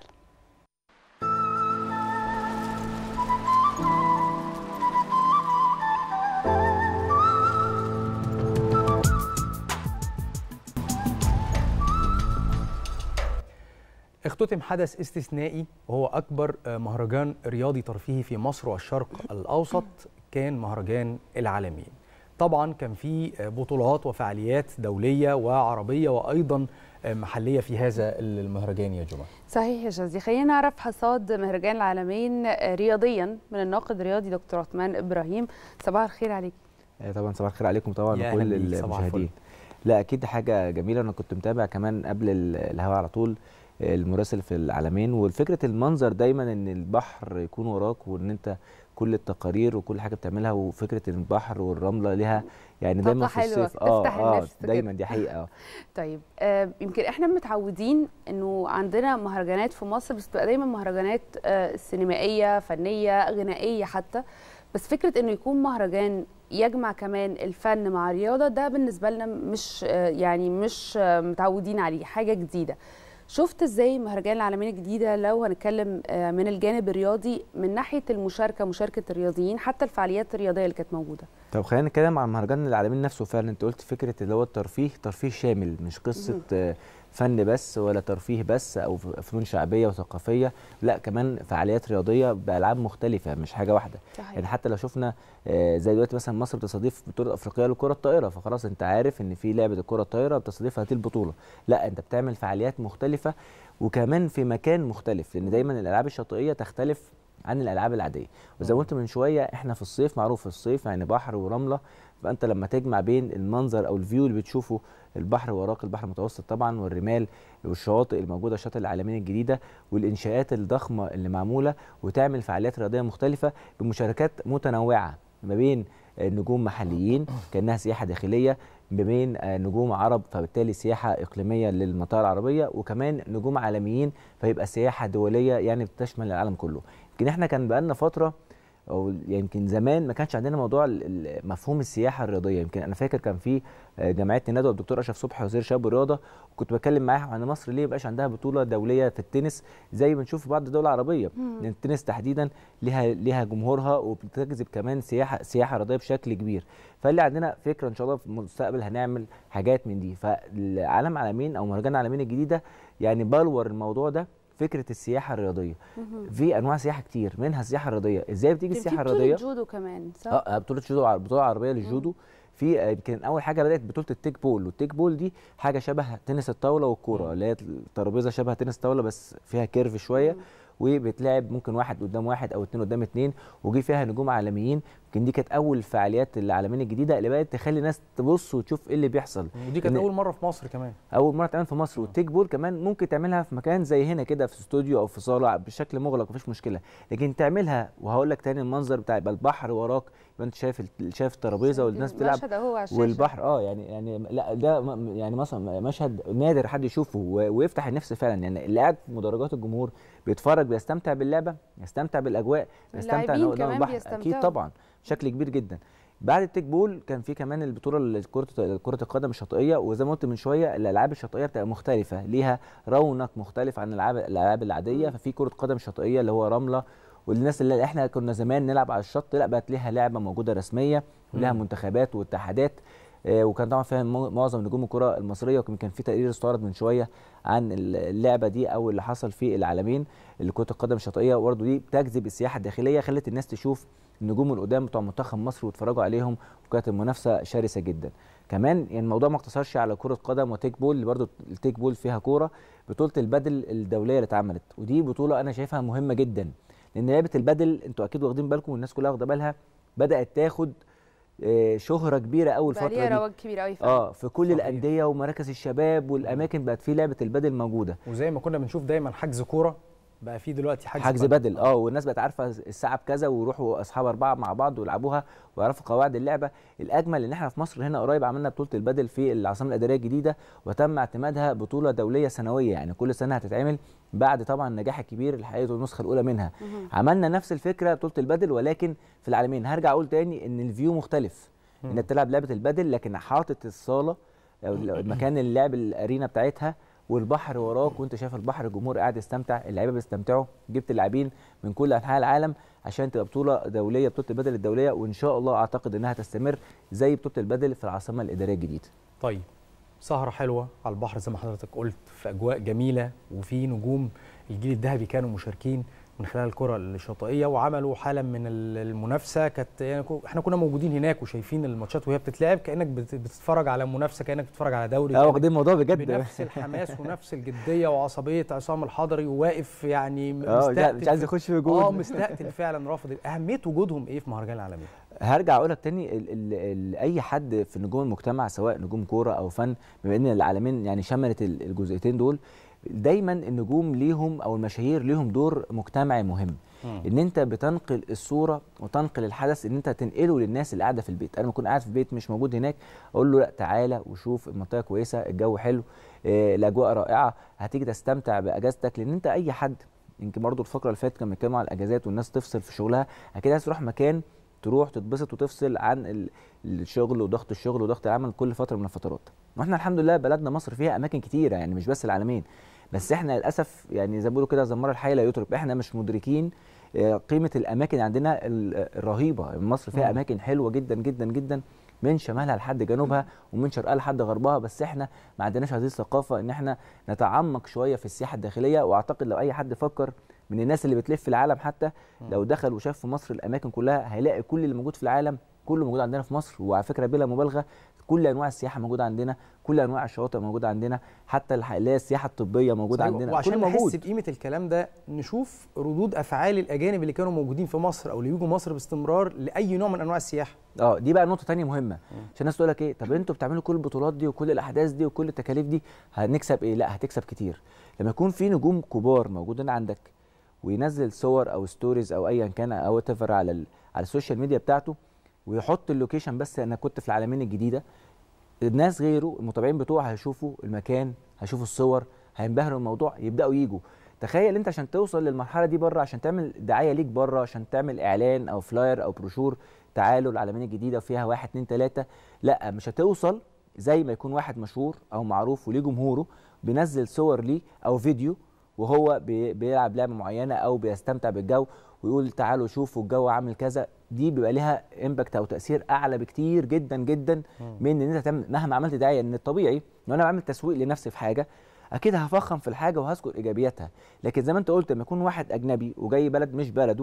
اختتم حدث استثنائي وهو أكبر مهرجان رياضي ترفيهي في مصر والشرق الأوسط كان مهرجان العالمين طبعا كان في بطولات وفعاليات دولية وعربية وأيضا محلية في هذا المهرجان يا جماعة صحيح يا شاذلي خلينا نعرف حصاد مهرجان العالمين رياضيا من الناقد الرياضي دكتور عثمان ابراهيم صباح الخير عليك طبعا صباح الخير عليكم طبعا يا وكل أهلا بيك، صباح الفل. المشاهدين لا اكيد حاجه جميله انا كنت متابع كمان قبل ال- الهوا على طول المراسل في العالمين والفكره المنظر دايما ان البحر يكون وراك وان انت كل التقارير وكل حاجه بتعملها وفكره ان البحر والرمله ليها يعني طاقة دايما في حلوة، الصيف اه بتفتح اه النفس كده. دايما دي حقيقه اه طيب آه يمكن احنا متعودين انه عندنا مهرجانات في مصر بس بتبقى دايما مهرجانات آه سينمائيه فنيه غنائيه حتى بس فكره انه يكون مهرجان يجمع كمان الفن مع الرياضه ده بالنسبه لنا مش آه يعني مش آه متعودين عليه حاجه جديده شفت ازاي مهرجان العالمين الجديده لو هنتكلم آه من الجانب الرياضي من ناحيه المشاركه مشاركه الرياضيين حتى الفعاليات الرياضيه اللي كانت موجوده طب خلينا نتكلم عن مهرجان العالمين نفسه فعلا انت قلت فكره اللي هو الترفيه ترفيه شامل مش قصه مهم. آه، فن بس ولا ترفيه بس او ف- فنون شعبيه وثقافيه لا كمان فعاليات رياضيه بالعاب مختلفه مش حاجه واحده صحيح. يعني حتى لو شفنا آه، زي دلوقتي مثلا مصر بتستضيف بطوله افريقيه لكره الطائره فخلاص انت عارف ان في لعبه الكره الطائره بتستضيف هذه البطوله لا انت بتعمل فعاليات مختلفه وكمان في مكان مختلف لان دايما الالعاب الشاطئيه تختلف عن الالعاب العاديه وزي ما قلت من شويه احنا في الصيف معروف في الصيف يعني بحر ورمله فانت لما تجمع بين المنظر او الفيو اللي بتشوفه البحر وراك البحر المتوسط طبعا والرمال والشواطئ الموجوده شاطئ العالمين الجديده والانشاءات الضخمه اللي معموله وتعمل فعاليات رياضيه مختلفه بمشاركات متنوعه ما بين آه، نجوم محليين كانها سياحه داخليه ما بين آه، نجوم عرب فبالتالي سياحه اقليميه للمنطقه العربيه وكمان نجوم عالميين فيبقى سياحه دوليه يعني بتشمل العالم كله يمكن احنا كان بقالنا فتره او يعني يمكن زمان ما كانش عندنا موضوع ال- ال- مفهوم السياحه الرياضيه يمكن انا فاكر كان في آه، جمعيه ندوه الدكتور اشرف صبحي وزير الشباب والرياضه وكنت بتكلم معاه عن مصر ليه ما بقاش عندها بطوله دوليه في التنس زي ما بنشوف في بعض الدول العربيه مم. لان التنس تحديدا ليها ليها جمهورها وبتجذب كمان سياحه سياحه رياضيه بشكل كبير فاللي عندنا فكره ان شاء الله في المستقبل هنعمل حاجات من دي فالعالم عالمين او مهرجان العالمين الجديده يعني بلور الموضوع ده فكره السياحه الرياضيه مهم. في انواع سياحه كتير منها السياحه الرياضيه ازاي بتيجي كان في السياحه بطولة الرياضيه جودو كمان صح؟ اه بطوله جودو ع- بطوله عربيه للجودو في آه، يمكن اول حاجه بدات بطوله التيك بول والتيك بول دي حاجه شبه تنس الطاوله والكوره اللي هي الترابيزه شبه تنس الطاوله بس فيها كيرف شويه وبتلعب ممكن واحد قدام واحد او اتنين قدام اتنين وجي فيها نجوم عالميين يمكن دي كانت اول فعاليات العالمين الجديده اللي بدات تخلي الناس تبص وتشوف ايه اللي بيحصل ودي كانت إن- اول مره في مصر كمان اول مره تعمل في مصر والتيك بول كمان ممكن تعملها في مكان زي هنا كده في استوديو او في صاله بشكل مغلق مفيش مشكله لكن تعملها وهقول لك تاني المنظر بتاع يبقى البحر وراك يبقى انت شايف ال- شايف الترابيزه والناس بتلعب مشهد اهو على الشاشه والبحر اه يعني يعني لا ده م- يعني مثلا مشهد نادر حد يشوفه و- ويفتح النفس فعلا يعني اللي قاعد في مدرجات الجمهور بيتفرج بيستمتع باللعبه يستمتع بالاجواء يستمتع اللاعبين إن هو قدام كمان البحر اكيد بيستمتعوا. طبعا بشكل كبير جدا بعد التيك بول كان في كمان البطوله اللي كره كره القدم الشاطئيه وزي ما قلت من شويه الالعاب الشاطئيه بتبقى مختلفه ليها رونق مختلف عن الالعاب الالعاب العاديه ففي كره قدم شاطئيه اللي هو رمله والناس اللي احنا كنا زمان نلعب على الشط لا بقت ليها لعبه موجوده رسميه ولها مم. منتخبات واتحادات آه، وكان طبعا فيها مو- معظم نجوم الكره المصريه وكان كان في تقرير استعرض من شويه عن ال- اللعبه دي او اللي حصل في العالمين اللي كره القدم الشاطئيه وبرده دي بتجذب السياحه الداخليه خلت الناس تشوف النجوم القدام بتوع منتخب مصر ويتفرجوا عليهم وكانت المنافسه شرسه جدا كمان يعني الموضوع ما اقتصرش على كره قدم وتيك بول اللي برده التيك بول فيها كوره بطوله البدل الدوليه اللي اتعملت ودي بطوله انا شايفها مهمه جدا لان لعبه البدل انتوا اكيد واخدين بالكم والناس كلها واخده بالها بدات تاخد آه، شهره كبيره اول بقى فتره ليها دي رواج كبير قوي فعلا اه في كل الانديه ومراكز الشباب والاماكن بقت في لعبه البدل موجوده وزي ما كنا بنشوف دايما حجز كوره بقى في دلوقتي حجز, حجز بدل اه والناس بقت عارفه الساعه بكذا ويروحوا اصحاب اربعه مع بعض ويلعبوها ويعرفوا قواعد اللعبه الاجمل ان احنا في مصر هنا قريب عملنا بطوله البدل في العاصمه الاداريه الجديده وتم اعتمادها بطوله دوليه سنويه يعني كل سنه هتتعمل بعد طبعا النجاح الكبير اللي حققته النسخه الاولى منها مهم. عملنا نفس الفكره بطوله البدل ولكن في العالمين هرجع اقول تاني ان الفيو مختلف مم. انك تلعب لعبه البدل لكن حاطط الصاله او مكان اللعب الارينا بتاعتها والبحر وراك وانت شايف البحر الجمهور قاعد يستمتع اللعيبه بيستمتعوا جبت اللاعبين من كل انحاء العالم عشان تبقى بطوله دوليه بطوله البدل الدوليه وان شاء الله اعتقد انها تستمر زي بطوله البدل في العاصمه الاداريه الجديده طيب سهرة حلوة على البحر زي ما حضرتك قلت في أجواء جميلة وفي نجوم الجيل الذهبي كانوا مشاركين من خلال الكرة الشاطئية وعملوا حالة من ال- المنافسة كانت يعني كو- احنا كنا موجودين هناك وشايفين الماتشات وهي بتتلعب كأنك بت- بتتفرج على منافسة كأنك بتتفرج على دوري اه كأنك واخدين الموضوع بجد بنفس الحماس ونفس الجدية وعصبية عصام الحضري وواقف يعني اه لا، مستقتل مش عايز في- يخش في جول. اه مستقتل فعلا رافض أهمية وجودهم إيه في مهرجان العالمين؟ هرجع اقول لك تاني ال ال ال اي حد في نجوم المجتمع سواء نجوم كوره او فن بما ان العالمين يعني شملت ال- الجزئيتين دول دايما النجوم ليهم او المشاهير ليهم دور مجتمعي مهم ان انت بتنقل الصوره وتنقل الحدث ان انت تنقله للناس اللي قاعده في البيت انا بكون قاعد في البيت مش موجود هناك اقول له لا تعالى وشوف المنطقه كويسه الجو حلو آه، الاجواء رائعه هتيجي تستمتع باجازتك لان انت اي حد يمكن برضو الفقره اللي فاتت كانوا بيتكلموا على الاجازات والناس تفصل في شغلها اكيد عايز تروح مكان تروح تتبسط وتفصل عن ال- الشغل وضغط الشغل وضغط العمل كل فتره من الفترات واحنا الحمد لله بلدنا مصر فيها اماكن كتيره يعني مش بس العالمين بس احنا للاسف يعني زي ما بيقولوا كده زمار الحي لا يترك احنا مش مدركين آه، قيمه الاماكن عندنا ال- الرهيبه مصر فيها مم. اماكن حلوه جدا جدا جدا من شمالها لحد جنوبها ومن شرقها لحد غربها بس احنا ما عندناش هذه الثقافه ان احنا نتعمق شويه في السياحه الداخليه واعتقد لو اي حد فكر من الناس اللي بتلف في العالم حتى لو دخل وشاف في مصر الاماكن كلها هيلاقي كل اللي موجود في العالم كله موجود عندنا في مصر وعلى فكره بلا مبالغه كل انواع السياحه موجوده عندنا كل انواع الشواطئ موجوده عندنا حتى الح- اللي هي السياحه الطبيه موجوده صحيح. عندنا وعشان كله نحس موجود بقيمه الكلام ده نشوف ردود افعال الاجانب اللي كانوا موجودين في مصر او اللي بيجوا مصر باستمرار لاي نوع من انواع السياحه اه دي بقى نقطه تانية مهمه عشان الناس تقول لك ايه طب انتوا بتعملوا كل البطولات دي وكل الاحداث دي وكل التكاليف دي هنكسب ايه لا هتكسب كتير لما يكون في نجوم كبار موجودين عندك وينزل صور او ستوريز او ايا كان او whatever على ال... على السوشيال ميديا بتاعته ويحط اللوكيشن بس انا كنت في العالمين الجديده الناس غيره المتابعين بتوعه هيشوفوا المكان هيشوفوا الصور هينبهروا الموضوع يبداوا يجوا تخيل انت عشان توصل للمرحله دي بره عشان تعمل دعايه ليك بره عشان تعمل اعلان او فلاير او بروشور تعالوا العالمين الجديده وفيها واحد اتنين تلاته لا مش هتوصل زي ما يكون واحد مشهور او معروف وليه جمهوره بينزل صور ليه او فيديو وهو بي- بيلعب لعبه معينه او بيستمتع بالجو ويقول تعالوا شوفوا الجو عامل كذا دي بيبقى ليها امباكت او تاثير اعلى بكتير جدا جدا من ان انت تعمل مهما عملت دعايه ان الطبيعي لو انا بعمل تسويق لنفسي في حاجه اكيد هفخم في الحاجه وهذكر ايجابياتها لكن زي ما انت قلت لما يكون واحد اجنبي وجاي بلد مش بلده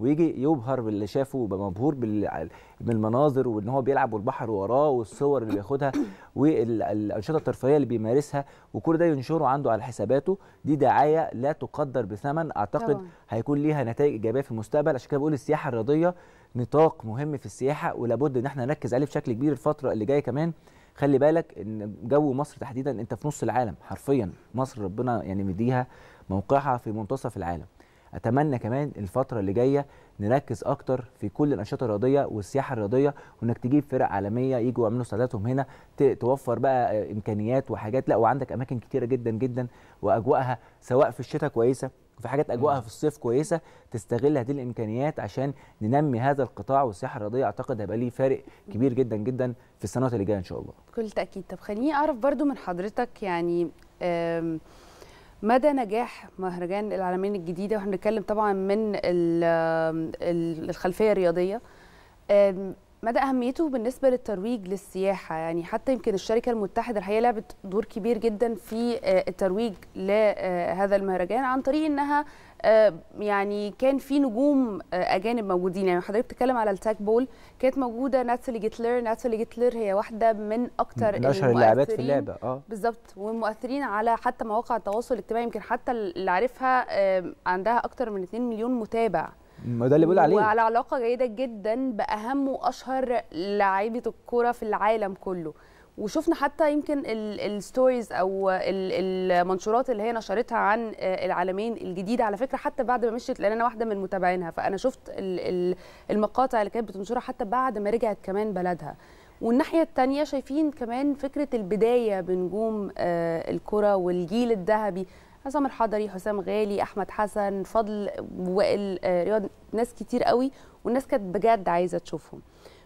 ويجي يبهر باللي شافه ويبقى مبهور بال- بالمناظر وان هو بيلعب والبحر وراه والصور اللي بياخدها والانشطه الترفيهيه اللي بيمارسها وكل ده ينشره عنده على حساباته دي دعايه لا تقدر بثمن اعتقد طبعاً. هيكون ليها نتائج ايجابيه في المستقبل عشان كده بقول السياحه الرياضيه نطاق مهم في السياحه ولابد ان احنا نركز عليه بشكل كبير الفتره اللي جايه كمان خلي بالك ان جو مصر تحديدا انت في نص العالم حرفيا مصر ربنا يعني مديها موقعها في منتصف العالم اتمنى كمان الفتره اللي جايه نركز اكتر في كل الانشطه الرياضيه والسياحه الرياضيه وانك تجيب فرق عالميه يجوا يعملوا استعداداتهم هنا ت- توفر بقى آه، امكانيات وحاجات لا وعندك اماكن كتيره جدا جدا واجواءها سواء في الشتاء كويسه وفي حاجات اجواءها في الصيف كويسه تستغل هذه الامكانيات عشان ننمي هذا القطاع والسياحه الرياضيه اعتقد هيبقى ليه فارق كبير جدا جدا في السنوات اللي جايه ان شاء الله بكل تأكيد طب خليني أعرف برضو من حضرتك يعني آم، مدى نجاح مهرجان العالمين الجديدة واحنا بنتكلم طبعا من ال- آم، ال- الخلفية الرياضية آم، مدى أهميته بالنسبة للترويج للسياحة يعني حتى يمكن الشركة المتحدة الحقيقة لعبت دور كبير جدا في آه، الترويج لهذا المهرجان عن طريق إنها آه، يعني كان في نجوم آه، أجانب موجودين يعني حضرتك بتتكلم على التاك بول كانت موجودة ناتالي جيتلر ناتالي جيتلر هي واحدة من أكتر من اشهر اللاعبات في المؤثرين اللعبه اه بالظبط ومؤثرين على حتى مواقع التواصل الاجتماعي يمكن حتى اللي عارفها آم، عندها اكتر من 2 مليون متابع ما ده اللي بقول عليه وعلى علاقه جيده جدا باهم واشهر لاعيبه الكوره في العالم كله وشفنا حتى يمكن الستوريز او ال- المنشورات اللي هي نشرتها عن آه، العالمين الجديده على فكره حتى بعد ما مشيت لان انا واحده من متابعينها فانا شفت ال- ال- المقاطع اللي كانت بتنشرها حتى بعد ما رجعت كمان بلدها والناحيه الثانيه شايفين كمان فكره البدايه بنجوم آه، الكره والجيل الذهبي عصام الحضري حسام غالي احمد حسن فضل وائل آه، رياض ناس كتير قوي والناس كانت بجد عايزه تشوفهم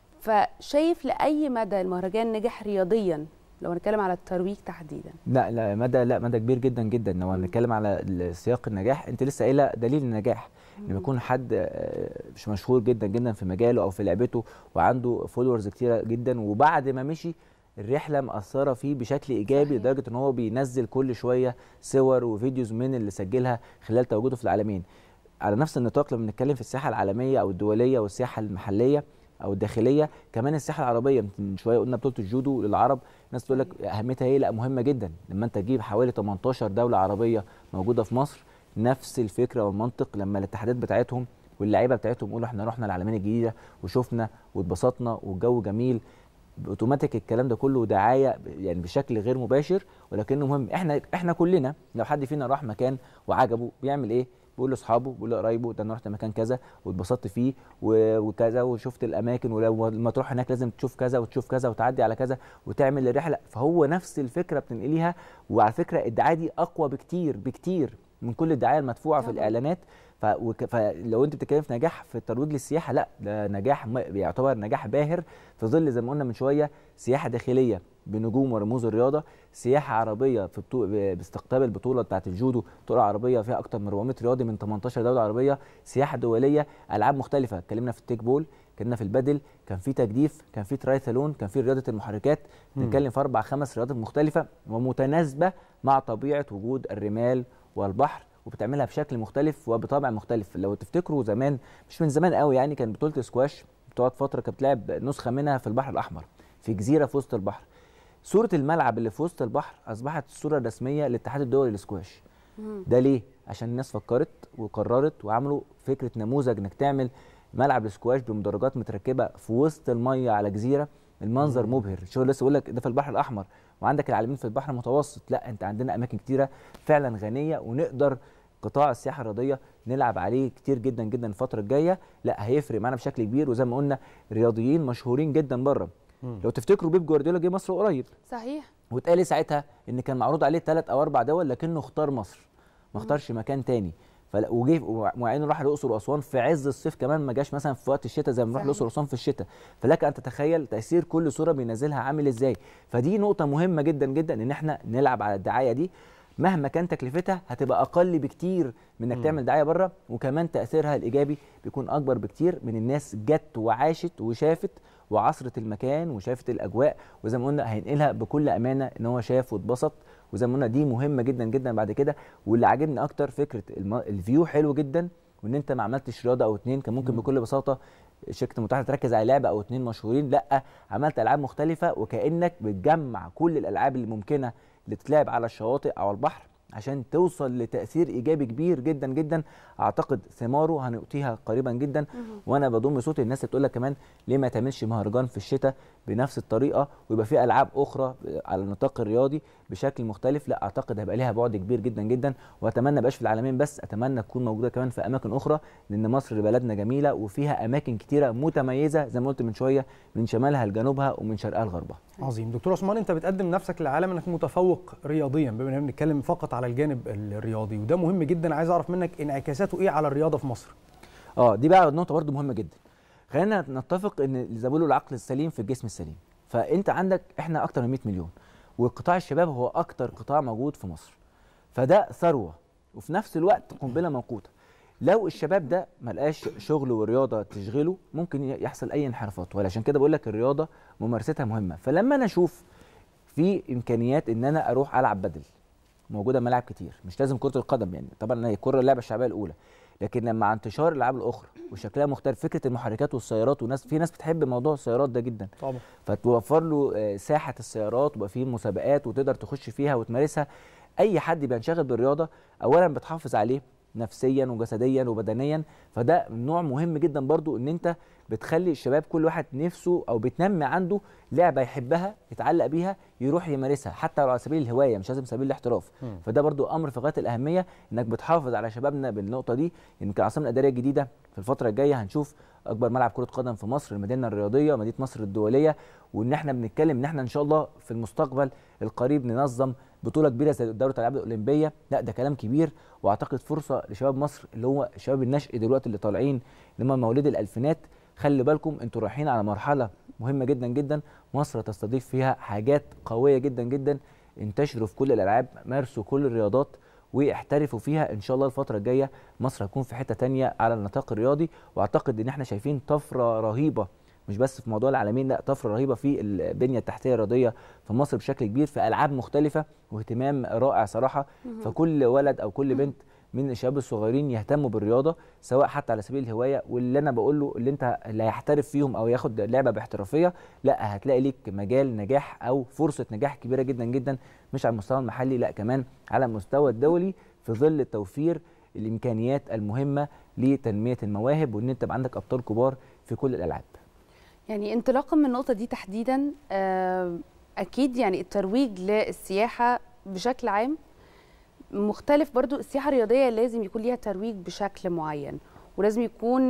فشايف لاي مدى المهرجان نجح رياضيا لو هنتكلم على الترويج تحديدا لا لا مدى لا مدى كبير جدا جدا لو هنتكلم على ال- سياق النجاح انت لسه قايله دليل النجاح لما يكون حد آه، مش مشهور جدا جدا في مجاله او في لعبته وعنده فولورز كتيره جدا وبعد ما مشي الرحله مأثره فيه بشكل ايجابي لدرجه ان هو بينزل كل شويه صور وفيديوز من اللي سجلها خلال تواجده في العالمين على نفس النطاق لما بنتكلم في السياحه العالميه او الدوليه والسياحه المحليه او الداخليه كمان السياحه العربيه من شويه قلنا بطوله الجودو للعرب الناس تقول لك اهميتها ايه لا مهمه جدا لما انت تجيب حوالي 18 دوله عربيه موجوده في مصر نفس الفكره والمنطق لما الاتحادات بتاعتهم واللعيبه بتاعتهم يقولوا احنا رحنا العالمين الجديده وشفنا واتبسطنا والجو جميل اوتوماتيك الكلام ده كله دعايه يعني بشكل غير مباشر ولكنه مهم احنا احنا كلنا لو حد فينا راح مكان وعجبه بيعمل ايه بيقول لاصحابه بيقول لقرايبه ده انا رحت مكان كذا واتبسطت فيه و- وكذا وشفت الاماكن ولما تروح هناك لازم تشوف كذا وتشوف كذا وتعدي على كذا وتعمل الرحله فهو نفس الفكره بتنقليها وعلى فكره الدعايه دي اقوى بكتير بكتير من كل الدعايه المدفوعه في الاعلانات ف... وك... فلو انت بتتكلم في نجاح في الترويج للسياحه لا ده نجاح م... بيعتبر نجاح باهر في ظل زي ما قلنا من شويه سياحه داخليه بنجوم ورموز الرياضه سياحه عربيه في بطو... ب- باستقطاب البطوله بتاعه الجودو بطوله عربيه فيها اكتر من 400 رياضي من 18 دوله عربيه سياحه دوليه العاب مختلفه اتكلمنا في التيك بول اتكلمنا في البادل كان في تجديف كان في ترايثلون كان في رياضه المحركات مم. بنتكلم في اربع خمس رياضات مختلفه ومتناسبه مع طبيعه وجود الرمال والبحر وبتعملها بشكل مختلف وبطابع مختلف لو تفتكروا زمان مش من زمان قوي يعني كان بطوله سكواش بتقعد فتره كانت بتلعب نسخه منها في البحر الاحمر في جزيره في وسط البحر صوره الملعب اللي في وسط البحر اصبحت الصوره الرسميه للاتحاد الدولي للسكواش ده ليه عشان الناس فكرت وقررت وعملوا فكره نموذج انك تعمل ملعب السكواش بمدرجات متركبه في وسط الميه على جزيره المنظر مبهر شو لسه بقول لك ده في البحر الاحمر وعندك العالمين في البحر المتوسط لا انت عندنا اماكن كتيره فعلا غنيه ونقدر قطاع السياحه الرياضيه نلعب عليه كتير جدا جدا الفتره الجايه لا هيفرق معانا بشكل كبير وزي ما قلنا رياضيين مشهورين جدا بره لو تفتكروا بيب جوارديولا جه مصر قريب صحيح واتقال إيه ساعتها ان كان معروض عليه ثلاث او اربع دول لكنه اختار مصر ما اختارش مكان تاني فلا وجه ومع انه راح الاقصر واسوان في عز الصيف كمان ما جاش مثلا في وقت الشتاء زي ما نروح صحيح. الاقصر واسوان في الشتاء فلك ان تتخيل تاثير كل صوره بينزلها عامل ازاي فدي نقطه مهمه جدا جدا ان احنا نلعب على الدعايه دي مهما كان تكلفتها هتبقى اقل بكتير من انك مم. تعمل دعايه بره وكمان تاثيرها الايجابي بيكون اكبر بكتير من الناس جت وعاشت وشافت وعصرت المكان وشافت الاجواء وزي ما قلنا هينقلها بكل امانه ان هو شاف واتبسط وزي ما قلنا دي مهمه جدا جدا بعد كده واللي عاجبني اكتر فكره الم... الفيو حلو جدا وان انت ما عملتش رياضه او اتنين كان ممكن بكل بساطه شركه المتحده تركز على لعبه او اتنين مشهورين لا عملت العاب مختلفه وكانك بتجمع كل الالعاب اللي ممكنه اللي تتلعب على الشواطئ او البحر عشان توصل لتاثير ايجابي كبير جدا جدا اعتقد ثماره هنؤتيها قريبا جدا وانا بضم صوت الناس اللي بتقول لك كمان ليه ما تعملش مهرجان في الشتاء بنفس الطريقه ويبقى في العاب اخرى على النطاق الرياضي بشكل مختلف لا اعتقد هيبقى ليها بعد كبير جدا جدا واتمنى بقاش في العالمين بس اتمنى تكون موجوده كمان في اماكن اخرى لان مصر بلدنا جميله وفيها اماكن كتيره متميزه زي ما قلت من شويه من شمالها لجنوبها ومن شرقها لغربها عظيم دكتور عثمان انت بتقدم نفسك للعالم انك متفوق رياضيا بما اننا بنتكلم فقط على الجانب الرياضي وده مهم جدا عايز اعرف منك انعكاساته ايه على الرياضه في مصر اه دي بقى نقطه برضو مهمه جدا خلينا نتفق ان زي ما بيقولوا العقل السليم في الجسم السليم فانت عندك احنا اكتر من 100 مليون وقطاع الشباب هو اكتر قطاع موجود في مصر فده ثروه وفي نفس الوقت قنبله موقوته لو الشباب ده ما لقاش شغل ورياضه تشغله ممكن يحصل اي انحرافات وعشان كده بقول لك الرياضه ممارستها مهمه فلما انا اشوف في امكانيات ان انا اروح العب بدل موجوده ملاعب كتير مش لازم كره القدم يعني طبعا هي الكره اللعبه الشعبيه الاولى لكن لما انتشار الالعاب الاخرى وشكلها مختلف فكره المحركات والسيارات وناس في ناس بتحب موضوع السيارات ده جدا طبعا فتوفر له آه، ساحه السيارات ويبقى فيه مسابقات وتقدر تخش فيها وتمارسها اي حد بينشغل بالرياضه اولا بتحافظ عليه نفسيا وجسديا وبدنيا فده نوع مهم جدا برضو ان انت بتخلي الشباب كل واحد نفسه او بتنمي عنده لعبه يحبها يتعلق بيها يروح يمارسها حتى لو على سبيل الهوايه مش لازم سبيل الاحتراف مم. فده برضو امر في غايه الاهميه انك بتحافظ على شبابنا بالنقطه دي يمكن العاصمه الاداريه الجديده في الفتره الجايه هنشوف اكبر ملعب كره قدم في مصر المدينه الرياضيه مدينه مصر الدوليه وان احنا بنتكلم ان احنا ان شاء الله في المستقبل القريب ننظم بطوله كبيره زي دوره الالعاب الاولمبيه لا ده كلام كبير واعتقد فرصه لشباب مصر اللي هو شباب النشء دلوقتي اللي طالعين اللي هم مواليد الالفينات خلي بالكم انتوا رايحين على مرحله مهمه جدا جدا مصر تستضيف فيها حاجات قويه جدا جدا انتشروا في كل الالعاب مارسوا كل الرياضات واحترفوا فيها ان شاء الله الفتره الجايه مصر هتكون في حته تانية على النطاق الرياضي واعتقد ان احنا شايفين طفره رهيبه مش بس في موضوع العالمين لا طفره رهيبه في البنيه التحتيه الرياضيه في مصر بشكل كبير في العاب مختلفه واهتمام رائع صراحه مهم. فكل ولد او كل بنت من الشباب الصغيرين يهتموا بالرياضه سواء حتى على سبيل الهوايه واللي انا بقول له اللي انت اللي هيحترف فيهم او ياخد لعبه باحترافيه لا هتلاقي ليك مجال نجاح او فرصه نجاح كبيره جدا جدا مش على المستوى المحلي لا كمان على المستوى الدولي في ظل توفير الامكانيات المهمه لتنميه المواهب وان انت يبقى عندك ابطال كبار في كل الالعاب يعني انطلاقا من النقطه دي تحديدا آه، اكيد يعني الترويج للسياحه بشكل عام مختلف برضو السياحه الرياضيه لازم يكون ليها ترويج بشكل معين ولازم يكون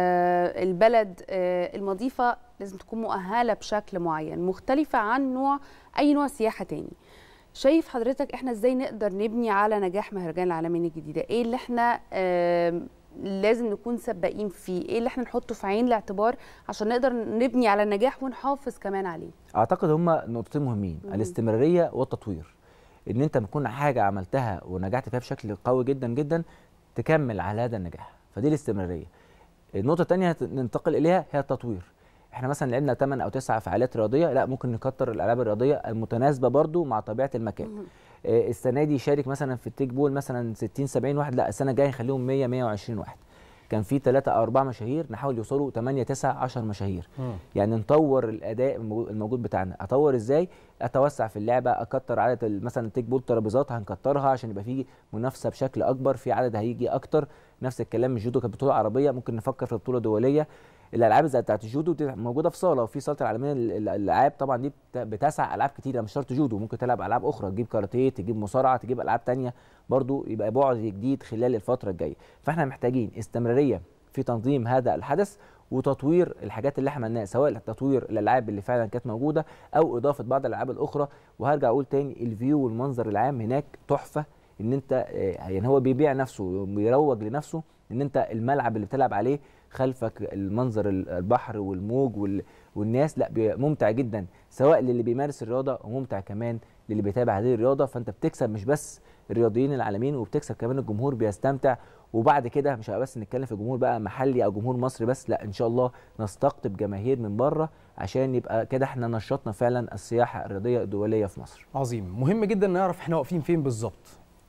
آه، البلد آه، المضيفه لازم تكون مؤهله بشكل معين مختلفه عن نوع اي نوع سياحه تاني شايف حضرتك احنا ازاي نقدر نبني على نجاح مهرجان العالمين الجديده ايه اللي احنا آم، لازم نكون سباقين فيه ايه اللي احنا نحطه في عين الاعتبار عشان نقدر نبني على النجاح ونحافظ كمان عليه اعتقد هما نقطتين مهمين مم. الاستمراريه والتطوير ان انت بتكون حاجه عملتها ونجحت فيها بشكل قوي جدا جدا تكمل على هذا النجاح فدي الاستمراريه النقطه الثانيه ننتقل اليها هي التطوير احنا مثلا لعبنا 8 او 9 فعاليات رياضيه لا ممكن نكتر الالعاب الرياضيه المتناسبه برضو مع طبيعه المكان آه، السنه دي شارك مثلا في التيك بول مثلا 60 70 واحد لا السنه الجايه نخليهم 100 120 واحد كان في ثلاثة أو أربعة مشاهير نحاول يوصلوا 8 9 10 مشاهير يعني نطور الاداء الموجود- الموجود بتاعنا اطور ازاي اتوسع في اللعبه اكتر عدد ال- مثلا التيك بول ترابيزات هنكترها عشان يبقى في منافسه بشكل اكبر في عدد هيجي اكتر نفس الكلام الجودو كانت بطوله عربيه ممكن نفكر في بطوله دوليه الالعاب زي بتاعت الجودو دي موجوده في صاله وفي صاله العالميه لل- الالعاب طبعا دي بت- بتسع العاب كتيره مش شرط جودو ممكن تلعب العاب اخرى تجيب كاراتيه تجيب مصارعه تجيب العاب تانية برضو يبقى بعد جديد خلال الفتره الجايه فاحنا محتاجين استمراريه في تنظيم هذا الحدث وتطوير الحاجات اللي احنا عملناها سواء تطوير الالعاب اللي فعلا كانت موجوده او اضافه بعض الالعاب الاخرى وهرجع اقول تاني الفيو والمنظر العام هناك تحفه ان انت آه، يعني هو بيبيع نفسه بيروج لنفسه ان انت الملعب اللي بتلعب عليه خلفك المنظر ال- البحر والموج وال... والناس لا بي- ممتع جدا سواء للي بيمارس الرياضه وممتع كمان للي بيتابع هذه الرياضه فانت بتكسب مش بس الرياضيين العالميين وبتكسب كمان الجمهور بيستمتع وبعد كده مش هيبقى بس نتكلم في جمهور بقى محلي او جمهور مصري بس لا ان شاء الله نستقطب جماهير من بره عشان يبقى كده احنا نشطنا فعلا السياحه الرياضيه الدوليه في مصر عظيم مهم جدا نعرف احنا واقفين فين بالظبط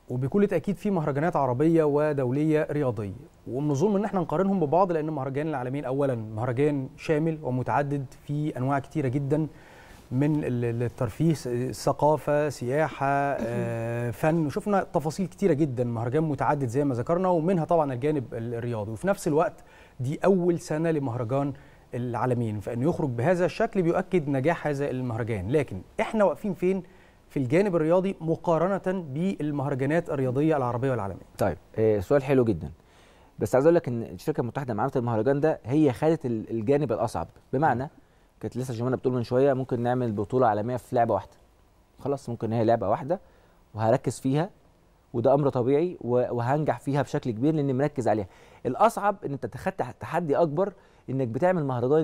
وبكل تاكيد في مهرجانات عربيه ودوليه رياضيه ومن الظلم ان احنا نقارنهم ببعض لان مهرجان العالمين اولا مهرجان شامل ومتعدد في انواع كتيره جدا من ال- الترفيه س- ثقافه سياحه آه، فن وشفنا تفاصيل كتيره جدا مهرجان متعدد زي ما ذكرنا ومنها طبعا الجانب الرياضي وفي نفس الوقت دي اول سنه لمهرجان العالمين فانه يخرج بهذا الشكل بيؤكد نجاح هذا المهرجان لكن احنا واقفين فين في الجانب الرياضي مقارنه بالمهرجانات الرياضيه العربيه والعالميه طيب آه، سؤال حلو جدا بس عايز اقول لك ان الشركه المتحده لما عملت المهرجان ده هي خدت ال- الجانب الاصعب بمعنى كانت لسه جمانه بتقول من شويه ممكن نعمل بطوله عالميه في لعبه واحده خلاص ممكن هي لعبه واحده وهركز فيها وده امر طبيعي و- وهنجح فيها بشكل كبير لاني مركز عليها الاصعب ان انت تخدت تحدي اكبر انك بتعمل مهرجان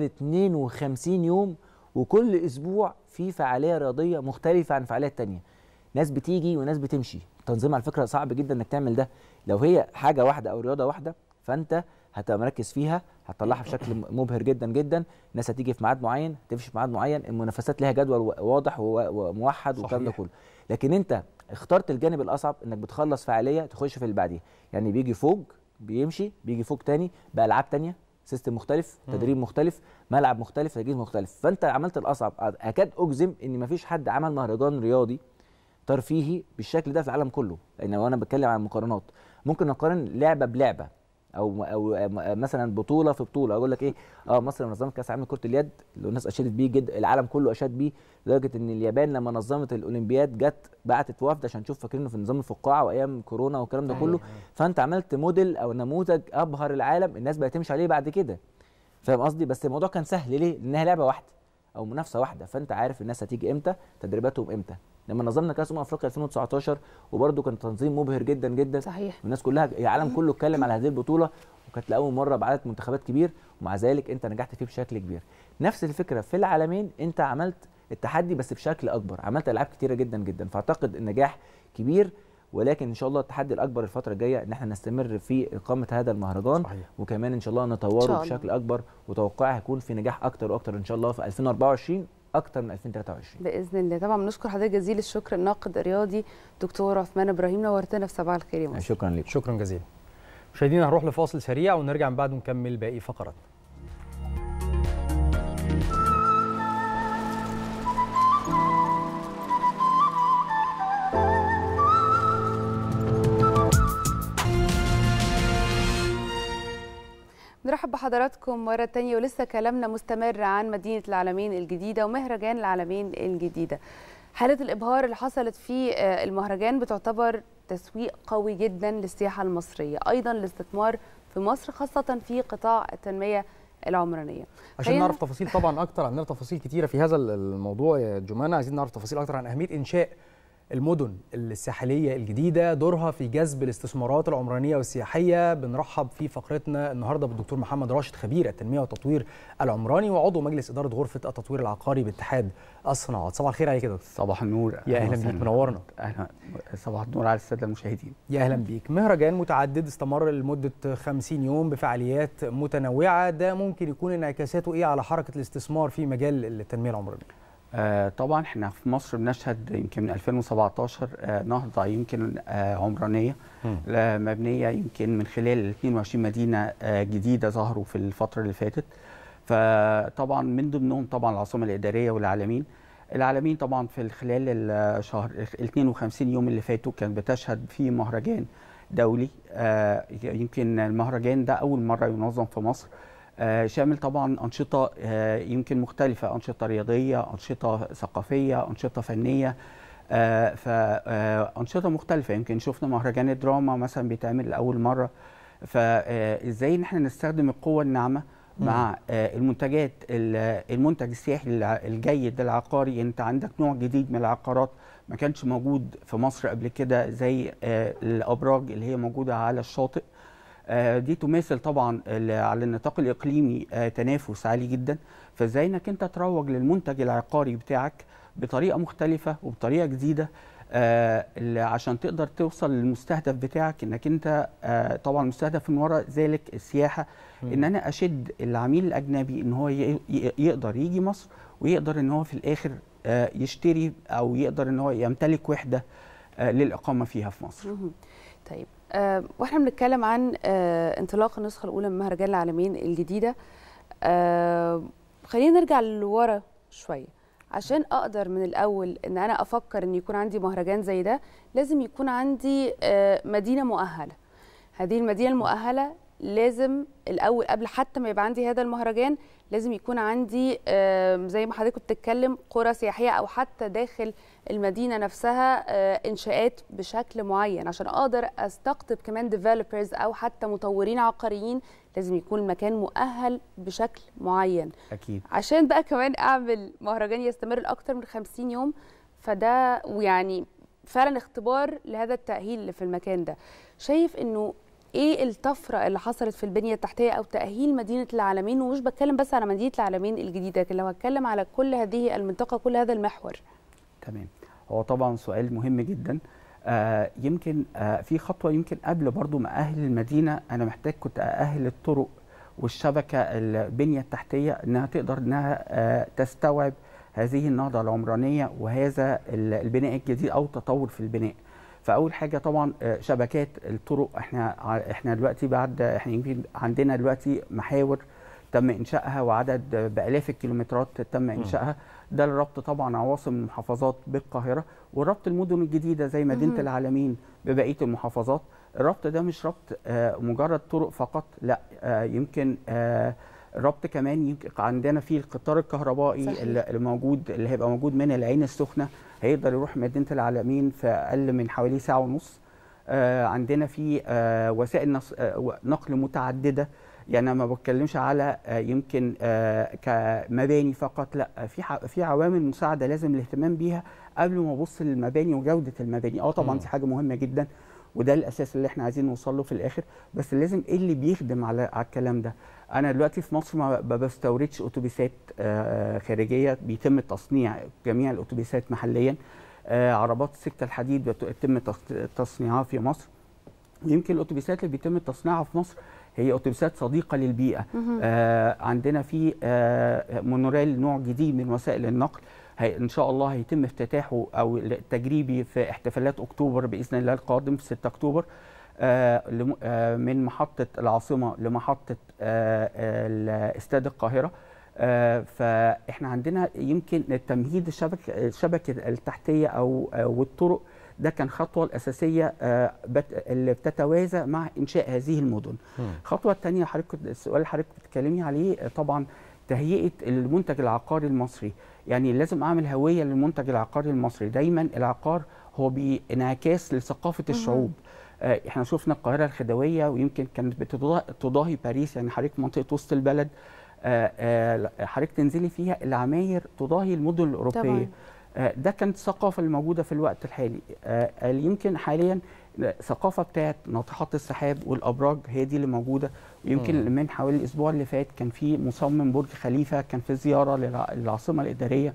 52 يوم وكل اسبوع في فعاليه رياضيه مختلفه عن فعاليات تانية ناس بتيجي وناس بتمشي تنظيم على فكره صعب جدا انك تعمل ده لو هي حاجه واحده او رياضه واحده فانت هتبقى مركز فيها هتطلعها بشكل م- مبهر جدا جدا الناس هتيجي في ميعاد معين هتمشي في ميعاد معين المنافسات ليها جدول و- واضح و- وموحد والكلام ده صحيح. كله لكن انت اخترت الجانب الاصعب انك بتخلص فعاليه تخش في اللي بعديها يعني بيجي فوق بيمشي بيجي فوق تاني بالعاب تانية سيستم مختلف مم. تدريب مختلف ملعب مختلف تجهيز مختلف فانت عملت الاصعب اكاد اجزم ان مفيش حد عمل مهرجان رياضي ترفيهي بالشكل ده في العالم كله لان لو انا بتكلم عن مقارنات ممكن نقارن لعبه بلعبه او او مثلا بطوله في بطوله اقول لك ايه اه مصر نظمت كاس العالم لكره اليد اللي الناس اشادت بيه جدا العالم كله اشاد بيه لدرجه ان اليابان لما نظمت الاولمبياد جت بعتت وفد عشان تشوف فاكرينه في نظام الفقاعه وايام كورونا والكلام ده كله فانت عملت موديل او نموذج ابهر العالم الناس بقت تمشي عليه بعد كده فاهم قصدي بس الموضوع كان سهل ليه لانها لعبه واحده او منافسه واحده فانت عارف الناس هتيجي امتى تدريباتهم امتى لما نظمنا كاس امم افريقيا 2019 وبرده كان تنظيم مبهر جدا جدا صحيح الناس كلها العالم كله اتكلم على هذه البطوله وكانت لاول مره بعدد منتخبات كبير ومع ذلك انت نجحت فيه بشكل كبير نفس الفكره في العالمين انت عملت التحدي بس بشكل اكبر عملت العاب كتيره جدا جدا فاعتقد النجاح كبير ولكن ان شاء الله التحدي الاكبر الفتره الجايه ان احنا نستمر في اقامه هذا المهرجان صحيح. وكمان ان شاء الله إن نطوره شاء الله. بشكل اكبر وتوقعي هيكون في نجاح اكتر واكتر ان شاء الله في 2024 اكتر من 2023 باذن الله طبعا بنشكر حضرتك جزيل الشكر الناقد الرياضي دكتور عثمان ابراهيم نورتنا في صباح الخير يا مصر شكرا لك شكرا جزيلا مشاهدينا هنروح لفاصل سريع ونرجع من بعده نكمل باقي فقراتنا نرحب بحضراتكم مرة تانية ولسه كلامنا مستمر عن مدينة العالمين الجديدة ومهرجان العالمين الجديدة حالة الإبهار اللي حصلت في آه، المهرجان بتعتبر تسويق قوي جدا للسياحة المصرية أيضا الاستثمار في مصر خاصة في قطاع التنمية العمرانية عشان خلينا- نعرف تفاصيل طبعا اكتر عندنا تفاصيل كتيره في هذا الموضوع يا جمانه عايزين نعرف تفاصيل اكتر عن اهميه انشاء المدن الساحليه الجديده دورها في جذب الاستثمارات العمرانيه والسياحيه بنرحب في فقرتنا النهارده بالدكتور محمد راشد خبير التنميه والتطوير العمراني وعضو مجلس اداره غرفه التطوير العقاري باتحاد الصناعات صباح الخير عليك يا دكتور صباح النور يا اهلا بيك منورنا اهلا صباح النور على الساده المشاهدين يا اهلا بيك مهرجان متعدد استمر لمده 50 يوم بفعاليات متنوعه ده ممكن يكون انعكاساته ايه على حركه الاستثمار في مجال التنميه العمرانيه آه طبعا احنا في مصر بنشهد يمكن من 2017 آه نهضه يمكن آه عمرانيه آه مبنيه يمكن من خلال 22 مدينه آه جديده ظهروا في الفتره اللي فاتت فطبعا من ضمنهم طبعا العاصمه الاداريه والعالمين العالمين طبعا في خلال الشهر ال 52 يوم اللي فاتوا كانت بتشهد في مهرجان دولي آه يمكن المهرجان ده اول مره ينظم في مصر آه شامل طبعا انشطه آه يمكن مختلفه انشطه رياضيه انشطه ثقافيه انشطه فنيه آه فانشطه مختلفه يمكن شفنا مهرجان الدراما مثلا بيتعمل لاول مره فازاي ان احنا نستخدم القوه الناعمه مع آه المنتجات ال- المنتج السياحي الع- الجيد العقاري انت عندك نوع جديد من العقارات ما كانش موجود في مصر قبل كده زي آه الابراج اللي هي موجوده على الشاطئ آه، دي تماثل طبعا ال- على النطاق الاقليمي آه، تنافس عالي جدا فازاي انك انت تروج للمنتج العقاري بتاعك بطريقه مختلفه وبطريقه جديده آه، ال- عشان تقدر توصل للمستهدف بتاعك انك انت آه، طبعا المستهدف من وراء ذلك السياحه مم. ان انا اشد العميل الاجنبي ان هو ي- ي- يقدر يجي مصر ويقدر ان هو في الاخر آه، يشتري او يقدر ان هو يمتلك وحده آه، للاقامه فيها في مصر مهم. طيب آه واحنا بنتكلم عن آه انطلاق النسخه الاولى من مهرجان العالمين الجديده آه خلينا نرجع لورا شويه عشان اقدر من الاول ان انا افكر ان يكون عندي مهرجان زي ده لازم يكون عندي آه مدينه مؤهله هذه المدينه المؤهله لازم الاول قبل حتى ما يبقى عندي هذا المهرجان لازم يكون عندي آه، زي ما حضرتك بتتكلم قرى سياحيه او حتى داخل المدينه نفسها آه، انشاءات بشكل معين عشان اقدر استقطب كمان ديفلوبرز او حتى مطورين عقاريين لازم يكون المكان مؤهل بشكل معين اكيد عشان بقى كمان اعمل مهرجان يستمر لاكثر من 50 يوم فده ويعني فعلا اختبار لهذا التاهيل اللي في المكان ده شايف انه ايه الطفره اللي حصلت في البنيه التحتيه او تاهيل مدينه العالمين ومش بتكلم بس على مدينه العالمين الجديده لكن لو هتكلم على كل هذه المنطقه كل هذا المحور تمام هو طبعا سؤال مهم جدا آه يمكن آه في خطوه يمكن قبل برضو ما اهل المدينه انا محتاج كنت اهل الطرق والشبكه البنيه التحتيه انها تقدر انها آه تستوعب هذه النهضه العمرانيه وهذا ال- البناء الجديد او تطور في البناء فاول حاجه طبعا آه، شبكات الطرق احنا ع- احنا دلوقتي بعد احنا يمكن عندنا دلوقتي محاور تم انشائها وعدد بالاف الكيلومترات تم انشائها ده الربط طبعا عواصم المحافظات بالقاهره وربط المدن الجديده زي مدينه مهم. العالمين ببقيه المحافظات الربط ده مش ربط آه، مجرد طرق فقط لا آه، يمكن آه، الربط كمان يمكن عندنا في القطار الكهربائي صحيح. اللي اللي موجود اللي هيبقى موجود من العين السخنه هيقدر يروح مدينه العالمين في اقل من حوالي ساعه ونص آه، عندنا في آه، وسائل نص- آه، و- نقل متعدده يعني أنا ما بتكلمش على آه، يمكن آه، كمباني فقط لا في ح- في عوامل مساعده لازم الاهتمام بيها قبل ما ابص للمباني وجوده المباني اه طبعا مم. دي حاجه مهمه جدا وده الاساس اللي احنا عايزين نوصل له في الاخر بس لازم ايه اللي بيخدم على على الكلام ده انا دلوقتي في مصر ما ب- بستوردش اتوبيسات آه، خارجيه بيتم تصنيع جميع الاتوبيسات محليا آه، عربات سكه الحديد بيتم تص- تصنيعها في مصر يمكن الاتوبيسات اللي بيتم تصنيعها في مصر هي اتوبيسات صديقه للبيئه مهم. آه عندنا في آه مونوريل نوع جديد من وسائل النقل هي ان شاء الله هيتم افتتاحه او التجريبي في احتفالات اكتوبر باذن الله القادم في 6 اكتوبر آه لم- آه من محطه العاصمه لمحطه آه آه استاد القاهره آه فاحنا عندنا يمكن تمهيد الشبكه الشبكه التحتيه او آه والطرق ده كان خطوه الاساسيه آه بت- اللي بتتوازى مع انشاء هذه المدن الخطوه الثانيه حضرتك كنت- السؤال اللي حضرتك بتتكلمي عليه آه، طبعا تهيئه المنتج العقاري المصري يعني لازم اعمل هويه للمنتج العقاري المصري دايما العقار هو بانعكاس لثقافه مهم. الشعوب آه، احنا شفنا القاهره الخديويه ويمكن كانت بتضا- تضاهي باريس يعني حضرتك منطقه وسط البلد آه، آه، حضرتك تنزلي فيها العماير تضاهي المدن الاوروبيه طبعاً. آه، ده كانت الثقافه اللي موجوده في الوقت الحالي آه، آه، يمكن حاليا الثقافه بتاعت ناطحات السحاب والابراج هي دي اللي موجوده ويمكن مم. من حوالي الاسبوع اللي فات كان في مصمم برج خليفه كان في زياره للع- للعاصمه الاداريه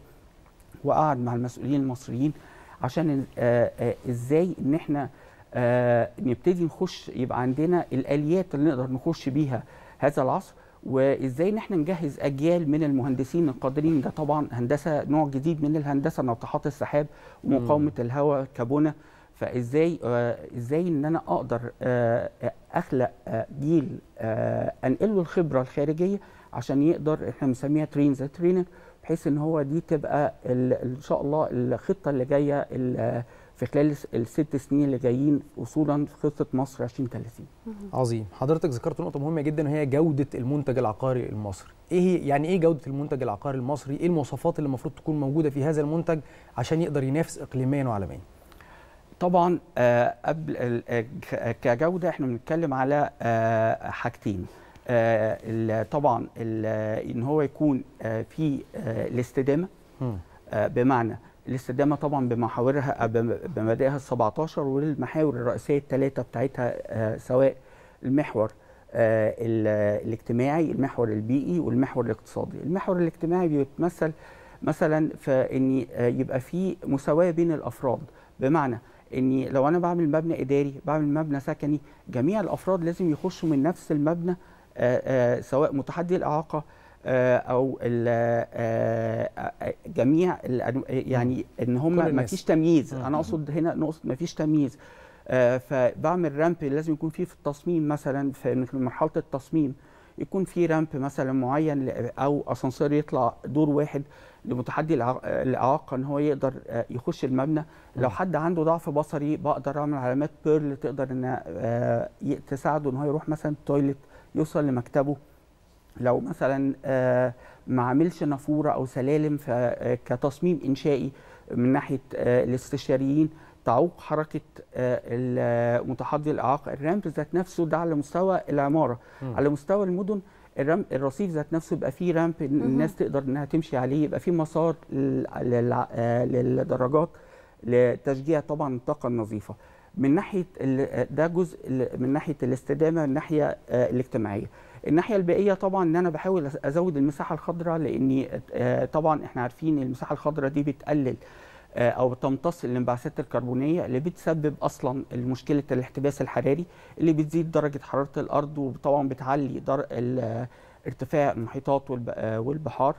وقعد مع المسؤولين المصريين عشان آه، آه، ازاي ان احنا آه، نبتدي نخش يبقى عندنا الاليات اللي نقدر نخش بيها هذا العصر وازاي ان احنا نجهز اجيال من المهندسين القادرين ده طبعا هندسه نوع جديد من الهندسه ناطحات السحاب ومقاومه الهواء كبنى فازاي آه ازاي ان انا اقدر آه آه، اخلق آه جيل آه انقل له الخبره الخارجيه عشان يقدر احنا بنسميها ترين ذا ترينر بحيث ان هو دي تبقى ال- ان شاء الله الخطه اللي جايه ال- في خلال الس- الست سنين اللي جايين وصولا في خطه مصر 2030 عظيم حضرتك ذكرت نقطة مهمة جدا وهي جودة المنتج العقاري المصري ايه هي يعني ايه جودة المنتج العقاري المصري ايه المواصفات اللي المفروض تكون موجودة في هذا المنتج عشان يقدر ينافس اقليميا وعالميا طبعا آه، قبل ال- آه، ك- كجوده احنا بنتكلم على آه، حاجتين آه، ال- طبعا ال- ان هو يكون آه، في آه، الاستدامه آه، بمعنى الاستدامه طبعا بمحاورها آه، بم- بمبادئها ال 17 والمحاور الرئيسيه الثلاثه بتاعتها آه، سواء المحور آه، ال- الاجتماعي المحور البيئي والمحور الاقتصادي المحور الاجتماعي بيتمثل مثلا في ان آه، يبقى في مساواه بين الافراد بمعنى اني لو انا بعمل مبنى اداري بعمل مبنى سكني جميع الافراد لازم يخشوا من نفس المبنى آه، آه، سواء متحدي الاعاقه آه، او ال- آه، آه، جميع الأنو- يعني ان كل هم ما الناس. فيش تمييز مم. انا اقصد هنا نقصد ما فيش تمييز آه، فبعمل رامب لازم يكون فيه في التصميم مثلا في في مرحله التصميم يكون في رامب مثلا معين ل- او اسانسير يطلع دور واحد لمتحدي الإعاق- الاعاقه ان هو يقدر آه، يخش المبنى لو مم. حد عنده ضعف بصري بقدر اعمل علامات بيرل تقدر انها آه، ي- تساعده ان هو يروح مثلا تويلت يوصل لمكتبه لو مثلا آه، ما عملش نافوره او سلالم ف- آه، كتصميم انشائي من ناحيه آه، الاستشاريين تعوق حركه آه، المتحدي الاعاقه الرامب ذات نفسه ده على مستوى العماره مم. على مستوى المدن الرامب الرصيف ذات نفسه يبقى فيه رامب إن مهم. الناس تقدر انها تمشي عليه يبقى فيه مسار لل- للع- آه، للدراجات لتشجيع طبعا الطاقه النظيفه من ناحيه ال- ده جزء ال- من ناحيه الاستدامه من الناحيه آه، الاجتماعيه الناحيه البيئيه طبعا ان انا بحاول أز- ازود المساحه الخضراء لاني آه، طبعا احنا عارفين المساحه الخضراء دي بتقلل آه، او بتمتص الانبعاثات الكربونيه اللي بتسبب اصلا مشكله الاحتباس الحراري اللي بتزيد درجه حراره الارض وطبعا بتعلي در... ال- ارتفاع المحيطات والب... آه، والبحار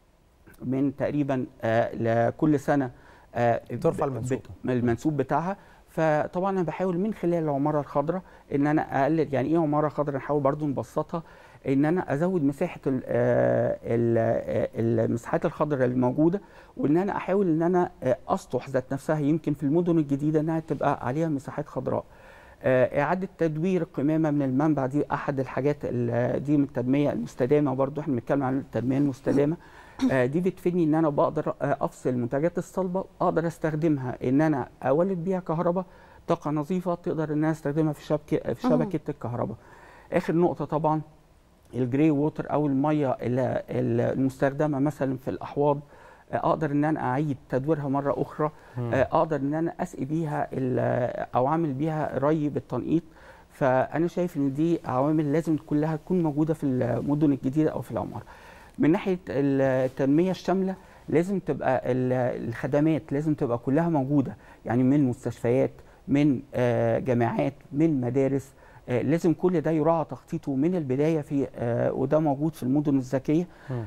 من تقريبا آه، لكل سنه آه، ترفع ب- المنسوب. ب- المنسوب بتاعها فطبعا انا بحاول من خلال العماره الخضراء ان انا اقلل يعني ايه عماره خضراء نحاول برضو نبسطها ان انا ازود مساحه ال- آه، ال- آه، المساحات الخضراء اللي موجوده وان انا احاول ان انا آه، اسطح ذات نفسها يمكن في المدن الجديده انها تبقى عليها مساحات خضراء آه، إعادة تدوير القمامة من المنبع دي أحد الحاجات ال- دي من التنمية المستدامة برضو احنا بنتكلم عن التنمية المستدامة آه، دي بتفيدني ان انا بقدر آه، افصل المنتجات الصلبه اقدر استخدمها ان انا اولد بيها كهرباء طاقه نظيفه تقدر ان انا استخدمها في شبكه في مهم. شبكه الكهرباء اخر نقطه طبعا الجري ووتر او الميه ال- ال- المستخدمه مثلا في الاحواض آه، اقدر ان انا اعيد تدويرها مره اخرى مم. آه، اقدر ان انا اسقي بيها ال- او اعمل بيها ري بالتنقيط فانا شايف ان دي عوامل لازم كلها تكون موجوده في المدن الجديده او في العماره من ناحيه التنميه الشامله لازم تبقى ال- الخدمات لازم تبقى كلها موجوده يعني من مستشفيات من آه، جامعات من مدارس آه، لازم كل ده يراعى تخطيطه من البدايه في آه، وده موجود في المدن الذكيه آه،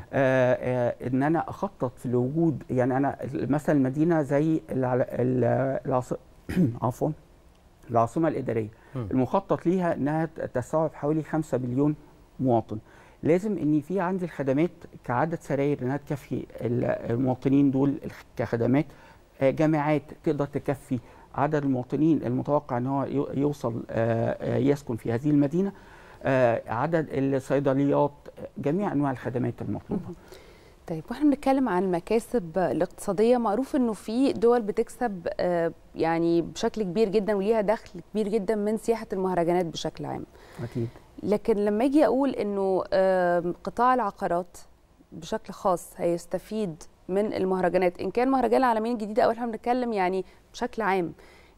آه، ان انا اخطط في الوجود يعني انا مثلا مدينه زي الع- ال- العاص- عفوا العاصمه الاداريه مم. المخطط ليها انها ت- تستوعب حوالي 5 مليون مواطن لازم ان في عندي الخدمات كعدد سراير انها تكفي ال- المواطنين دول الخ- كخدمات آه، جامعات تقدر تكفي عدد المواطنين المتوقع ان هو يو- يوصل آه، آه، يسكن في هذه المدينه آه، عدد الصيدليات جميع انواع الخدمات المطلوبه طيب واحنا بنتكلم عن المكاسب الاقتصاديه معروف انه في دول بتكسب آه، يعني بشكل كبير جدا وليها دخل كبير جدا من سياحه المهرجانات بشكل عام اكيد لكن لما اجي اقول انه آم، قطاع العقارات بشكل خاص هيستفيد من المهرجانات ان كان مهرجان العالمين الجديده او احنا بنتكلم يعني بشكل عام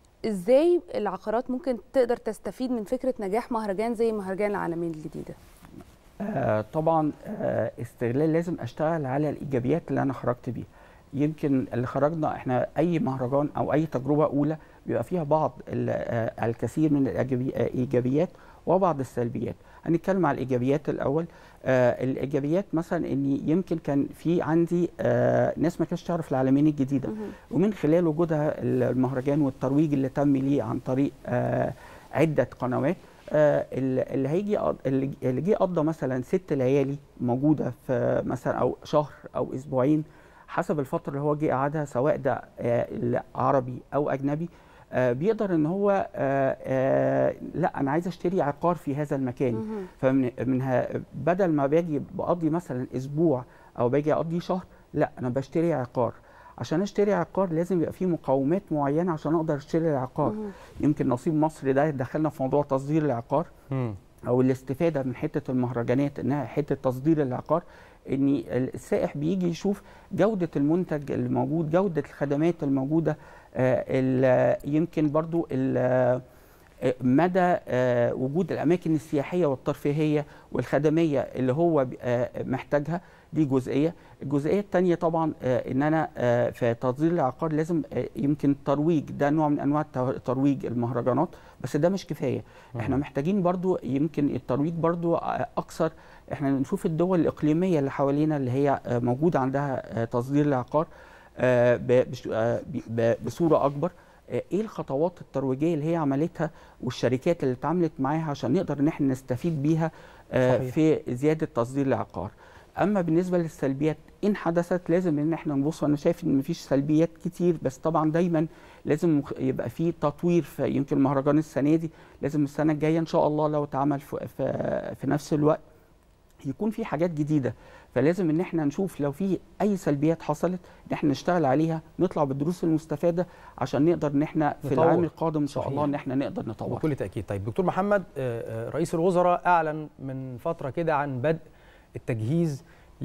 ازاي العقارات ممكن تقدر تستفيد من فكره نجاح مهرجان زي مهرجان العالمين الجديده آه طبعا آه استغلال لازم اشتغل على الايجابيات اللي انا خرجت بيها يمكن اللي خرجنا احنا اي مهرجان او اي تجربه اولى بيبقى فيها بعض ال- آه الكثير من الإيجابي- آه، الايجابيات وبعض السلبيات هنتكلم على الايجابيات الاول آه الايجابيات مثلا ان يمكن كان في عندي آه ناس ما كانتش تعرف العالمين الجديده ومن خلال وجودها المهرجان والترويج اللي تم ليه عن طريق آه عده قنوات آه، اللي اللي هيجي قض- اللي اللي جه قضى مثلا ست ليالي موجوده في مثلا او شهر او اسبوعين حسب الفتره اللي هو جه قعدها سواء ده آه، عربي او اجنبي آه، بيقدر ان هو آه، آه، لا انا عايز اشتري عقار في هذا المكان مهم. فمن منها بدل ما باجي بقضي مثلا اسبوع او باجي اقضي شهر لا انا بشتري عقار عشان اشتري عقار لازم يبقى فيه مقومات معينه عشان اقدر اشتري العقار مهم. يمكن نصيب مصر ده دخلنا في موضوع تصدير العقار او الاستفاده من حته المهرجانات انها حته تصدير العقار ان السائح بيجي يشوف جوده المنتج الموجود جوده الخدمات الموجوده آه، ال- يمكن برضو ال- آه، مدى آه، وجود الاماكن السياحيه والترفيهيه والخدميه اللي هو ب- آه، محتاجها دي جزئيه الجزئيه الثانيه طبعا آه، ان انا آه، في تصدير العقار لازم آه، يمكن ترويج ده نوع من انواع التو- ترويج المهرجانات بس ده مش كفايه احنا مم. محتاجين برضو يمكن الترويج برضو آه، اكثر احنا نشوف الدول الاقليميه اللي حوالينا اللي هي آه، موجوده عندها آه، تصدير العقار آه، ب- بش- آه، ب- ب- بصوره اكبر آه، ايه الخطوات الترويجيه اللي هي عملتها والشركات اللي اتعاملت معاها عشان نقدر ان احنا نستفيد بيها آه، صحيح. في زياده تصدير العقار اما بالنسبه للسلبيات ان حدثت لازم ان احنا نبص انا شايف ان مفيش سلبيات كتير بس طبعا دايما لازم مخ- يبقى في تطوير في يمكن مهرجان السنه دي لازم السنه الجايه ان شاء الله لو اتعمل في, في, في نفس الوقت يكون في حاجات جديده فلازم ان احنا نشوف لو في اي سلبيات حصلت ان احنا نشتغل عليها نطلع بالدروس المستفاده عشان نقدر ان احنا في نطور. العام القادم ان شاء صحيح. الله ان احنا نقدر نطور بكل تاكيد طيب دكتور محمد آه، آه، رئيس الوزراء اعلن من فتره كده عن بدء التجهيز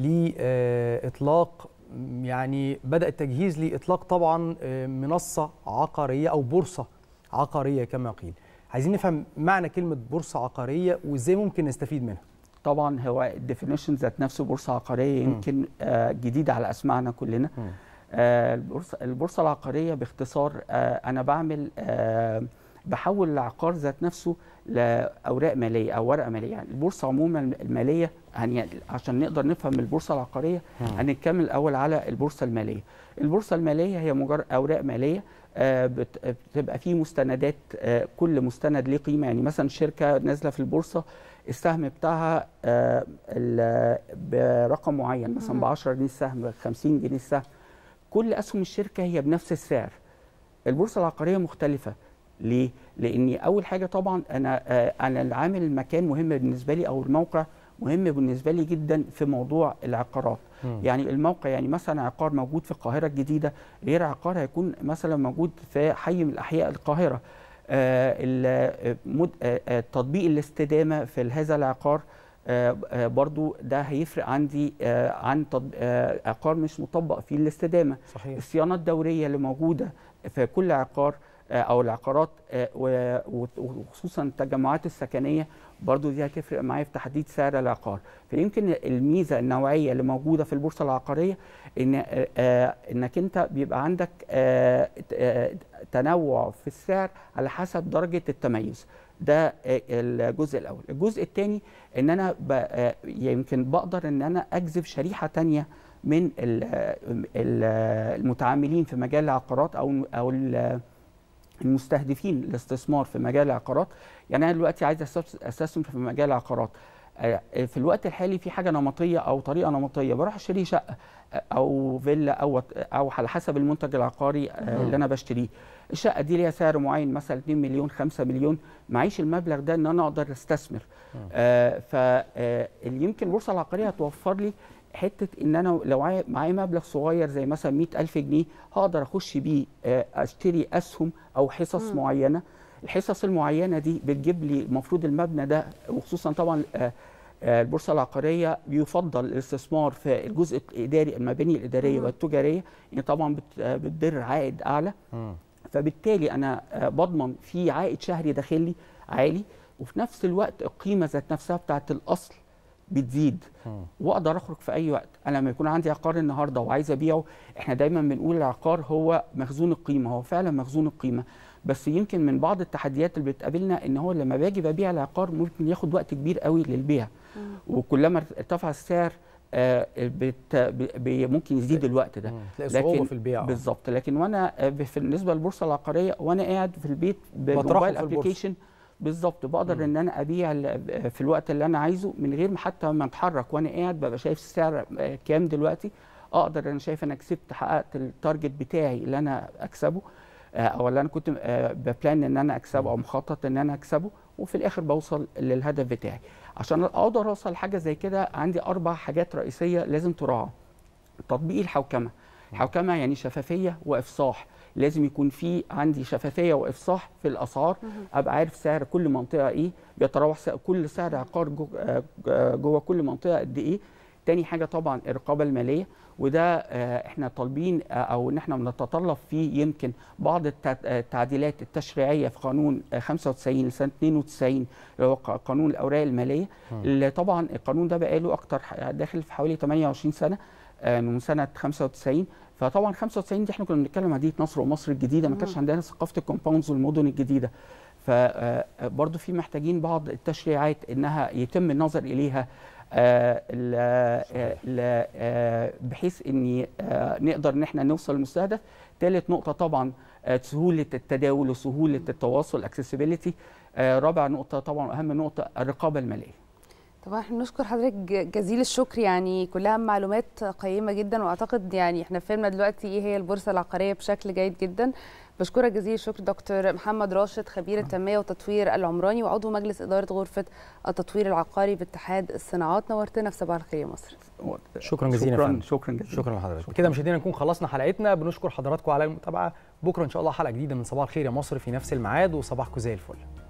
لاطلاق يعني بدا التجهيز لاطلاق طبعا آه، منصه عقاريه او بورصه عقاريه كما قيل عايزين نفهم معنى كلمه بورصه عقاريه وازاي ممكن نستفيد منها طبعا هو الديفينيشن ذات نفسه بورصه عقاريه مم. يمكن آه، جديده على اسمعنا كلنا آه، البورصه البورصه العقاريه باختصار آه، انا بعمل آه، بحول العقار ذات نفسه لاوراق ماليه او ورقه ماليه يعني البورصه عموما الماليه يعني عشان نقدر نفهم البورصه العقاريه مم. هنتكلم الاول على البورصه الماليه البورصه الماليه هي مجرد اوراق ماليه آه، بت- بتبقى فيه مستندات آه، كل مستند ليه قيمه يعني مثلا شركه نازله في البورصه السهم بتاعها آه، ال- برقم معين مثلا ب 10 جنيه السهم ب 50 جنيه السهم كل اسهم الشركه هي بنفس السعر البورصه العقاريه مختلفه ليه لاني اول حاجه طبعا انا آه، انا العامل المكان مهم بالنسبه لي او الموقع مهم بالنسبه لي جدا في موضوع العقارات مم. يعني الموقع يعني مثلا عقار موجود في القاهره الجديده غير عقار هيكون مثلا موجود في حي من الاحياء القاهره آه، ال- آه، مد- آه، آه، تطبيق الاستدامه في هذا العقار آه، آه، برضو ده هيفرق عندي آه، عن تط- آه، عقار مش مطبق فيه الاستدامه صحيح الصيانه الدوريه اللي موجوده في كل عقار آه، او العقارات آه، و- و- وخصوصا التجمعات السكنيه برضو دي هتفرق معايا في تحديد سعر العقار فيمكن الميزه النوعيه اللي موجوده في البورصه العقاريه ان آه، آه، انك انت بيبقى عندك آه، آه، تنوع في السعر على حسب درجه التميز ده آه، الجزء الاول الجزء الثاني ان انا ب- آه، يمكن بقدر ان انا اجذب شريحه تانية من ال- ال- المتعاملين في مجال العقارات او او ال- المستهدفين الاستثمار في مجال العقارات يعني انا دلوقتي عايز أستث- استثمر في مجال العقارات آه، في الوقت الحالي في حاجه نمطيه او طريقه نمطيه بروح اشتري شقه آه، او فيلا او او على حسب المنتج العقاري آه، مم. اللي انا بشتريه الشقه دي ليها سعر معين مثلا 2 مليون 5 مليون معيش المبلغ ده ان انا اقدر استثمر آه فاللي يمكن البورصه العقاريه هتوفر لي حته ان انا لو عاي- معايا مبلغ صغير زي مثلا 100000 جنيه هقدر اخش بيه آه، اشتري اسهم او حصص مم. معينه الحصص المعينه دي بتجيب لي المفروض المبنى ده وخصوصا طبعا آه، آه، البورصه العقاريه بيفضل الاستثمار في الجزء الاداري المباني الاداريه مم. والتجاريه يعني طبعا بت- آه، بتدر عائد اعلى فبالتالي انا آه، بضمن في عائد شهري داخلي عالي وفي نفس الوقت القيمه ذات نفسها بتاعت الاصل بتزيد واقدر اخرج في اي وقت انا لما يكون عندي عقار النهارده وعايز ابيعه احنا دايما بنقول العقار هو مخزون القيمه هو فعلا مخزون القيمه بس يمكن من بعض التحديات اللي بتقابلنا ان هو لما باجي ببيع العقار ممكن ياخد وقت كبير قوي للبيع وكلما ارتفع السعر آه، بت... بي ممكن يزيد الوقت ده تلاقي صعوبة في البيع، آه. بالظبط لكن وانا آه، في- بالنسبه للبورصه العقاريه وانا قاعد في البيت بطرحه بالموبايل في البورصة. ابلكيشن بالظبط بقدر ان انا ابيع ال- في الوقت اللي انا عايزه من غير ما حتى ما اتحرك وانا قاعد ببقى شايف السعر آه، كام دلوقتي اقدر انا شايف انا كسبت حققت التارجت بتاعي اللي انا اكسبه آه، او اللي انا كنت آه، ببلان ان انا اكسبه او مخطط ان انا اكسبه وفي الاخر بوصل للهدف بتاعي عشان اقدر اوصل لحاجه زي كده عندي اربع حاجات رئيسيه لازم تراعى تطبيق الحوكمه الحوكمه يعني شفافيه وافصاح لازم يكون في عندي شفافيه وافصاح في الاسعار ابقى عارف سعر كل منطقه ايه بيتراوح سعر كل سعر عقار جو- آه، آه، جوه كل منطقه قد ايه تاني حاجه طبعا الرقابه الماليه وده آه، احنا طالبين آه، او ان احنا بنتطلب فيه يمكن بعض التع- آه، التعديلات التشريعيه في قانون آه، 95 لسنه 92 اللي هو ق- قانون الاوراق الماليه مم. اللي طبعا القانون ده بقاله اكتر ح- داخل في حوالي 28 سنه آه، من سنه 95 فطبعا 95 دي احنا كنا بنتكلم عن مدينه نصر ومصر الجديده ما كانش مم. عندنا ثقافه الكومباوندز والمدن الجديده فبرضه في محتاجين بعض التشريعات انها يتم النظر اليها آه، ال- آه، ال- آه، بحيث ان آه، نقدر ان احنا نوصل للمستهدف ثالث نقطه طبعا آه، سهوله التداول وسهوله التواصل اكسسبيليتي رابع نقطه طبعا اهم نقطه الرقابه الماليه طبعا احنا بنشكر حضرتك ج- جزيل الشكر يعني كلها معلومات قيمة جدا واعتقد يعني احنا فهمنا دلوقتي ايه هي البورصة العقارية بشكل جيد جدا بشكرك جزيل الشكر دكتور محمد راشد خبير التنمية والتطوير العمراني وعضو مجلس إدارة غرفة التطوير العقاري باتحاد الصناعات نورتنا في صباح الخير يا مصر شكرا جزيلا يا شكراً- فندم. شكراً جزيلا. شكرا لحضرتك كده مشاهدينا نكون خلصنا حلقتنا بنشكر حضراتكم على المتابعه بكره ان شاء الله حلقه جديده من صباح الخير يا مصر في نفس الميعاد وصباحكم زي الفل